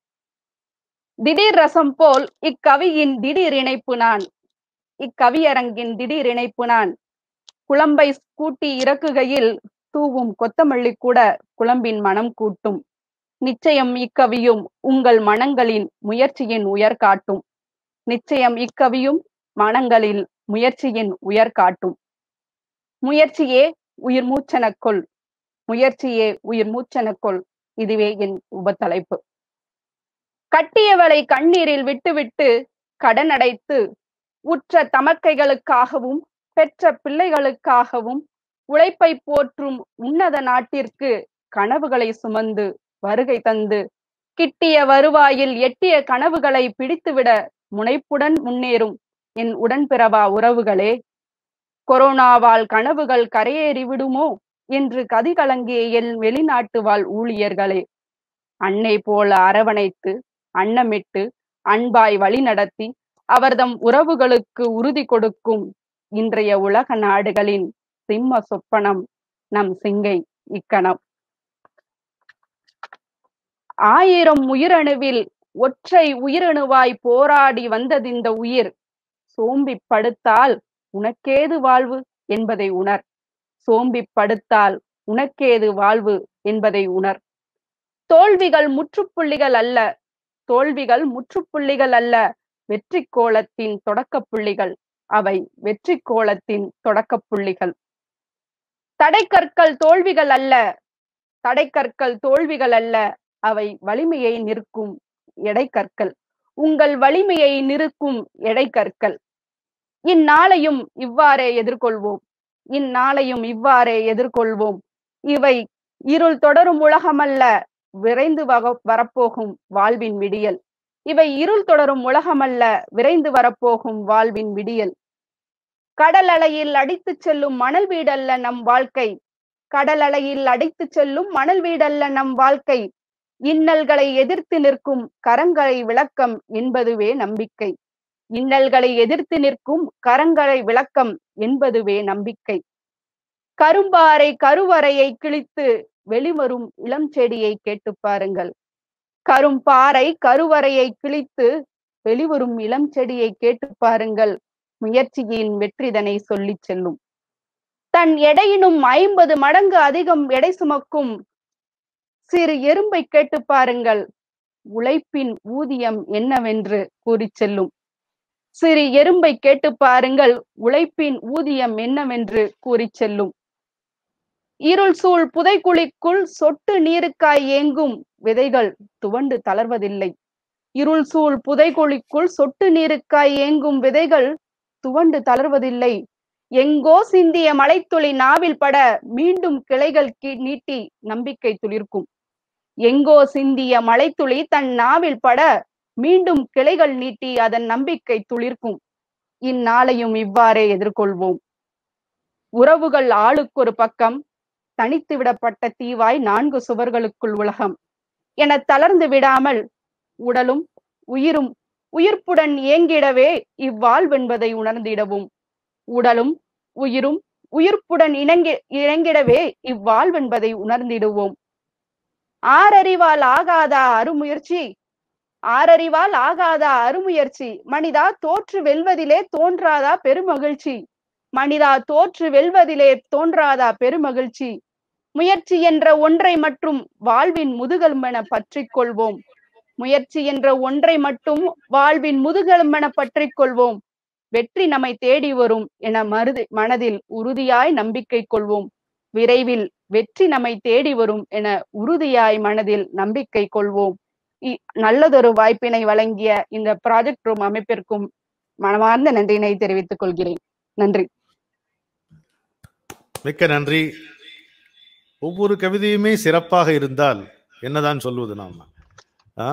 திடீர் ரசம் போல் இக்கவியின் திடீர் இணைப்பு நான் இக்கவியரங்கின் திடீர் இணைப்பு நான் குழம்பை கூட்டி இறக்குகையில் தூவும் கொத்தமல்லி கூட குழம்பின் மனம் கூட்டும் நிச்சயம் இக்கவியும் உங்கள் மனங்களின் முயற்சியின் உயர் காட்டும் நிச்சயம் இக்கவியும் மனங்களில் முயற்சியின் உயர் காட்டும் முயற்சியே உயிர் மூச்சனக்கொள் முயற்சியே உயிர் மூச்சனக்கொள் இதுவே என் உபத்தலைப்பு கட்டியவளை கண்ணீரில் விட்டுவிட்டு கடன் அடைத்து உற்ற தமக்கைகளுக்காகவும் பெற்ற பிள்ளைகளுக்காகவும் உழைப்பை போற்றும் உன்னத நாட்டிற்கு கனவுகளை சுமந்து வருகை தந்து கிட்டிய வருவாயில் எட்டிய கனவுகளை பிடித்துவிட முனைப்புடன் முன்னேறும் என் உடன்பிறவா உறவுகளே கொரோனாவால் கனவுகள் கரையேறி விடுமோ என்று கதிகலங்கிய என் வெளிநாட்டு வாழ் ஊழியர்களே அன்னை போல அரவணைத்து அன்னமிட்டு அன்பாய் வழி நடத்தி அவர்தம் உறவுகளுக்கு உறுதி கொடுக்கும் இன்றைய உலக நாடுகளின் சிம்ம சொப்பனம் நம் சிங்கை இக்கணம் ஆயிரம் உயிரணுவில் ஒற்றை உயிரணுவாய் போராடி வந்ததிந்த உயிர் சோம்பி படுத்தால் உனக்கேது வாழ்வு என்பதை உணர் சோம்பி படுத்தால் உனக்கேது வாழ்வு என்பதை உணர் தோல்விகள் முற்றுப்புள்ளிகள் அல்ல தோல்விகள் முற்றுப்புள்ளிகள் அல்ல வெற்றி கோலத்தின் தொடக்க புள்ளிகள் அவை வெற்றி கோலத்தின் தொடக்க புள்ளிகள் தடைக்கற்கள் தோல்விகள் அல்ல தடைக்கற்கள் தோல்விகள் அல்ல அவை வலிமையை நிற்கும் எடைக்கற்கள் உங்கள் வலிமையை நிற்கும் எடைக்கற்கள் இந்நாளையும் இவ்வாறே எதிர்கொள்வோம் இந்நாளையும் இவ்வாறே எதிர்கொள்வோம் இவை இருள் தொடரும் உலகமல்ல விரைந்து வக வரப்போகும் வாழ்வின் விடியல் இவை இருள் தொடரும் உலகமல்ல விரைந்து வரப்போகும் வாழ்வின் விடியல் கடல் அலையில் அடித்துச் செல்லும் மணல் வீடல்ல நம் வாழ்க்கை கடல் அலையில் அடித்துச் செல்லும் மணல் வீடல்ல நம் வாழ்க்கை இன்னல்களை எதிர்த்து நிற்கும் கரங்களை விளக்கம் என்பதுவே நம்பிக்கை இன்னல்களை எதிர்த்து நிற்கும் கரங்களை விளக்கம் என்பதுவே நம்பிக்கை கரும்பாறை கருவறையை கிழித்து வெளிவரும் இளம் செடியை கேட்டு பாருங்கள் கரும்பாறை கருவறையை கிழித்து வெளிவரும் இளம் செடியை கேட்டு பாருங்கள் முயற்சியின் வெற்றிதனை சொல்லிச் செல்லும் தன் எடையினும் ஐம்பது மடங்கு அதிகம் எடை சுமக்கும் சிறு எறும்பை கேட்டு பாருங்கள் உழைப்பின் ஊதியம் என்னவென்று கூறிச் செல்லும் சிறு எறும்பை கேட்டு பாருங்கள் உழைப்பின் ஊதியம் என்னவென்று கூறிச் செல்லும் இருள் சூழ் புதைக்குழிக்குள் சொட்டு நீருக்காய் ஏங்கும் விதைகள் துவண்டு தளர்வதில்லை இருள் சூழ் புதைக்குழிக்குள் சொட்டு நீருக்காய் ஏங்கும் விதைகள் துவண்டு தளர்வதில்லை எங்கோ சிந்திய மலைத்துளி நாவில் பட மீண்டும் கிளைகள் கீ- நீட்டி நம்பிக்கை துளிர்க்கும் எங்கோ சிந்திய மலைத்துளி தன் நாவில் பட மீண்டும் கிளைகள் நீட்டி அதன் நம்பிக்கை துளிர்க்கும் இந்நாளையும் இவ்வாறே எதிர்கொள்வோம் உறவுகள் ஆளுக்கொரு பக்கம் தனித்து விடப்பட்ட தீவாய் நான்கு சுவர்களுக்குள் உலகம் என தளர்ந்து விடாமல் உடலும் உயிரும் உயிர்ப்புடன் இயங்கிடவே இவ்வாழ்வென்பதை உணர்ந்திடவும் உடலும் உயிரும் உயிர்ப்புடன் இணங்கி இணங்கிடவே இவ்வாழ்வென்பதை உணர்ந்திடுவோம் ஆறறிவால் ஆகாதா அருமுயற்சி ஆறறிவால் ஆகாதா அருமுயற்சி மனிதா தோற்று வெல்வதிலே தோன்றாதா பெருமகிழ்ச்சி மனிதா தோற்று வெல்வதிலே தோன்றாதா பெருமகிழ்ச்சி முயற்சி என்ற ஒன்றை மற்றும் வாழ்வின் முதுகெலும்பென பற்றிக் கொள்வோம் முயற்சி என்ற ஒன்றை மட்டும் வாழ்வின் முதுகெலும்பென பற்றிக் கொள்வோம் வெற்றி நம்மை தேடி வரும் என மருதி மனதில் உறுதியாய் நம்பிக்கை கொள்வோம் விரைவில் வெற்றி நம்மை தேடி வரும் என உறுதியாய் மனதில் நம்பிக்கை கொள்வோம் இ- நல்லதொரு வாய்ப்பினை வழங்கிய இந்த ப்ராஜெக்ட் ரூம் அமைப்பிற்கும் மனமார்ந்த நன்றியினை தெரிவித்துக் கொள்கிறேன் நன்றி மிக்க நன்றி ஒவ்வொரு கவிதையுமே சிறப்பாக இருந்தால் என்னதான் சொல்வது நாம ஆ?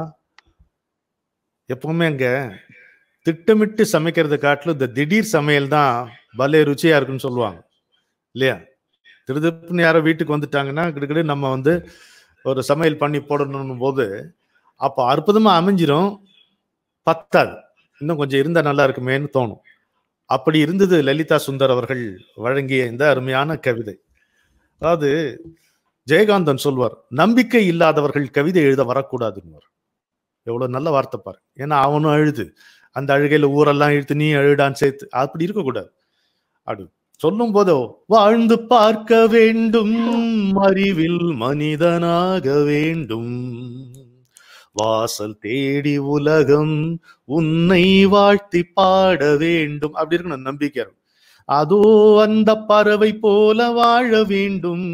எப்பவுமே அங்க திட்டமிட்டு சமைக்கிறதை காட்டிலும் இந்த திடீர் சமையல் தான் பலே ருச்சியா இருக்குன்னு சொல்லுவாங்க இல்லையா திருதுப்புன்னு யாரோ வீட்டுக்கு வந்துட்டாங்கன்னா கிடுக்கிடு நம்ம வந்து ஒரு சமையல் பண்ணி போடணும் போது அப்போ அற்புதமா அமைஞ்சிரும் பத்தாது இன்னும் கொஞ்சம் இருந்தா நல்லா இருக்குமேன்னு தோணும் அப்படி இருந்தது லலிதா சுந்தர் அவர்கள் வழங்கிய இந்த அருமையான கவிதை அதாவது ஜெயகாந்தன் சொல்வார் நம்பிக்கை இல்லாதவர்கள் கவிதை எழுத வரக்கூடாதுன்னு எவ்வளவு நல்ல வார்த்தை பாரு ஏன்னா அவனும் அழுது அந்த அழுகையில ஊரெல்லாம் இழுத்து நீ அழுடான்னு சேர்த்து அப்படி இருக்கக்கூடாது அப்படி சொல்லும் போதோ வாழ்ந்து பார்க்க வேண்டும் அறிவில் மனிதனாக வேண்டும் வாசல் தேடி உலகம் உன்னை வாழ்த்தி பாட வேண்டும் அப்படி இருக்கணும் நம்பிக்கை இருக்கும். அதோ அந்த பறவை போல வாழ வேண்டும்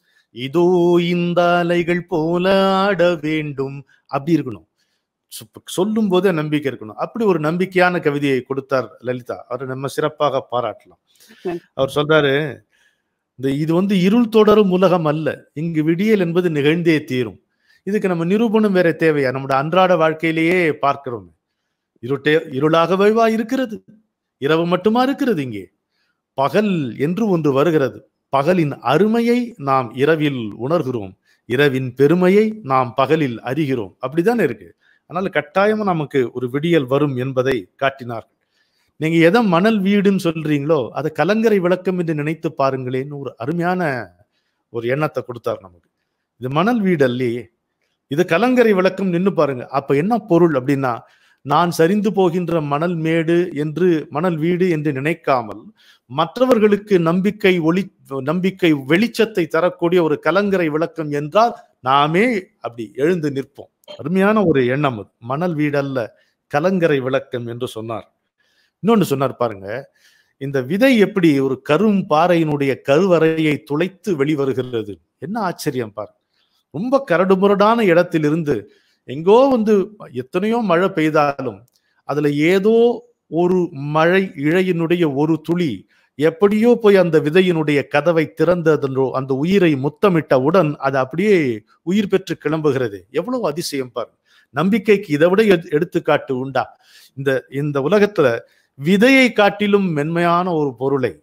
இதோ இந்த அலைகள் போல ஆட வேண்டும் அப்படி இருக்கணும் சொல்லும் போதே நம்பிக்கை இருக்கணும் அப்படி ஒரு நம்பிக்கையான கவிதையை கொடுத்தார் லலிதா அவரை நம்ம சிறப்பாக பாராட்டலாம் நன்றி. அவர் சொல்றாரு இந்த இது வந்து இருள் தொடரும் உலகம் அல்ல இங்கு விடியல் என்பது நிகழ்ந்தே தீரும் இதுக்கு நம்ம நிரூபணம் வேற தேவையா நம்முடைய அன்றாட வாழ்க்கையிலேயே பார்க்கிறோம் இருட்டே இருளாகவேவா இருக்கிறது இரவு மட்டுமா இருக்கிறது இங்கே பகல் என்று ஒன்று வருகிறது பகலின் அருமையை நாம் இரவில் உணர்கிறோம் இரவின் பெருமையை நாம் பகலில் அறிகிறோம் அப்படிதானே இருக்கு அதனால கட்டாயமா நமக்கு ஒரு விடியல் வரும் என்பதை காட்டினார்கள் நீங்க எதை மணல் வீடுன்னு சொல்றீங்களோ அதை கலங்கரை விளக்கம் என்று நினைத்து பாருங்களேன்னு ஒரு அருமையான ஒரு எண்ணத்தை கொடுத்தார் நமக்கு இது மணல் வீடு அல்லையே இது கலங்கரை விளக்கம் நின்னு பாருங்க அப்ப என்ன பொருள் அப்படின்னா நான் சரிந்து போகின்ற மணல் மேடு என்று மணல் வீடு என்று நினைக்காமல் மற்றவர்களுக்கு நம்பிக்கை ஒளி நம்பிக்கை வெளிச்சத்தை தரக்கூடிய ஒரு கலங்கரை விளக்கம் என்றால் நாமே அப்படி எழுந்து நிற்போம் அருமையான ஒரு எண்ணம் அது மணல் வீடல்ல கலங்கரை விளக்கம் என்று சொன்னார் இன்னொன்னு சொன்னார் பாருங்க இந்த விதை எப்படி ஒரு கரும் பாறையினுடைய கருவறையை துளைத்து வெளிவருகிறது என்ன ஆச்சரியம் பாரு ரொம்ப கரடுமுரடான இடத்திலிருந்து எங்கோ வந்து எத்தனையோ மழை பெய்தாலும் அதுல ஏதோ ஒரு மழை இழையினுடைய ஒரு துளி எப்படியோ போய் அந்த விதையினுடைய கதவை திறந்ததென்றோ அந்த உயிரை முத்தமிட்டவுடன் அது அப்படியே உயிர் பெற்று கிளம்புகிறது எவ்வளவு அதிசயம் பாரு நம்பிக்கைக்கு இதை விட எடு- எடுத்துக்காட்டு உண்டா இந்த இந்த உலகத்துல விதையை காட்டிலும் மென்மையான ஒரு பொருளை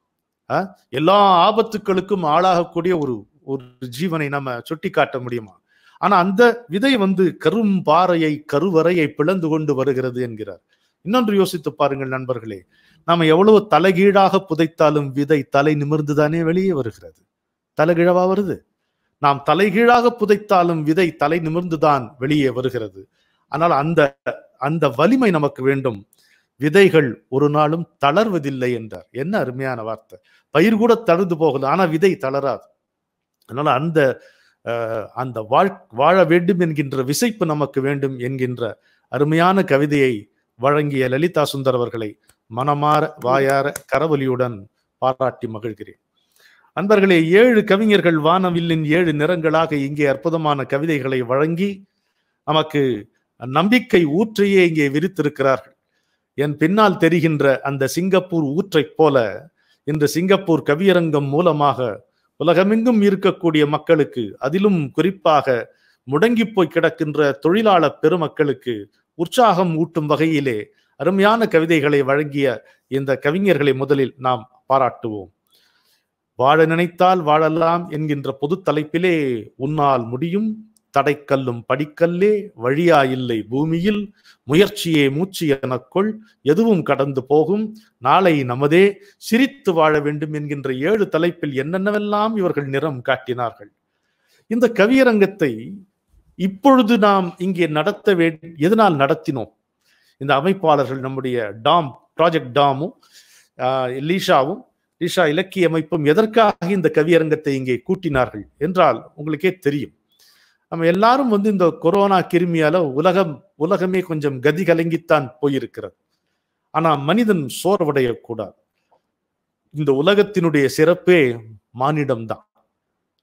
ஆ, எல்லா ஆபத்துக்களுக்கும் ஆளாகக்கூடிய ஒரு ஒரு ஜீவனை நம்ம சுட்டி காட்ட முடியுமா ஆனா அந்த விதை வந்து கரும் பாறையை கருவறையை பிளந்து கொண்டு வருகிறது என்கிறார் இன்னொன்று யோசித்து பாருங்கள் நண்பர்களே நாம எவ்வளவு தலைகீழாக புதைத்தாலும் விதை தலை நிமிர்ந்துதானே வெளியே வருகிறது தலைகீழவா வருது நாம் தலைகீழாக புதைத்தாலும் விதை தலை நிமிர்ந்துதான் வெளியே வருகிறது ஆனால் அந்த அந்த வலிமை நமக்கு வேண்டும் விதைகள் ஒரு நாளும் தளர்வதில்லை என்றார் என்ன அருமையான வார்த்தை பயிர் கூட தளர்ந்து போகல ஆனா விதை தளராது அதனால அந்த அஹ், அந்த வாழ் வாழ வேண்டும் என்கின்ற விசைப்பு நமக்கு வேண்டும் என்கின்ற அருமையான கவிதையை வழங்கிய லலிதா சுந்தர் அவர்களை மனமாற வாயார கரவொலியுடன் பாராட்டி மகிழ்கிறேன் அன்பர்களே ஏழு கவிஞர்கள் வானவில்லின் ஏழு நிறங்களாக இங்கே அற்புதமான கவிதைகளை வழங்கி நமக்கு நம்பிக்கை ஊற்றையே இங்கே விரித்திருக்கிறார்கள் என் பின்னால் தெரிகின்ற அந்த சிங்கப்பூர் ஊற்றைப் போல இன்று சிங்கப்பூர் கவியரங்கம் மூலமாக உலகமெங்கும் இருக்கக்கூடிய மக்களுக்கு அதிலும் குறிப்பாக முடங்கி போய் கிடக்கின்ற தொழிலாளர் பெருமக்களுக்கு உற்சாகம் ஊட்டும் வகையிலே அருமையான கவிதைகளை வழங்கிய இந்த கவிஞர்களை முதலில் நாம் பாராட்டுவோம் வாழ நினைத்தால் வாழலாம் என்கின்ற பொது தலைப்பிலே உன்னால் முடியும் தடைக்கல்லும் படிக்கல்லே வழியா இல்லை பூமியில் முயற்சியே மூச்சு எனக்குள் எதுவும் கடந்து போகும் நாளை நமதே சிரித்து வாழ வேண்டும் என்கின்ற ஏழு தலைப்பில் என்னென்னவெல்லாம் இவர்கள் நிறம் காட்டினார்கள் இந்த கவியரங்கத்தை இப்பொழுது நாம் இங்கே நடத்த வே எதனால் நடத்தினோம் இந்த அமைப்பாளர்கள் நம்முடைய டாம் ப்ராஜெக்ட் டாமும் ஆஹ், லீஷாவும் லீஷா இலக்கிய அமைப்பும் எதற்காக இந்த கவியரங்கத்தை இங்கே கூட்டினார்கள் என்றால் உங்களுக்கே தெரியும் நம்ம எல்லாரும் வந்து இந்த கொரோனா கிருமியால உலகம் உலகமே கொஞ்சம் கதி கலங்கித்தான் போயிருக்கிறது ஆனா மனிதன் சோர்வடையக்கூடாது இந்த உலகத்தினுடைய சிறப்பே மானிடம்தான்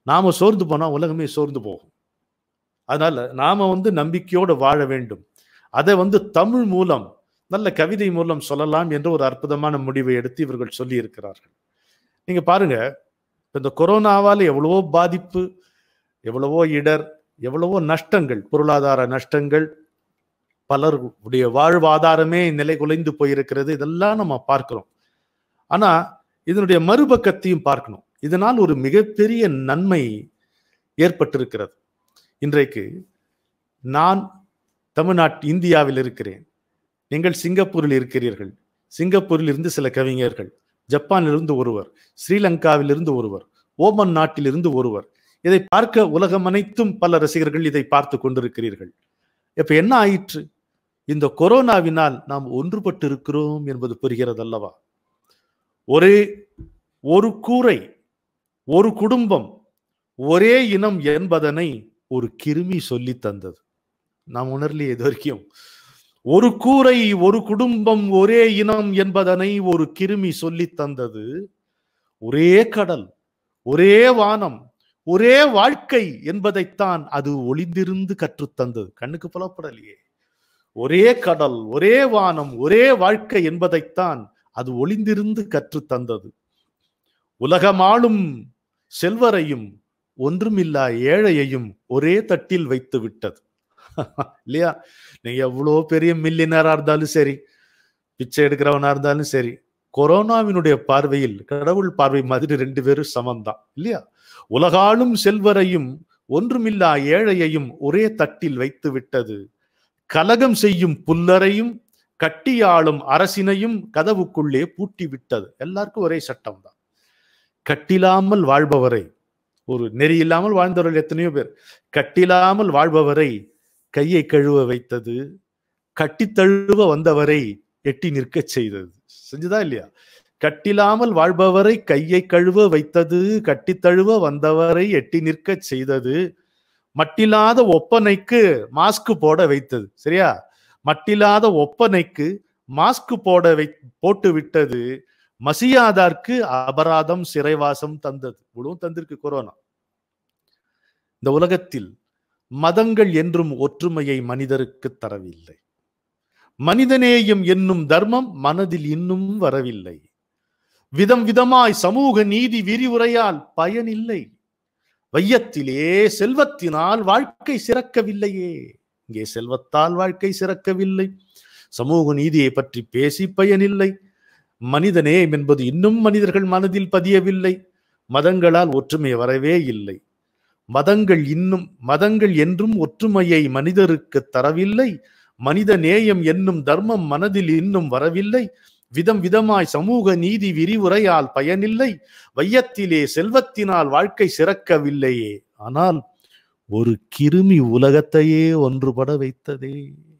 நாம சோர்ந்து போனா உலகமே சோர்ந்து போகும் அதனால நாம வந்து நம்பிக்கையோடு வாழ வேண்டும் அதை வந்து தமிழ் மூலம் நல்ல கவிதை மூலம் சொல்லலாம் என்ற ஒரு அற்புதமான முடிவை எடுத்து இவர்கள் சொல்லி இருக்கிறார்கள் நீங்க பாருங்க இப்ப இந்த கொரோனாவால் எவ்வளவோ பாதிப்பு எவ்வளவோ இடர் எவ்வளவோ நஷ்டங்கள் பொருளாதார நஷ்டங்கள் பலருடைய வாழ்வாதாரமே நிலை குலைந்து போயிருக்கிறது இதெல்லாம் நம்ம பார்க்கிறோம் ஆனா இதனுடைய மறுபக்கத்தையும் பார்க்கணும் இதனால் ஒரு மிகப்பெரிய நன்மை ஏற்பட்டிருக்கிறது இன்றைக்கு நான் தமிழ்நாட்டு இந்தியாவில் இருக்கிறேன் நீங்கள் சிங்கப்பூரில் இருக்கிறீர்கள் சிங்கப்பூரில் இருந்து சில கவிஞர்கள் ஜப்பானிலிருந்து ஒருவர் ஸ்ரீலங்காவிலிருந்து ஒருவர் ஓமன் நாட்டிலிருந்து ஒருவர் இதை பார்க்க உலகம் அனைத்தும் பல ரசிகர்கள் இதை பார்த்து கொண்டிருக்கிறீர்கள் இப்ப என்ன ஆயிற்று இந்த கொரோனாவினால் நாம் ஒன்றுபட்டு இருக்கிறோம் என்பது புரிகிறது அல்லவா ஒரே ஒரு கூரை ஒரு குடும்பம் ஒரே இனம் என்பதனை ஒரு கிருமி சொல்லி தந்தது நாம் உணர்லையே இது வரைக்கும் ஒரு கூரை ஒரு குடும்பம் ஒரே இனம் என்பதனை ஒரு கிருமி சொல்லி தந்தது ஒரே கடல் ஒரே வானம் ஒரே வாழ்க்கை என்பதைத்தான் அது ஒளிந்திருந்து கற்றுத்தந்தது கண்ணுக்கு புலப்படலையே ஒரே கடல் ஒரே வானம் ஒரே வாழ்க்கை என்பதைத்தான் அது ஒளிந்திருந்து கற்றுத்தந்தது உலகமாளும் செல்வரையும் ஒன்றுமில்லா ஏழையையும் ஒரே தட்டில் வைத்து விட்டது இல்லையா நீங்க எவ்வளோ பெரிய மில்லியனரா இருந்தாலும் சரி பிச்சை எடுக்கிறவனா இருந்தாலும் சரி கொரோனாவினுடைய பார்வையில் கடவுள் பார்வை மாதிரி ரெண்டு பேரும் சமம்தான் இல்லையா உலகாலும் செல்வரையும் ஒன்றுமில்லா ஏழையையும் ஒரே தட்டில் வைத்து விட்டது கலகம் செய்யும் புல்லரையும் கட்டியாளும் அரசினையும் கதவுக்குள்ளே பூட்டி விட்டது எல்லாருக்கும் ஒரே சட்டம் தான் கட்டிலாமல் வாழ்பவரை ஒரு நெறி இல்லாமல் வாழ்ந்தவர்கள் எத்தனையோ பேர் கட்டிலாமல் வாழ்பவரை கையை கழுவ வைத்தது கட்டி தழுவ வந்தவரை எட்டி நிற்க செய்தது செஞ்சுதா இல்லையா கட்டிலாமல் வாழ்பவரை கையை கழுவ வைத்தது கட்டி தழுவ வந்தவரை எட்டி நிற்க செய்தது மட்டில்லாத ஒப்பனைக்கு மாஸ்க் போட வைத்தது சரியா மட்டில்லாத ஒப்பனைக்கு மாஸ்க் போட வை போட்டு விட்டது மசியாதார்க்கு அபராதம் சிறைவாசம் தந்தது இவ்வளவும் தந்திருக்கு கொரோனா இந்த உலகத்தில் மதங்கள் என்றும் ஒற்றுமையை மனிதருக்கு தரவில்லை மனிதநேயம் என்னும் தர்மம் மனதில் இன்னும் வரவில்லை விதம் விதமாய் சமூக நீதி விரிவுரையால் பயனில்லை வையத்திலே செல்வத்தினால் வாழ்க்கை சிறக்கவில்லையே இங்கே செல்வத்தால் வாழ்க்கை சிறக்கவில்லை சமூக நீதியை பற்றி பேசி பயனில்லை மனிதநேயம் என்பது இன்னும் மனிதர்கள் மனதில் பதியவில்லை மதங்களால் ஒற்றுமை வரவே இல்லை மதங்கள் இன்னும் மதங்கள் என்றும் ஒற்றுமையை மனிதருக்கு தரவில்லை மனித நேயம் என்னும் தர்மம் மனதில் இன்னும் வரவில்லை விதம் விதமாய் சமூக நீதி விரிவுரையால் பயனில்லை வையத்திலே செல்வத்தினால் வாழ்க்கை சிறக்கவில்லையே ஆனால் ஒரு கிருமி உலகத்தையே ஒன்றுபட வைத்ததே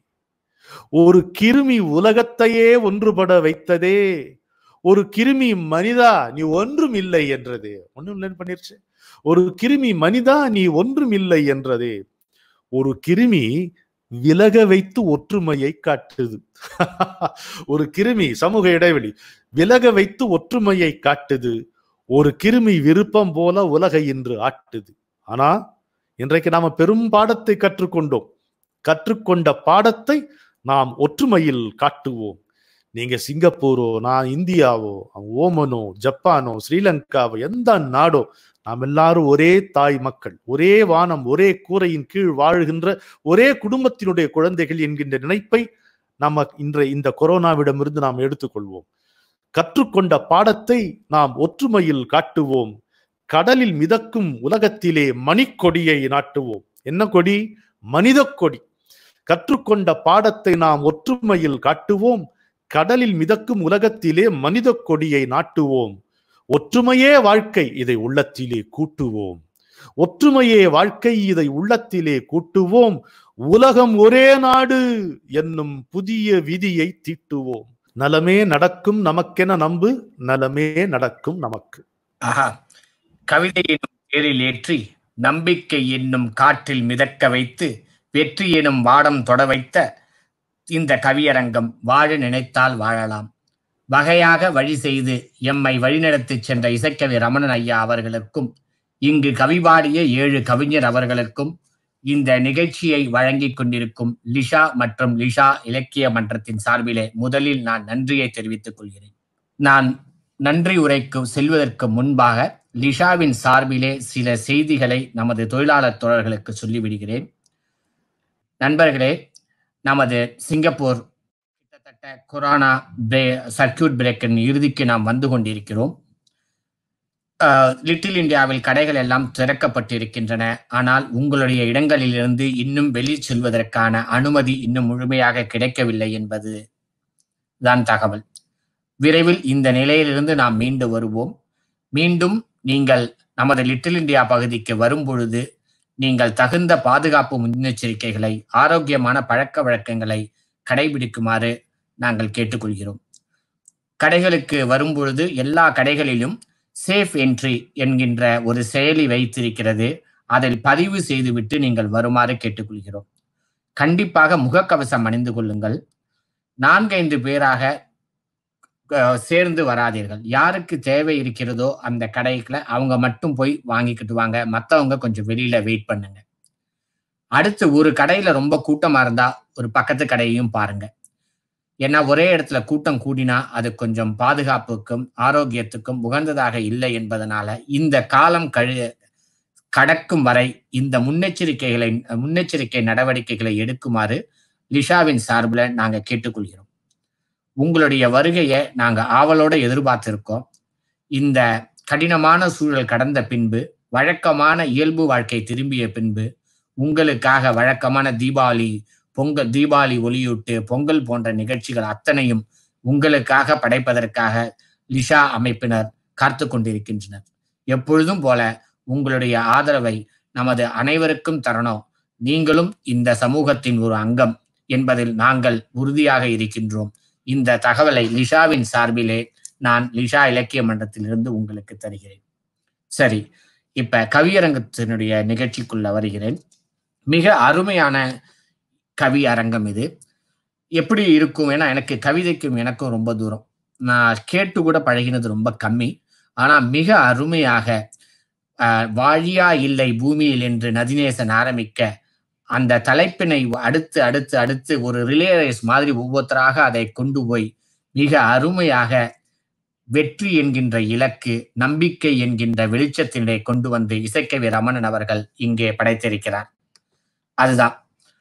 ஒரு கிருமி உலகத்தையே ஒன்றுபட வைத்ததே ஒரு கிருமி மனிதா நீ ஒன்றும் இல்லை என்றதே ஒன்றும் இல்லைன்னு பண்ணிருச்சு ஒரு கிருமி மனிதா நீ ஒன்றும் இல்லை என்றதே ஒரு கிருமி விலக வைத்து ஒற்றுமையை காட்டுது ஒரு கிருமி சமூக இடைவெளி விலக வைத்து ஒற்றுமையை காட்டுது ஒரு கிருமி விருப்பம் போல உலகை இன்று ஆட்டுது ஆனா இன்றைக்கு நாம பெரும் பாடத்தை கற்றுக்கொண்டோம் கற்றுக்கொண்ட பாடத்தை நாம் ஒற்றுமையில் காட்டுவோம் நீங்க சிங்கப்பூரோ நான் இந்தியாவோ ஓமனோ ஜப்பானோ ஸ்ரீலங்காவோ எந்த நாடோ நாம் எல்லாரும் ஒரே தாய் மக்கள் ஒரே வானம் ஒரே கூரையின் கீழ் வாழ்கின்ற ஒரே குடும்பத்தினுடைய குழந்தைகள் என்கின்ற நினைப்பை நம்ம இன்றைய இந்த கொரோனாவிடமிருந்து நாம் எடுத்துக்கொள்வோம் கற்றுக்கொண்ட பாடத்தை நாம் ஒற்றுமையில் காட்டுவோம் கடலில் மிதக்கும் உலகத்திலே மணிக்கொடியை நாட்டுவோம் என்ன கொடி மனித கொடி கற்றுக்கொண்ட பாடத்தை நாம் ஒற்றுமையில் காட்டுவோம் கடலில் மிதக்கும் உலகத்திலே மனித கொடியை நாட்டுவோம் ஒற்றுமையே வாழ்க்கை இதை உள்ளத்திலே கூட்டுவோம் ஒற்றுமையே வாழ்க்கை இதை உள்ளத்திலே கூட்டுவோம் உலகம் ஒரே நாடு என்னும் புதிய விதியை தீட்டுவோம் நலமே நடக்கும் நமக்கென நம்பு நலமே நடக்கும் நமக்கு ஆஹா கவிதை எனும் பேரில் ஏற்றி நம்பிக்கை என்னும் காற்றில் மிதக்க வைத்து வெற்றி எனும் வாடம் தொட வைத்த இந்த கவியரங்கம் வாழ நினைத்தால் வாழலாம் வகையாக வழி செய்து எம்மை வழிநடத்திச் சென்ற இசைக்கவி ரமணன் ஐயா அவர்களுக்கும் இங்கு கவிபாடிய ஏழு கவிஞர் அவர்களுக்கும் இந்த நிகழ்ச்சியை வழங்கிக் கொண்டிருக்கும் லிஷா மற்றும் லிஷா இலக்கிய மன்றத்தின் சார்பிலே முதலில் நான் நன்றியை தெரிவித்துக் கொள்கிறேன் நான் நன்றி உரைக்கு செல்வதற்கு முன்பாக லிஷாவின் சார்பிலே சில செய்திகளை நமது தொழிலாளர் தோழர்களுக்கு சொல்லிவிடுகிறேன் நண்பர்களே நமது சிங்கப்பூர் கிட்டத்தட்ட கொரோனா பிரே சர்க்கியூட் பிரேக்கின் இறுதிக்கு நாம் வந்து கொண்டிருக்கிறோம் லிட்டில் இந்தியாவில் கடைகள் எல்லாம் திறக்கப்பட்டிருக்கின்றன ஆனால் உங்களுடைய இடங்களிலிருந்து இன்னும் வெளி செல்வதற்கான அனுமதி இன்னும் முழுமையாக கிடைக்கவில்லை என்பது தான் தகவல் விரைவில் இந்த நிலையிலிருந்து நாம் மீண்டு வருவோம் மீண்டும் நீங்கள் நமது லிட்டில் இந்தியா பகுதிக்கு வரும் பொழுது நீங்கள் தகுந்த பாதுகாப்பு முன்னெச்சரிக்கைகளை ஆரோக்கியமான பழக்க வழக்கங்களை கடைபிடிக்குமாறு நாங்கள் கேட்டுக்கொள்கிறோம் கடைகளுக்கு வரும் பொழுது எல்லா கடைகளிலும் சேஃப் என்ட்ரி என்கின்ற ஒரு செயலி வைத்திருக்கிறது அதில் பதிவு செய்துவிட்டு நீங்கள் வருமாறு கேட்டுக்கொள்கிறோம் கண்டிப்பாக முகக்கவசம் அணிந்து கொள்ளுங்கள் நான்கைந்து பேராக அஹ், சேர்ந்து வராதீர்கள் யாருக்கு தேவை இருக்கிறதோ அந்த கடைக்குள்ள அவங்க மட்டும் போய் வாங்கிக்கிட்டு வாங்க மற்றவங்க கொஞ்சம் வெளியில வெயிட் பண்ணுங்க அடுத்து ஒரு கடையில ரொம்ப கூட்டமா இருந்தா ஒரு பக்கத்து கடையையும் பாருங்க ஏன்னா ஒரே இடத்துல கூட்டம் கூடினா அது கொஞ்சம் பாதுகாப்புக்கும் ஆரோக்கியத்துக்கும் உகந்ததாக இல்லை என்பதனால இந்த காலம் கழு கடக்கும் வரை இந்த முன்னெச்சரிக்கைகளை முன்னெச்சரிக்கை நடவடிக்கைகளை எடுக்குமாறு லிஷாவின் சார்பில் நாங்க கேட்டுக்கொள்கிறோம் உங்களுடைய வருகையை நாங்க ஆவலோட எதிர்பார்த்திருக்கோம் இந்த கடினமான சூழல் கடந்த பின்பு வழக்கமான இயல்பு வாழ்க்கை திரும்பிய பின்பு உங்களுக்காக வழக்கமான தீபாவளி பொங்கல் தீபாவளி ஒளியூட்டு பொங்கல் போன்ற நிகழ்ச்சிகள் அத்தனையும் உங்களுக்காக படைப்பதற்காக லிஷா அமைப்பினர் காத்து கொண்டிருக்கின்றனர் எப்பொழுதும் போல உங்களுடைய ஆதரவை நமது அனைவருக்கும் தரணும் நீங்களும் இந்த சமூகத்தின் ஒரு அங்கம் என்பதில் நாங்கள் உறுதியாக இருக்கின்றோம் இந்த தகவலை லிஷாவின் சார்பிலே நான் லிஷா இலக்கிய மன்றத்திலிருந்து உங்களுக்கு தருகிறேன் சரி இப்ப கவியரங்கத்தினுடைய நிகழ்ச்சிக்குள்ள வருகிறேன் மிக அருமையான கவி அரங்கம் இது எப்படி இருக்கும் ஏன்னா எனக்கு கவிதைக்கும் எனக்கும் ரொம்ப தூரம் நான் கேட்டு கூட பழகினது ரொம்ப கம்மி ஆனா மிக அருமையாக ஆஹ், வாழியா இல்லை பூமியில் என்று நதிநேசன் ஆரம்பிக்க அந்த தலைப்பினை அடுத்து அடுத்து அடுத்து ஒரு ரிலே ரேஸ் மாதிரி ஒவ்வொருத்தராக அதை கொண்டு போய் மிக அருமையாக வெற்றி என்கின்ற இலக்கு நம்பிக்கை என்கின்ற வெளிச்சத்தினை கொண்டு வந்து இசைக்கவி ரமணன் அவர்கள் இங்கே படைத்திருக்கிறார் அதுதான்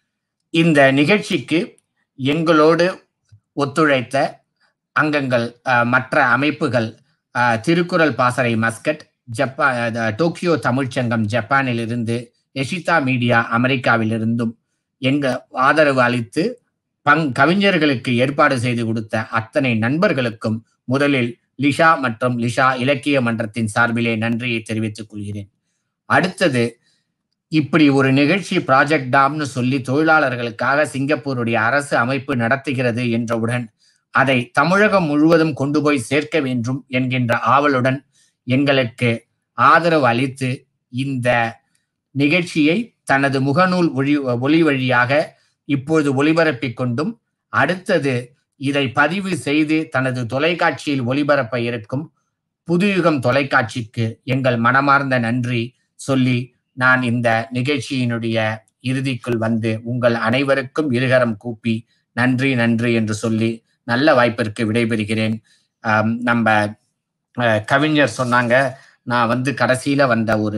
இந்த நிகழ்ச்சிக்கு எங்களோடு ஒத்துழைத்த அங்கங்கள் அஹ், மற்ற அமைப்புகள் அஹ், திருக்குறள் பாசறை மஸ்கட் ஜப்பா அஹ், டோக்கியோ தமிழ்ச்சங்கம் ஜப்பானிலிருந்து எஷிதா மீடியா அமெரிக்காவிலிருந்தும் எங்க ஆதரவு அளித்து பங் கவிஞர்களுக்கு ஏற்பாடு செய்து கொடுத்த அத்தனை நண்பர்களுக்கும் முதலில் லிஷா மற்றும் லிஷா இலக்கிய மன்றத்தின் சார்பிலே நன்றியை தெரிவித்துக் கொள்கிறேன் அடுத்தது இப்படி ஒரு நிகழ்ச்சி ப்ராஜெக்ட் டாம்னு சொல்லி தொழிலாளர்களுக்காக சிங்கப்பூருடைய அரசு அமைப்பு நடத்துகிறது என்றவுடன் அதை தமிழகம் முழுவதும் கொண்டு போய் சேர்க்க வேண்டும் என்கின்ற ஆவலுடன் எங்களுக்கு ஆதரவு அளித்து இந்த நிகழ்ச்சியை தனது முகநூல் ஒளி ஒளி வழியாக இப்பொழுது ஒளிபரப்பிக் கொண்டும் அடுத்தது இதை பதிவு செய்து தனது தொலைக்காட்சியில் ஒளிபரப்ப இருக்கும் புதுயுகம் தொலைக்காட்சிக்கு எங்கள் மனமார்ந்த நன்றி சொல்லி நான் இந்த நிகழ்ச்சியினுடைய இறுதிக்குள் வந்து உங்கள் அனைவருக்கும் இருகரம் கூப்பி நன்றி நன்றி என்று சொல்லி நல்ல வாய்ப்பிற்கு விடைபெறுகிறேன் ஆம், நம்ம அஹ், கவிஞர் சொன்னாங்க நான் வந்து கடைசியில வந்த ஒரு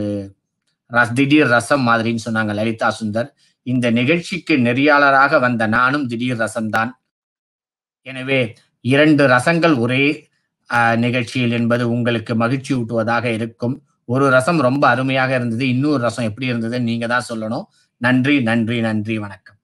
ரஸ் திடீர் ரசம் மாதிரின்னு சொன்னாங்க லலிதா சுந்தர் இந்த நிகழ்ச்சிக்கு நெறியாளராக வந்த நானும் திடீர் ரசம்தான் எனவே இரண்டு ரசங்கள் ஒரே ஆஹ், நிகழ்ச்சியில் என்பது உங்களுக்கு மகிழ்ச்சி ஊட்டுவதாக இருக்கும் ஒரு ரசம் ரொம்ப அருமையாக இருந்தது இன்னொரு ரசம் எப்படி இருந்தது நீங்க தான் சொல்லணும் நன்றி நன்றி நன்றி வணக்கம்